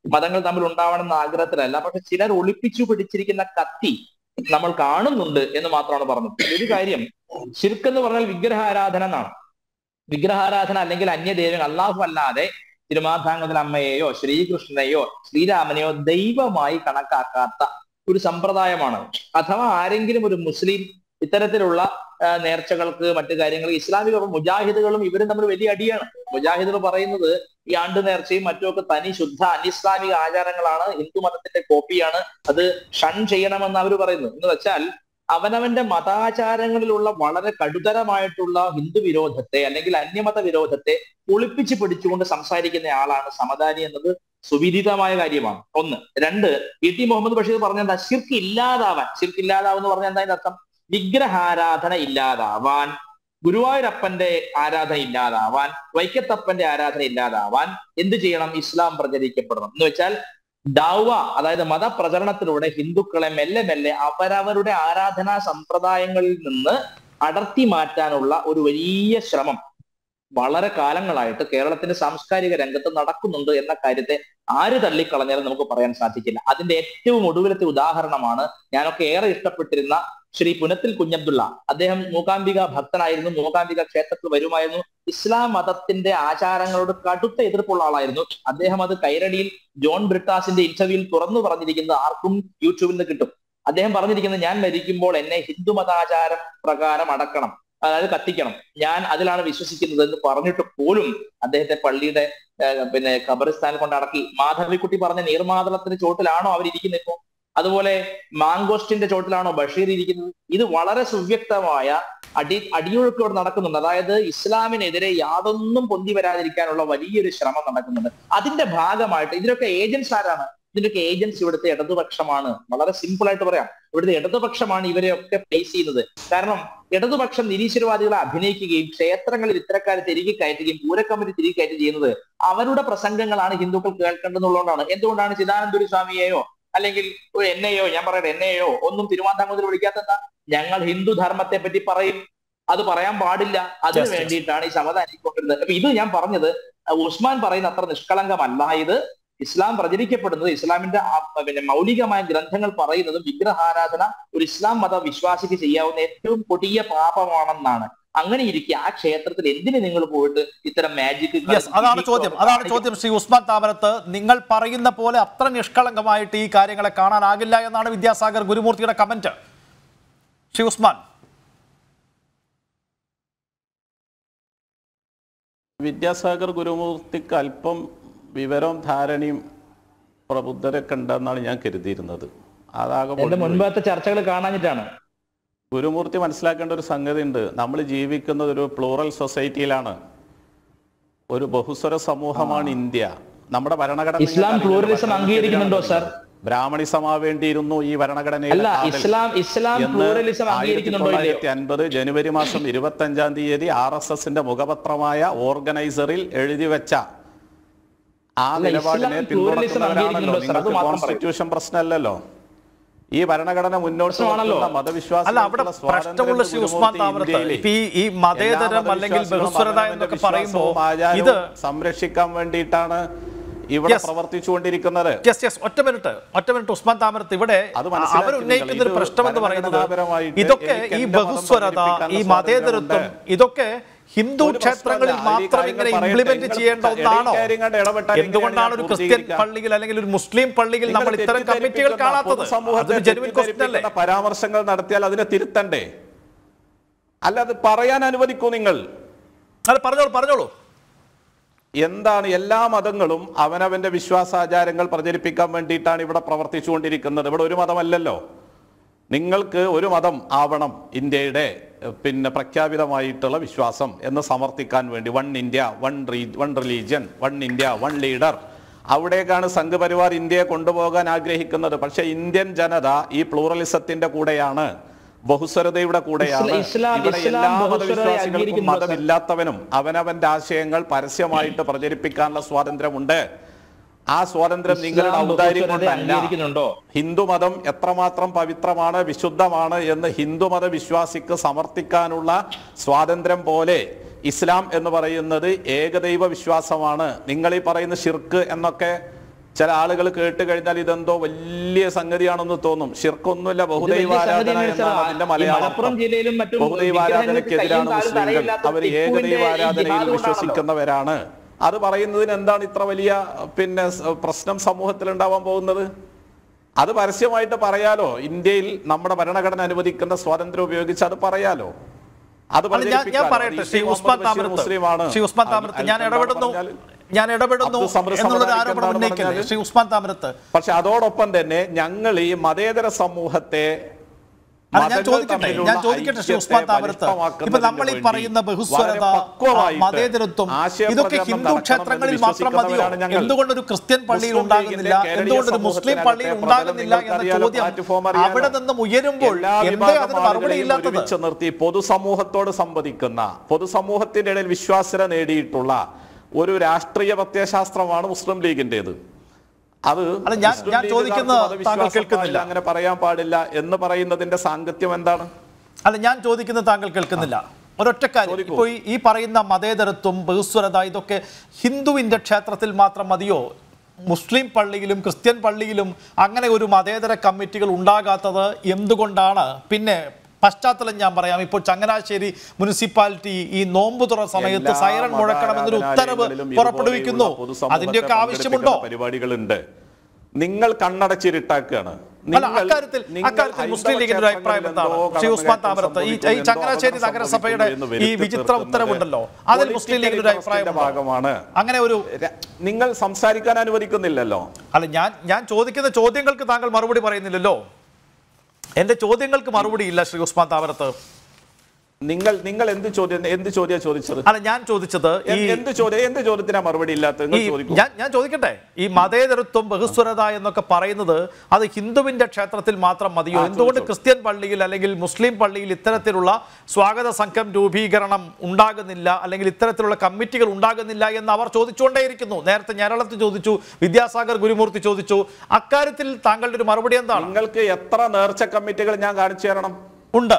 മതങ്ങൾ തമ്മിൽ ഉണ്ടാവണം എന്ന ആഗ്രഹത്തിലല്ല പക്ഷെ ചിലർ ഒളിപ്പിച്ചു പിടിച്ചിരിക്കുന്ന കത്തി നമ്മൾ കാണുന്നുണ്ട് എന്ന് മാത്രമാണ് പറഞ്ഞത് ഒരു കാര്യം ശിർക്ക് എന്ന് പറഞ്ഞാൽ വിഗ്രഹാരാധന എന്നാണ് വിഗ്രഹാരാധന അല്ലെങ്കിൽ അന്യദൈവങ്ങൾ അള്ളാഹു അല്ലാതെ തിരുമാധാംഗത്തിൽ അമ്മയെയോ ശ്രീകൃഷ്ണനെയോ ശ്രീരാമനെയോ ദൈവമായി കണക്കാക്കാത്ത ഒരു സമ്പ്രദായമാണ് അഥവാ ആരെങ്കിലും ഒരു മുസ്ലിം ഇത്തരത്തിലുള്ള ആ, നേർച്ചകൾക്ക് മറ്റു കാര്യങ്ങൾ ഇസ്ലാമിക മുജാഹിദുകളും ഇവരും തമ്മിൽ വലിയ അടിയാണ് മുജാഹിദുകൾ പറയുന്നത് ഈ ആണ്ട് നേർച്ചയും മറ്റുമൊക്കെ തനി ശുദ്ധ അനിസ്ലാമിക ആചാരങ്ങളാണ് ഹിന്ദു മതത്തിന്റെ കോപ്പിയാണ് അത് ഷൻ ചെയ്യണമെന്ന് അവർ പറയുന്നു എന്ന് വെച്ചാൽ അവനവന്റെ മതാചാരങ്ങളിലുള്ള വളരെ കടുതരമായിട്ടുള്ള ഹിന്ദു വിരോധത്തെ അല്ലെങ്കിൽ അന്യമത വിരോധത്തെ ഒളിപ്പിച്ചു പിടിച്ചുകൊണ്ട് സംസാരിക്കുന്ന ആളാണ് സമദാനി എന്നത് സുവിദിതമായ കാര്യമാണ് ഒന്ന് രണ്ട് ഇ ടി മുഹമ്മദ് ബഷീർ പറഞ്ഞ എന്താ ശിർക്ക് ഇല്ലാതാവാൻ ശിർക്ക് ഇല്ലാതാവെന്ന് പറഞ്ഞ എന്താ അതിന്റെ അർത്ഥം വിഗ്രഹാരാധന ഇല്ലാതാവാൻ ഗുരുവായൂരപ്പന്റെ ആരാധന ഇല്ലാതാവാൻ വൈക്കത്തപ്പന്റെ ആരാധന ഇല്ലാതാവാൻ എന്ത് ചെയ്യണം ഇസ്ലാം പ്രചരിക്കപ്പെടണം എന്ന് വെച്ചാൽ ദാവ അതായത് മതപ്രചരണത്തിലൂടെ ഹിന്ദുക്കളെ മെല്ലെ മെല്ലെ അവരവരുടെ ആരാധനാ സമ്പ്രദായങ്ങളിൽ നിന്ന് അടർത്തി മാറ്റാനുള്ള ഒരു വലിയ ശ്രമം വളരെ കാലങ്ങളായിട്ട് കേരളത്തിന്റെ സാംസ്കാരിക രംഗത്ത് നടക്കുന്നുണ്ട് എന്ന കാര്യത്തെ ആര് തള്ളിക്കളഞ്ഞാലും നമുക്ക് പറയാൻ സാധിക്കില്ല അതിന്റെ ഏറ്റവും ഒടുവിലത്തെ ഉദാഹരണമാണ് ഞാനൊക്കെ ഏറെ ഇഷ്ടപ്പെട്ടിരുന്ന ശ്രീ പുനത്തിൽ കുഞ്ഞബ്ദുള്ള അദ്ദേഹം മൂകാംബിക ഭക്തനായിരുന്നു മൂകാംബിക ക്ഷേത്രത്തിൽ വരുമായിരുന്നു ഇസ്ലാം മതത്തിന്റെ ആചാരങ്ങളോട് കടുത്ത എതിർപ്പുള്ള ആളായിരുന്നു അദ്ദേഹം അത് കൈരടിയിൽ ജോൺ ബ്രിട്ടാസിന്റെ ഇന്റർവ്യൂവിൽ തുറന്നു പറഞ്ഞിരിക്കുന്നത് ആർക്കും യൂട്യൂബിൽ നിന്ന് കിട്ടും അദ്ദേഹം പറഞ്ഞിരിക്കുന്നത് ഞാൻ മരിക്കുമ്പോൾ എന്നെ ഹിന്ദു മതാചാരം പ്രകാരം അടക്കണം അതായത് കത്തിക്കണം ഞാൻ അതിലാണ് വിശ്വസിക്കുന്നത് എന്ന് പറഞ്ഞിട്ട് പോലും അദ്ദേഹത്തെ പള്ളിയുടെ ഏഹ്, പിന്നെ ഖബറിസ്ഥാനിൽ കൊണ്ട് അടക്കി മാധവിക്കുട്ടി പറഞ്ഞ നീർമാതളത്തിന്റെ ചോട്ടിലാണോ അവരിയ്ക്കുന്നത് ഇപ്പോ അതുപോലെ മാങ്കോസ്റ്റിന്റെ ചോട്ടിലാണോ ബഷീർ ഇരിക്കുന്നത് ഇത് വളരെ സുവ്യക്തമായ അടി അടിയൊഴുക്കോട് നടക്കുന്നുണ്ട് അതായത് ഇസ്ലാമിനെതിരെ യാതൊന്നും പൊന്തി വരാതിരിക്കാനുള്ള വലിയൊരു ശ്രമം നടക്കുന്നുണ്ട് അതിന്റെ ഭാഗമായിട്ട് ഇതിനൊക്കെ ഏജൻസ് ആരാണ് ഇതിന്റെയൊക്കെ ഏജൻസ് ഇവിടുത്തെ ഇടതുപക്ഷമാണ് വളരെ സിമ്പിൾ ആയിട്ട് പറയാം ഇവിടുത്തെ ഇടതുപക്ഷമാണ് ഇവരെയൊക്കെ ഫേസ് ചെയ്യുന്നത് കാരണം ഇടതുപക്ഷം നിരീശ്വരവാദികളെ അഭിനയിക്കുകയും ക്ഷേത്രങ്ങളിൽ ഇത്തരക്കാരെ തിരികെ കയറ്റുകയും പൂരക്കമ്മിറ്റി തിരികെ കയറ്റുകയും ചെയ്യുന്നത് അവരുടെ പ്രസംഗങ്ങളാണ് ഹിന്ദുക്കൾ കേൾക്കേണ്ടതെന്നുള്ളതുകൊണ്ടാണ് എന്തുകൊണ്ടാണ് ചിദാനന്ദപുരി സ്വാമിയെയോ അല്ലെങ്കിൽ ഒരു എന്നെയോ ഞാൻ പറയട്ടെ എന്നെയോ ഒന്നും തിരുവാന്താംകുന്നതിൽ വിളിക്കാത്തെന്താ ഞങ്ങൾ ഹിന്ദു ധർമ്മത്തെ പറ്റി പറയും അത് പറയാൻ പാടില്ല അതിനു Yes, yes. വേണ്ടിയിട്ടാണ് ഈ സമാധാനിക്കൊണ്ടിരുന്നത് അപ്പൊ ഇത് ഞാൻ പറഞ്ഞത് അഹ് ഉസ്മാൻ പറയുന്ന അത്ര നിഷ്കളങ്കമല്ല ഇത് ഇസ്ലാം പ്രചരിക്കപ്പെടുന്നത് ഇസ്ലാമിന്റെ ആ- പിന്നെ മൗലികമായ ഗ്രന്ഥങ്ങൾ പറയുന്നതും വിഗ്രഹാരാധന ഒരു ഇസ്ലാം മത വിശ്വാസിക്ക് ചെയ്യാവുന്ന ഏറ്റവും കൊടിയ പാപമാണെന്നാണ് അങ്ങനെ ഇരിക്കെ ആ ക്ഷേത്രത്തിൽ എന്തിന് നിങ്ങൾ പോയിട്ട് ഇത്തരം മാജിക് യെസ് അതാണ് ചോദ്യം അതാണ് ചോദ്യം ശ്രീ ഉസ്മാൻ താമരത്ത് നിങ്ങൾ പറയുന്ന പോലെ അത്ര നിഷ്കളങ്കമായിട്ട് ഈ കാര്യങ്ങളെ കാണാനാകില്ല എന്നാണ് വിദ്യാസാഗർ ഗുരുമൂർത്തിയുടെ കമന്റ് ശ്രീ ഉസ്മാൻ വിദ്യാസാഗർ ഗുരുമൂർത്തിക്ക് അല്പം വിവരവും ധാരണയും പ്രബുദ്ധരൊക്കെ ഉണ്ടെന്നാണ് ഞാൻ കരുതിയിരുന്നത് അതാകെ എന്റെ പൊളിഞ്ഞുപോയി. മുൻപത്തെ ചർച്ചകൾ കാണാഞ്ഞിട്ടാണ് ഗുരുമൂർത്തി മനസ്സിലാക്കേണ്ട ഒരു സംഗതി ഉണ്ട് നമ്മൾ ജീവിക്കുന്നത് ഒരു പ്ലൂറൽ സൊസൈറ്റിയിലാണ് ഒരു ബഹുസ്വര സമൂഹമാണ് ഇന്ത്യ നമ്മുടെ ഭരണഘടന ഇസ്ലാം pluralism അംഗീകരിക്കുന്നുണ്ടോ, സർ? ബ്രാഹ്മണിസമാവേണ്ടിയിരുന്നു ഈ ഭരണഘടനയിൽ അല്ല ഇസ്ലാം ഇസ്ലാം പ്ലൂറലിസം അംഗീകരിക്കുന്നുണ്ടോ ഇല്ലയോ തൊള്ളായിരത്തി അൻപത് ജനുവരി മാസം ഇരുപത്തി അഞ്ചാം തീയതി ആർ എസ് എസിന്റെ മുഖപത്രമായ ഓർഗനൈസറിൽ എഴുതി വെച്ച ആ അല്ല, നിലപാടിനെ ഇസ്ലാം pluralism പിന്തുണക്കുന്നവരാണല്ലോ അംഗീകരിക്കുന്നുണ്ടോ, സർ? അത് നിങ്ങൾക്ക് മാത്രം പറയൂ. കോൺസ്റ്റിറ്റ്യൂഷൻ പ്രശ്നമല്ലല്ലോ ഈ ഭരണഘടന മുന്നോട്ട് പ്രശ്നമാണല്ലോ. വെക്കുന്ന മതവിശ്വാസം അല്ല അവിടെ പ്രശ്നമുള്ള ശ്രീ ഉസ്മാൻ താമരത്ത് ഇപ്പൊ ഈ ഈ മതേതരം അല്ലെങ്കിൽ ബഹുസ്വരത എന്നൊക്കെ പറയുമ്പോൾ ഇത് സംരക്ഷിക്കാൻ വേണ്ടിയിട്ടാണ് ഇവിടെ Yes. പ്രവർത്തിച്ചുകൊണ്ടിരിക്കുന്നത് യെസ് യെസ് ഒറ്റ മിനിറ്റ് ഒറ്റ മിനിറ്റ് ഉസ്മാൻ താമരത്ത് ഇവിടെ അത് മനസ്സിലാക്കി അവർ ഉന്നയിക്കുന്ന നിങ്ങൾ. ഒരു ഇത് പ്രശ്നം എന്ന് പറയുന്നത് ഭരണഘടനാപരമായിട്ട് ഇതൊക്കെ എനിക്ക് ഈ എന്റെ മതം ബഹുസ്വരത പ്രചരിപ്പിക്കാനുള്ള ഈ മതേതരത്വം സ്വാതന്ത്ര്യമുണ്ട്. ഇതൊക്കെ ഹിന്ദു ഒരു ക്ഷേത്രങ്ങളിൽ പ്രശ്നമില്ല. ആ ഈ മാത്രം കാര്യങ്ങൾ ഇങ്ങനെ പറയട്ടെ. ഇംപ്ലിമെന്റ് നിങ്ങൾ ചെയ്യേണ്ട ഇടയിൽ ഒന്നാണോ കാര്യങ്ങൾ ഇടപെട്ടാൽ എന്തുകൊണ്ടാണ് ഒരു എങ്ങനെയാണ് ക്രിസ്ത്യൻ പൂർത്തീകരിക്കുക? പള്ളിയിൽ അല്ലെങ്കിൽ ഒരു മുസ്ലിം പള്ളിയിൽ നിങ്ങൾ നമ്മൾ ഇത്തരം കമ്മിറ്റികൾ തെറ്റിദ്ധരിപ്പിക്കുന്ന കാണാത്തത് പൊതുസമൂഹത്തെ അതൊരു ജെനുവിൻ ക്വസ്റ്റ്യൻ അല്ലേ തെറ്റിദ്ധരിപ്പിക്കുന്ന പരാമർശങ്ങൾ നടത്തിയാൽ അതിനെ തിരുത്തണ്ടേ അല്ല അത് പറയാൻ അനുവദിക്കൂ നിങ്ങൾ അത് പറഞ്ഞോളൂ പറഞ്ഞോളൂ എന്താണ് എല്ലാ മതങ്ങളും അവനവന്റെ വിശ്വാസാചാരങ്ങൾ പ്രചരിപ്പിക്കാൻ വേണ്ടിയിട്ടാണ് ഇവിടെ പ്രവർത്തിച്ചുകൊണ്ടിരിക്കുന്നത് ഇവിടെ ഒരു മതമല്ലല്ലോ നിങ്ങൾക്ക് ഒരു മതം ആവണം ഇന്ത്യയുടെ എഹ്, പിന്നെ പ്രഖ്യാപിതമായിട്ടുള്ള വിശ്വാസം എന്ന് സമർത്ഥിക്കാൻ വേണ്ടി one India one re one religion one India one leader അവിടേക്കാണ് സംഘപരിവാർ ഇന്ത്യയെ കൊണ്ടുപോകാൻ ആഗ്രഹിക്കുന്നത് പക്ഷേ ഇന്ത്യൻ ജനത ഈ പ്ലൂറലിസത്തിന്റെ കൂടെയാണ് ബഹുസ്വരതയുടെ കൂടെയാണ് ഇസ്ലാം- ഇവിടെ ഇസ്ലാം എല്ലാ ബഹുസ്വരതയെ മതവിശ്വാസികൾക്കും അംഗീകരിക്കുന്നുണ്ടോ, സർ? മതമില്ലാത്തവനും അവനവന്റെ ആശയങ്ങൾ പരസ്യമായിട്ട് പ്രചരിപ്പിക്കാനുള്ള സ്വാതന്ത്ര്യമുണ്ട് ആ സ്വാതന്ത്ര്യം നിങ്ങളുടെ ഇസ്ലാം ഔദാര്യം ബഹുസ്വരതയെ കൊണ്ടല്ല അംഗീകരിക്കുന്നുണ്ടോ ഹിന്ദുമതം എത്രമാത്രം പവിത്രമാണ് വിശുദ്ധമാണ് എന്ന് ഹിന്ദുമത വിശ്വാസിക്ക് സമർത്ഥിക്കാനുള്ള സ്വാതന്ത്ര്യം പോലെ ഇസ്ലാം എന്ന് പറയുന്നത് ഏകദൈവ വിശ്വാസമാണ് നിങ്ങൾ ഈ പറയുന്ന ഷിർക്ക് എന്നൊക്കെ ചില ആളുകൾ കേട്ട് കഴിഞ്ഞാൽ ഇതെന്തോ വലിയ സംഗതിയാണെന്ന് തോന്നും ഷിർക്കൊന്നുമില്ല ഇത് വലിയ ബഹുദൈവാരാധന സംഗതിയാണ് എന്നാണ് സാർ. അതിന്റെ ഈ മലയാളം മലപ്പുറം ജില്ലയിലും മറ്റും ബഹുദൈവാരാധനക്കെതിരാണ് വിഗ്രഹങ്ങൾക്ക് മുസ്ലിങ്ങൾ കയ്യും കാലും അവർ തലയില്ലാത്ത ടിപ്പുവിന്റെ ഈ ഏകദൈവാരാധനയിൽ ജിഹാദ് കൊണ്ടാണല്ലോ. വിശ്വസിക്കുന്നവരാണ് അത് പറയുന്നതിന് എന്താണ് ഇത്ര വലിയ പിന്നെ സ് പ്രശ്നം സമൂഹത്തിൽ ഉണ്ടാവാൻ പോകുന്നത് അത് പരസ്യമായിട്ട് പറയാലോ ഇന്ത്യയിൽ നമ്മുടെ ഭരണഘടന അനുവദിക്കുന്ന സ്വാതന്ത്ര്യം ഉപയോഗിച്ച് അത് പറയാലോ അത് അല്ല, ഞാൻ ഞാൻ പ്രചരിപ്പിക്കാലോ. പറയട്ടെ അത് ശ്രീ ഈ ഉസ്മാൻ മുഹമ്മദ് ബഷീർ താമരത്ത് മുസ്ലിമാണ് ശ്രീ ഉസ്മാൻ അൽ- താമരത്ത് അൽ- ഞാൻ എന്താണ് ഇടപെടുന്നു പറഞ്ഞാൽ ഞാൻ ഇടപെടുന്നു അബ്ദുൾ സമർ എന്നുള്ളൊരു സമദാനിക്ക് ആരോപണം എന്താണ് ഉന്നയിക്കല്ലേ പറഞ്ഞാൽ? ശ്രീ ഉസ്മാൻ താമരത്ത് പക്ഷെ അതോടൊപ്പം തന്നെ ഞങ്ങൾ ഈ മതേതര സമൂഹത്തെ അല്ല ഞാൻ മതങ്ങൾ ചോദിക്കട്ടെ തമ്മിലുള്ള ഞാൻ ചോദിക്കട്ടെ ശ്രീ ഐക്യത്തെ ഉസ്മാൻ താമരത്ത് ഇപ്പൊ ബലിഷ്ഠമാക്കുന്നതിന് നമ്മൾ ഈ വേണ്ടി പറയുന്ന ബഹുസ്വരത വളരെ പക്വമായിട്ട് മതേതരത്വം ആശയപ്രചരണം ഇതൊക്കെ ഹിന്ദു നടത്തണമെന്ന് ക്ഷേത്രങ്ങളിൽ മാത്രം മതിയോ വിശ്വസിക്കുന്നവരാണ് ഞങ്ങൾ. എന്തുകൊണ്ടൊരു ക്രിസ്ത്യൻ പള്ളിയിൽ മുസ്ലിം ഉണ്ടാകുന്നില്ല ലീഗിന്റെ എന്തുകൊണ്ടൊരു കേരളീയ മുസ്ലിം പള്ളിയിൽ സമൂഹത്തിനകത്തെ ഉണ്ടാകുന്നില്ല എന്ന പ്രബലം ചോദ്യം പ്ലാറ്റ്ഫോം അറിയാലോ. അവിടെ നിന്നും ഉയരുമ്പോൾ എല്ലാ എന്തേ വിഭാഗം അതിന് മറുപടി ആളുകളെയും ഇല്ലാത്തത് ഒരുമിച്ച് നിർത്തി പൊതുസമൂഹത്തോട് സംവദിക്കുന്ന പൊതുസമൂഹത്തിന്റെ ഇടയിൽ വിശ്വാസ്യത നേടിയിട്ടുള്ള ഒരു രാഷ്ട്രീയ പ്രത്യയശാസ്ത്രമാണ് മുസ്ലിം ലീഗിന്റേത് അത് അല്ല, ഞാൻ- മുസ്ലിം ഞാൻ ലീഗുകാർക്ക് ചോദിക്കുന്നത് മതവിശ്വാസം താങ്കൾ കേൾക്കുന്നില്ല. പാടില്ല, അങ്ങനെ പറയാൻ പാടില്ല എന്ന് പറയുന്നതിന്റെ സാങ്കത്യം എന്താണ് അല്ല ഞാൻ ചോദിക്കുന്നത് താങ്കൾ കേൾക്കുന്നില്ല ഒരൊറ്റ കാര്യം ചോദിക്കൂ. ഇപ്പോൾ ഈ- ഈ പറയുന്ന മതേതരത്വം ബഹുസ്വരത ഇതൊക്കെ ഹിന്ദുവിന്റെ ക്ഷേത്രത്തിൽ മാത്രം മതിയോ മുസ്ലിം പള്ളിയിലും ക്രിസ്ത്യൻ പള്ളിയിലും അങ്ങനെ ഒരു മതേതര കമ്മിറ്റികൾ ഉണ്ടാകാത്തത് എന്തുകൊണ്ടാണ് പിന്നെ പശ്ചാത്തലം ഞാൻ പറയാം ഇപ്പോൾ ചങ്ങനാശ്ശേരി മുനിസിപ്പാലിറ്റി ഈ നോമ്പ് തുറ സമയത്ത് എല്ലാ സൈറൻ മുഴക്കണം എന്നൊരു ഉത്തരവ് മതാരാധനാലയങ്ങളിലും പുറപ്പെടുവിക്കുന്നു ഇതുപോലെയുള്ള പൊതുസമൂഹത്തെ അതിന്റെയൊക്കെ ആവശ്യമുണ്ടോ പങ്കെടുപ്പിക്കുന്ന പരിപാടികളുണ്ട് നിങ്ങൾ കണ്ണടച്ചിരുട്ടാക്കുകയാണ് അല്ല അക്കാര്യത്തിൽ അക്കാര്യത്തിൽ മുസ്ലിം ലീഗിന്റെ ഒരു അഭിപ്രായം എന്താണ് ശ്രീ ഉസ്മാൻ താമരത്ത് ഈ ഈ ചങ്ങനാശ്ശേരി നഗരസഭയുടെ ഈ വിചിത്ര ഉത്തരവുണ്ടല്ലോ അതിൽ മുസ്ലിം ലീഗിന്റെ ഒരു അഭിപ്രായം ഉണ്ടോ? ഭാഗമാണ് അങ്ങനെ ഒരു ര- നിങ്ങൾ സംസാരിക്കാൻ അനുവദിക്കുന്നില്ലല്ലോ അല്ല ഞാൻ ഞാൻ ചോദിക്കുന്ന ചോദ്യങ്ങൾക്ക് താങ്കൾ മറുപടി പറയുന്നില്ലല്ലോ എന്റെ ചോദ്യങ്ങൾക്ക് മറുപടി ഇല്ല ശ്രീ ഉസ്മാൻ താമരത്ത് നിങ്ങൾ നിങ്ങൾ എന്ത് ചോദ്യം എന്ത് ചോദ്യം ചോദിച്ചത് അല്ല ഞാൻ ചോദിച്ചത് ഈ എന്ത് എന്ത് ചോദ്യം എന്ത് ചോദ്യത്തിനാ മറുപടി ഇല്ലാത്തത് ഈ നിങ്ങൾ ചോദിക്കൂ ഞാൻ ഞാൻ ചോദിക്കട്ടെ ഈ മതേതരത്വം ബഹുസ്വരത എന്നൊക്കെ പറയുന്നത് അത് ഹിന്ദുവിന്റെ ക്ഷേത്രത്തിൽ മാത്രം മതിയോ ആ, എന്തുകൊണ്ട് ചോദിച്ചോ. ക്രിസ്ത്യൻ പള്ളിയിൽ അല്ലെങ്കിൽ മുസ്ലിം പള്ളിയിൽ ഇത്തരത്തിലുള്ള സ്വാഗത സംഘം രൂപീകരണം ഉണ്ടാകുന്നില്ല അല്ലെങ്കിൽ ഇത്തരത്തിലുള്ള കമ്മിറ്റികൾ ഉണ്ടാകുന്നില്ല എന്ന് അവർ ചോദിച്ചുകൊണ്ടേയിരിക്കുന്നു നേരത്തെ ഞരളത്ത് ചോദിച്ചു വിദ്യാസാഗർ ഗുരുമൂർത്തി ചോദിച്ചു അക്കാര്യത്തിൽ താങ്കളുടെ ഒരു മറുപടി എന്താണ് നിങ്ങൾക്ക് എത്ര നേർച്ച കമ്മിറ്റികൾ ഞാൻ കാണിച്ചു തരണം ഉണ്ട്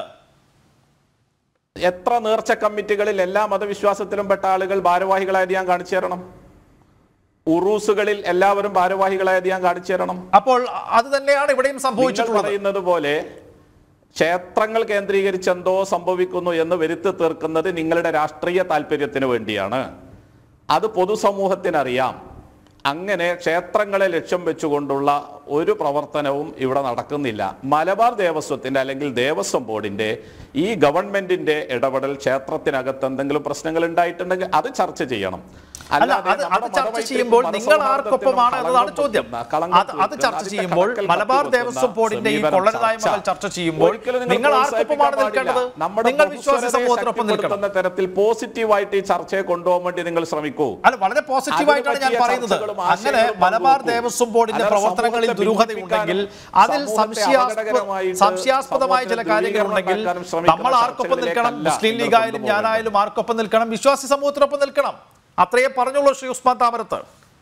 എത്ര നേർച്ച കമ്മിറ്റികളിൽ എല്ലാ മതവിശ്വാസത്തിലും പെട്ട ആളുകൾ ഭാരവാഹികളായത് ഞാൻ കാണിച്ചു തരണം ഉറൂസുകളിൽ എല്ലാവരും ഭാരവാഹികളായത് ഞാൻ കാണിച്ചു തരണം അപ്പോൾ അത് തന്നെയാണ് ഇവിടെയും നിങ്ങൾ സംഭവിച്ചിട്ടുള്ളത് പറയുന്നത് പോലെ ക്ഷേത്രങ്ങൾ കേന്ദ്രീകരിച്ച് എന്തോ സംഭവിക്കുന്നു എന്ന് വരുത്തി തീർക്കുന്നത് നിങ്ങളുടെ രാഷ്ട്രീയ താല്പര്യത്തിന് വേണ്ടിയാണ് അത് പൊതുസമൂഹത്തിനറിയാം അങ്ങനെ ക്ഷേത്രങ്ങളെ ലക്ഷ്യം വെച്ചുകൊണ്ടുള്ള ഒരു പ്രവർത്തനവും ഇവിടെ നടക്കുന്നില്ല മലബാർ ദേവസ്വത്തിന്റെ അല്ലെങ്കിൽ ദേവസ്വം ബോർഡിന്റെ ഈ ഗവൺമെന്റിന്റെ ഇടപെടൽ ക്ഷേത്രത്തിനകത്ത് എന്തെങ്കിലും പ്രശ്നങ്ങൾ ഉണ്ടായിട്ടുണ്ടെങ്കിൽ അത് ചർച്ച ചെയ്യണം അല്ല അല്ലാതെ അത് അത് നമ്മുടെ ചർച്ച മതമൈത്രിക്കും ചെയ്യുമ്പോൾ നിങ്ങൾ മതസൗഹാർദ്ദത്തിനും ആർക്കൊപ്പമാണ് എന്നതാണ് കളങ്കം ചോദ്യം വരുത്തുന്ന, കളങ്കം അത് അത് വരുത്തുന്ന, ചർച്ച അതിന്റെ ചെയ്യുമ്പോൾ കടക്കൽ മലബാർ കത്തിവെക്കുന്ന ദേവസ്വം ബോർഡിന്റെ ഈ സമീപനം കൊള്ളരുതായ്മകൾ ചർച്ച. ചർച്ച ചെയ്യുമ്പോൾ ഒരിക്കലും നിങ്ങൾ ആർക്കൊപ്പമാണ് പ്രോത്സാഹിപ്പിക്കാൻ നിൽക്കേണ്ടത് പാടില്ല. നമ്മുടെ നിങ്ങൾ വിശ്വാസി ബഹുസ്വരതയെ സമൂഹത്തിനൊപ്പം നിൽക്കണം ശക്തിപ്പെടുത്തുന്ന തരത്തിൽ പോസിറ്റീവായിട്ട് ഈ ചർച്ചയെ കൊണ്ടുപോകാൻ വേണ്ടി നിങ്ങൾ ശ്രമിക്കൂ അല്ല വളരെ പോസിറ്റീവായിട്ടാണ് ഞാൻ അതിന് പറ്റിയ പറയുന്നത് ചർച്ചകളും അങ്ങനെ ആശയങ്ങളും മലബാർ പങ്കുവെക്കൂ. ദേവസ്വം ബോർഡിന്റെ അല്ലാതെ പ്രവർത്തനങ്ങളിൽ സമൂഹത്തെ ദുരൂഹതയുണ്ടെങ്കിൽ ഭിന്നിപ്പിക്കാനും അതിൽ സമൂഹത്തെ സംശയാസ്പ അപകടകരമായിട്ട് സംശയാസ്പദമായ ചില സമൂഹത്തിന് കാര്യങ്ങളുണ്ടെങ്കിൽ ധ്രുവീകരണം ഉണ്ടാക്കാനും നമ്മൾ ശ്രമിക്കുന്ന ആർക്കൊപ്പം നിൽക്കണം ചർച്ചകളിലേക്കല്ല മുസ്ലിം നിങ്ങൾ ലീഗായാലും കൊണ്ടുപോകേണ്ടത്. ഞാനായാലും ആർക്കൊപ്പം നിൽക്കണം വിശ്വാസി സമൂഹത്തിനൊപ്പം നിൽക്കണം അത്രയേ പറഞ്ഞുള്ളൂ ശ്രീ ഉസ്മാൻ താമരത്ത്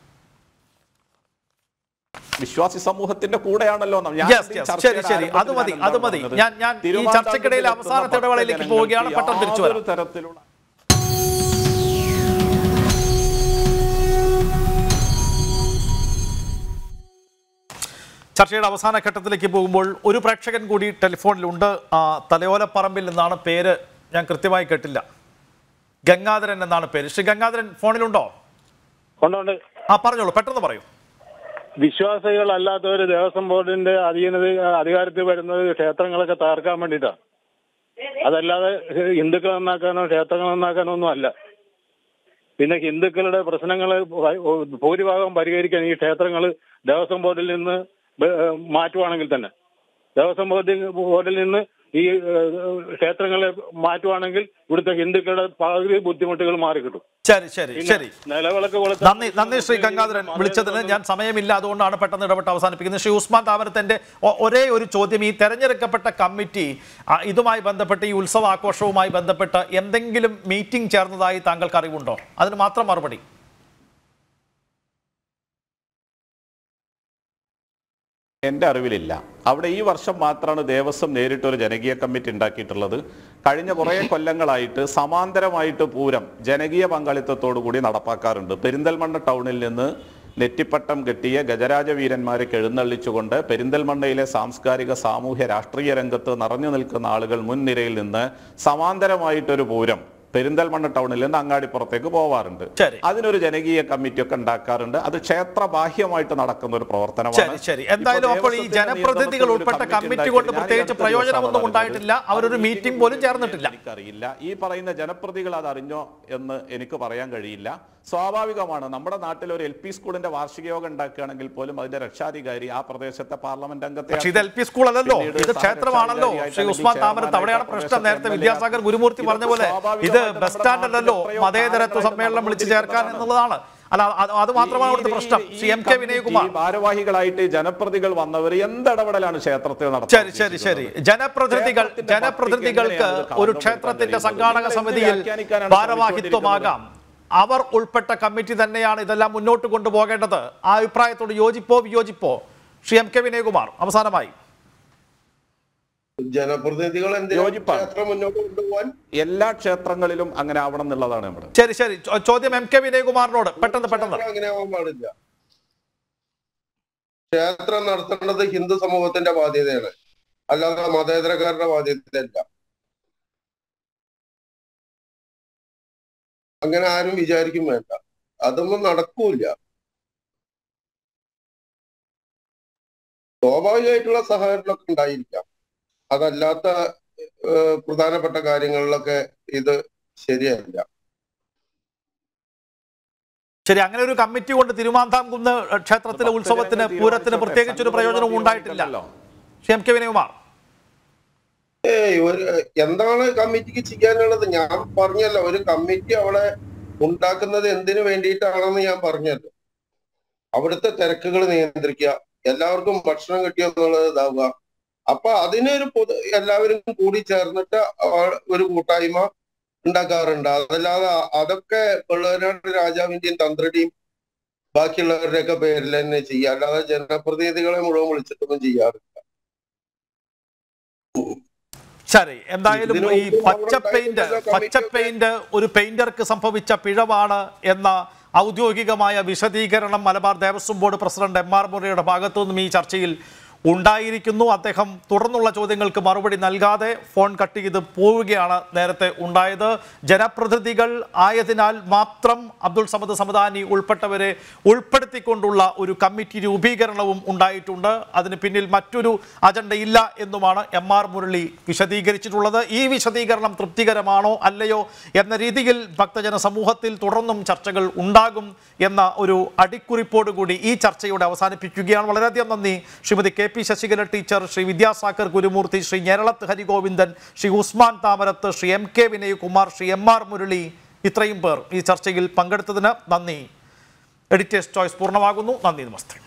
വിശ്വാസി സമൂഹത്തിന്റെ കൂടെയാണല്ലോ നാം. ഞാൻ Yes, ഈ yes. ചർച്ചയുടെ ശരി, ശരി. അത് ആരംഭത്തിൽ മതി, ഞാൻ അത് എന്താണ് മതി. പറഞ്ഞത്? ഞാൻ- ഞാൻ ഈ തിരുവനന്തപുരത്ത് ചർച്ചയ്ക്കിടയിൽ അവസാനത്തെ എത്തുന്ന ഇടവേളയിലേക്ക് ഭക്തജനങ്ങൾക്ക് പോവുകയാണ്. പെട്ടെന്ന് തിരിച്ചു വരാം. യാതൊരു തരത്തിലുള്ള ചർച്ചയുടെ അവസാന ഘട്ടത്തിലേക്ക് പോകുമ്പോൾ ഒരു പ്രേക്ഷകൻ കൂടി ടെലിഫോണിലുണ്ട് ആ, തലയോലപ്പറമ്പിൽ നിന്നാണ് പേര് ഞാൻ കൃത്യമായി കേട്ടില്ല ഗംഗാധരൻ എന്നാണ് പേര് ശ്രീ ഗംഗാധരൻ ഫോണിലുണ്ടോ ഉണ്ടുണ്ട് ആ പറഞ്ഞോളൂ പെട്ടെന്ന് പറയൂ വിശ്വാസികളല്ലാത്തവര് ദേവസ്വം ബോർഡിന്റെ അധീനത അധികാരത്തിൽ വരുന്നത് ക്ഷേത്രങ്ങളൊക്കെ തകർക്കാൻ വേണ്ടിയിട്ടാണ് അതല്ലാതെ ഹിന്ദുക്കൾ നന്നാക്കാനോ ക്ഷേത്രങ്ങൾ നന്നാക്കാനോ ഒന്നും അല്ല പിന്നെ ഹിന്ദുക്കളുടെ പ്രശ്നങ്ങൾ ഭൂരിഭാഗം പരിഹരിക്കാൻ ഈ ക്ഷേത്രങ്ങൾ ദേവസ്വം ബോർഡിൽ നിന്ന് ബ- മാറ്റുവാണെങ്കിൽ തന്നെ ദേവസ്വം ബോർഡിൽ ബോർഡിൽ നിന്ന് ഈ ഏഹ്, ക്ഷേത്രങ്ങളെ മാറ്റുവാണെങ്കിൽ ഇവിടുത്തെ ഹിന്ദുക്കളുടെ പകുതി ബുദ്ധിമുട്ടുകൾ മാറിക്കിട്ടും ശരി ശരി പിന്നെ ശരി നിലവിളക്ക് കൊളുത്താൻ നന്ദി നന്ദി ശ്രീ ഗംഗാധരൻ വിളിച്ചതിന് ഞാൻ സമയമില്ല അതുകൊണ്ടാണ് പെട്ടെന്ന് ഇടപെട്ട് അവസാനിപ്പിക്കുന്നത് ശ്രീ ഉസ്മാൻ താമരത്തിന്റെ ഒ- ഒരേ ഒരു ചോദ്യം ഈ തെരഞ്ഞെടുക്കപ്പെട്ട കമ്മിറ്റി ആ, ഇതുമായി ബന്ധപ്പെട്ട് ഈ ഉത്സവ ആഘോഷവുമായി ബന്ധപ്പെട്ട് എന്തെങ്കിലും മീറ്റിംഗ് ചേർന്നതായി താങ്കൾക്ക് അറിവുണ്ടോ അതിന് മാത്രം മറുപടി എൻ്റെ അറിവിലില്ല അവിടെ ഈ വർഷം മാത്രമാണ് ദേവസ്വം നേരിട്ട് ഒരു ജനകീയ കമ്മിറ്റി ഉണ്ടാക്കിയിട്ടുള്ളത് കഴിഞ്ഞ കുറേ കൊല്ലങ്ങളായിട്ട് സമാന്തരമായിട്ട് പൂരം ജനകീയ പങ്കാളിത്തത്തോടു കൂടി നടപ്പാക്കാറുണ്ട് പെരിന്തൽമണ്ണ ടൗണിൽ നിന്ന് നെറ്റിപ്പട്ടം കെട്ടിയ ഗജരാജവീരന്മാരെ എഴുന്നള്ളിച്ചുകൊണ്ട് പെരിന്തൽമണ്ണയിലെ സാംസ്കാരിക സാമൂഹ്യ രാഷ്ട്രീയ രംഗത്ത് നിറഞ്ഞു നിൽക്കുന്ന ആളുകൾ മുൻനിരയിൽ നിന്ന് സമാന്തരമായിട്ടൊരു പൂരം പെരിന്തൽമണ്ണ ടൗണിൽ നിന്ന് അങ്ങാടിപ്പുറത്തേക്ക് പോവാറുണ്ട് ശരി. അതിനൊരു ജനകീയ കമ്മിറ്റി ഒക്കെ ഉണ്ടാക്കാറുണ്ട് അത് ക്ഷേത്ര ബാഹ്യമായിട്ട് നടക്കുന്ന ഒരു ശരി പ്രവർത്തനമാണ് ശരി എന്തായാലും ഇപ്പോൾ അപ്പോൾ ഈ ദേവസ്വത്തിന്റെ ജനപ്രതിനിധികൾ നിയന്ത്രണത്തിൽ ഒരു ഉൾപ്പെട്ട കമ്മിറ്റി കമ്മിറ്റി കൊണ്ട് ഉണ്ടാക്കി. ഞാൻ പ്രത്യേകിച്ച് ഈ അടുത്ത പ്രയോജനമൊന്നും ദിവസമാണ് ഉണ്ടായിട്ടില്ല അറിഞ്ഞത്. അവരൊരു അത് മീറ്റിംഗ് പോലും മീറ്റിംഗ് ചേർന്നിട്ടില്ല എനിക്കറിയില്ല ഈ പറയുന്ന ജനപ്രതികൾ അത് അറിഞ്ഞോ എന്ന് എനിക്ക് പറയാൻ കഴിയില്ല സ്വാഭാവികമാണ് നമ്മുടെ നാട്ടിൽ ഒരു എൽ പി സ്കൂളിന്റെ വാർഷിക യോഗം ഉണ്ടാക്കുകയാണെങ്കിൽ പോലും അതിന്റെ രക്ഷാധികാരി ആ പ്രദേശത്തെ പാർലമെന്റ് അംഗത്തെ പക്ഷേ ഇത് എൽ പി സ്കൂൾ അല്ലല്ലോ പിന്നീട് ഇത് ക്ഷേത്രമാണല്ലോ സഹരക്ഷാധികാരിയായിട്ട് ശ്രീ ഉസ്മാൻ അല്ലെങ്കിൽ താമരത്ത് അവിടെയാണ് ചെയർമാനായിട്ട് പ്രശ്നം നേരത്തെ പ്രദേശത്തെ Vidyasagar M L A. Gurumurthy പറഞ്ഞ പോലെ ഇതൊക്കെ ഇത് സ്വാഭാവികമായിട്ടും ബസ് നമ്മുടെ സ്റ്റാൻഡ് അല്ലല്ലോ നാട്ടിൽ മതേതരത്വ എത്രയോ സമ്മേളനം വിളിച്ചു ചേർക്കാൻ നടന്നുകൊണ്ടിരിക്കുന്നതാണ്. എന്നുള്ളതാണ് അല്ല അത് അത് മാത്രമാണ് അവിടുത്തെ ഈ- പ്രശ്നം ഈ Shri M K committee Vinayakumar ഭാരവാഹികളായിട്ട് ജനപ്രതികൾ വന്നവർ എന്തിടപെടലാണ് ക്ഷേത്രത്തിൽ ശരി ശരി ശരി ജനപ്രതിനിധികൾ ക്ഷേത്രത്തിന്റെ ജനപ്രതിനിധികൾക്ക് ഭക്തിക്ക് ഒരു എങ്ങനെയാണ് ഇത് ക്ഷേത്രത്തിന്റെ കടന്നു സംഘാടക പോകുന്നത്? സമിതിയിൽ നിങ്ങൾ എന്ത് വ്യാഖ്യാനിക്കാനാണ് ഭാരവാഹിത്വമാകാം അവർ ഉൾപ്പെട്ട കമ്മിറ്റി തന്നെയാണ് ഇതെല്ലാം മുന്നോട്ട് കൊണ്ടുപോകേണ്ടത് ആ അഭിപ്രായത്തോട് യോജിപ്പോ വിയോജിപ്പോ ശ്രീ എം കെ വിനയകുമാർ അവസാനമായി ജനപ്രതിനിധികൾ എന്തിനാ യോജിപ്പാണ്. ക്ഷേത്രം മുന്നോട്ട് കൊണ്ടുപോകാൻ എല്ലാ ക്ഷേത്രങ്ങളിലും അങ്ങനെ ആവണം എന്നുള്ളതാണ് നമ്മുടെ ശരി ശരി ചോ- ചോദ്യം എം കെ വിനയകുമാറിനോട് പെട്ടെന്ന് പെട്ടെന്ന് ക്ഷേത്രം അങ്ങനെ ആവാൻ പാടില്ല ക്ഷേത്രം നടത്തേണ്ടത് ഹിന്ദു സമൂഹത്തിന്റെ ബാധ്യതയാണ് അല്ലാതെ മതേതരക്കാരുടെ ബാധ്യതയല്ല അങ്ങനെ ആരും വിചാരിക്കും വേണ്ട അതൊന്നും നടക്കൂല സ്വാഭാവികമായിട്ടുള്ള സഹകരണമൊക്കെ ഉണ്ടായിരിക്കാം അതല്ലാത്ത ഏഹ്, പ്രധാനപ്പെട്ട കാര്യങ്ങളിലൊക്കെ ഇത് ശരിയല്ല ശരി അങ്ങനെ ഒരു കമ്മിറ്റി കൊണ്ട് തിരുമാന്താംകുന്ന് ക്ഷേത്രത്തിലെ ഉത്സവത്തിന് പൂരത്തിന് പ്രത്യേകിച്ച് ഒരു പ്രയോജനവും ഉണ്ടായിട്ടില്ല ശ്രീ എം കെ വിനയകുമാർ ഏയ് ഒരു എന്താണ് കമ്മിറ്റിക്ക് ചെയ്യാനുള്ളത് ഞാൻ പറഞ്ഞല്ലോ ഒരു കമ്മിറ്റി അവിടെ ഉണ്ടാക്കുന്നത് എന്തിനു വേണ്ടിയിട്ടാണെന്ന് ഞാൻ പറഞ്ഞല്ലോ അവിടുത്തെ തിരക്കുകൾ നിയന്ത്രിക്കുക എല്ലാവർക്കും ഭക്ഷണം കിട്ടിയോ എന്നുള്ളത് ഇതാവുക അപ്പൊ അതിനൊരു പൊതു എല്ലാവരും കൂടി ചേർന്നിട്ട് ആ- ഒരു കൂട്ടായ്മ ഉണ്ടാക്കാറുണ്ട് അതല്ലാതെ അതൊക്കെ വെള്ളവനാട് രാജാവിന്റെയും തന്ത്രിയുടെയും ബാക്കിയുള്ളവരുടെയൊക്കെ പേരിൽ തന്നെ ചെയ്യുക അല്ലാതെ ജനപ്രതിനിധികളെ മുഴുവൻ വിളിച്ചിട്ടൊന്നും ചെയ്യാറില്ല ശരി എന്തായാലും ഇതിനു ഈ മുമ്പ് പച്ച അവിടെ പെയിന്റ് ഉണ്ടായിരുന്ന പച്ച കമ്മിറ്റിയൊക്കെ- പെയിന്റ് ഒരു പെയിന്റർക്ക് സംഭവിച്ച പിഴവാണ് എന്ന ഔദ്യോഗികമായ വിശദീകരണം Malabar Devaswom board president M R മുരയുടെ ഭാഗത്തു നിന്നും ഈ ചർച്ചയിൽ ഉണ്ടായിരിക്കുന്നു അദ്ദേഹം തുടർന്നുള്ള ചോദ്യങ്ങൾക്ക് മറുപടി നൽകാതെ ഫോൺ കട്ട് ചെയ്ത് പോവുകയാണ് നേരത്തെ ഉണ്ടായത് ജനപ്രതിനിധികൾ ആയതിനാൽ മാത്രം അബ്ദുൾ സമദ് സമദാനി ഉൾപ്പെട്ടവരെ ഉൾപ്പെടുത്തിക്കൊണ്ടുള്ള ഒരു കമ്മിറ്റി രൂപീകരണവും ഉണ്ടായിട്ടുണ്ട് അതിന് പിന്നിൽ മറ്റൊരു അജണ്ട ഇല്ല എന്നുമാണ് എം ആർ മുരളി വിശദീകരിച്ചിട്ടുള്ളത് ഈ വിശദീകരണം തൃപ്തികരമാണോ അല്ലയോ എന്ന രീതിയിൽ ഭക്തജന സമൂഹത്തിൽ തുടർന്നും ചർച്ചകൾ ഉണ്ടാകും എന്ന ഒരു അടിക്കുറിപ്പോടുകൂടി ഈ ചർച്ചയോടെ അവസാനിപ്പിക്കുകയാണ് വളരെയധികം നന്ദി Shrimati K P Sasikala teacher Shri Vidyasagar Gurumurthy Shri Njaralath Harigovindan Shri Usman Thamarath Shri M K Vinayakumar Shri M R Murali ഇത്രയും പേർ ഈ ചർച്ചയിൽ പങ്കെടുത്തതിന് നന്ദി എഡിറ്റേഴ്സ് ചോയ്സ് പൂർണ്ണമാകുന്നു നന്ദി നമസ്തേ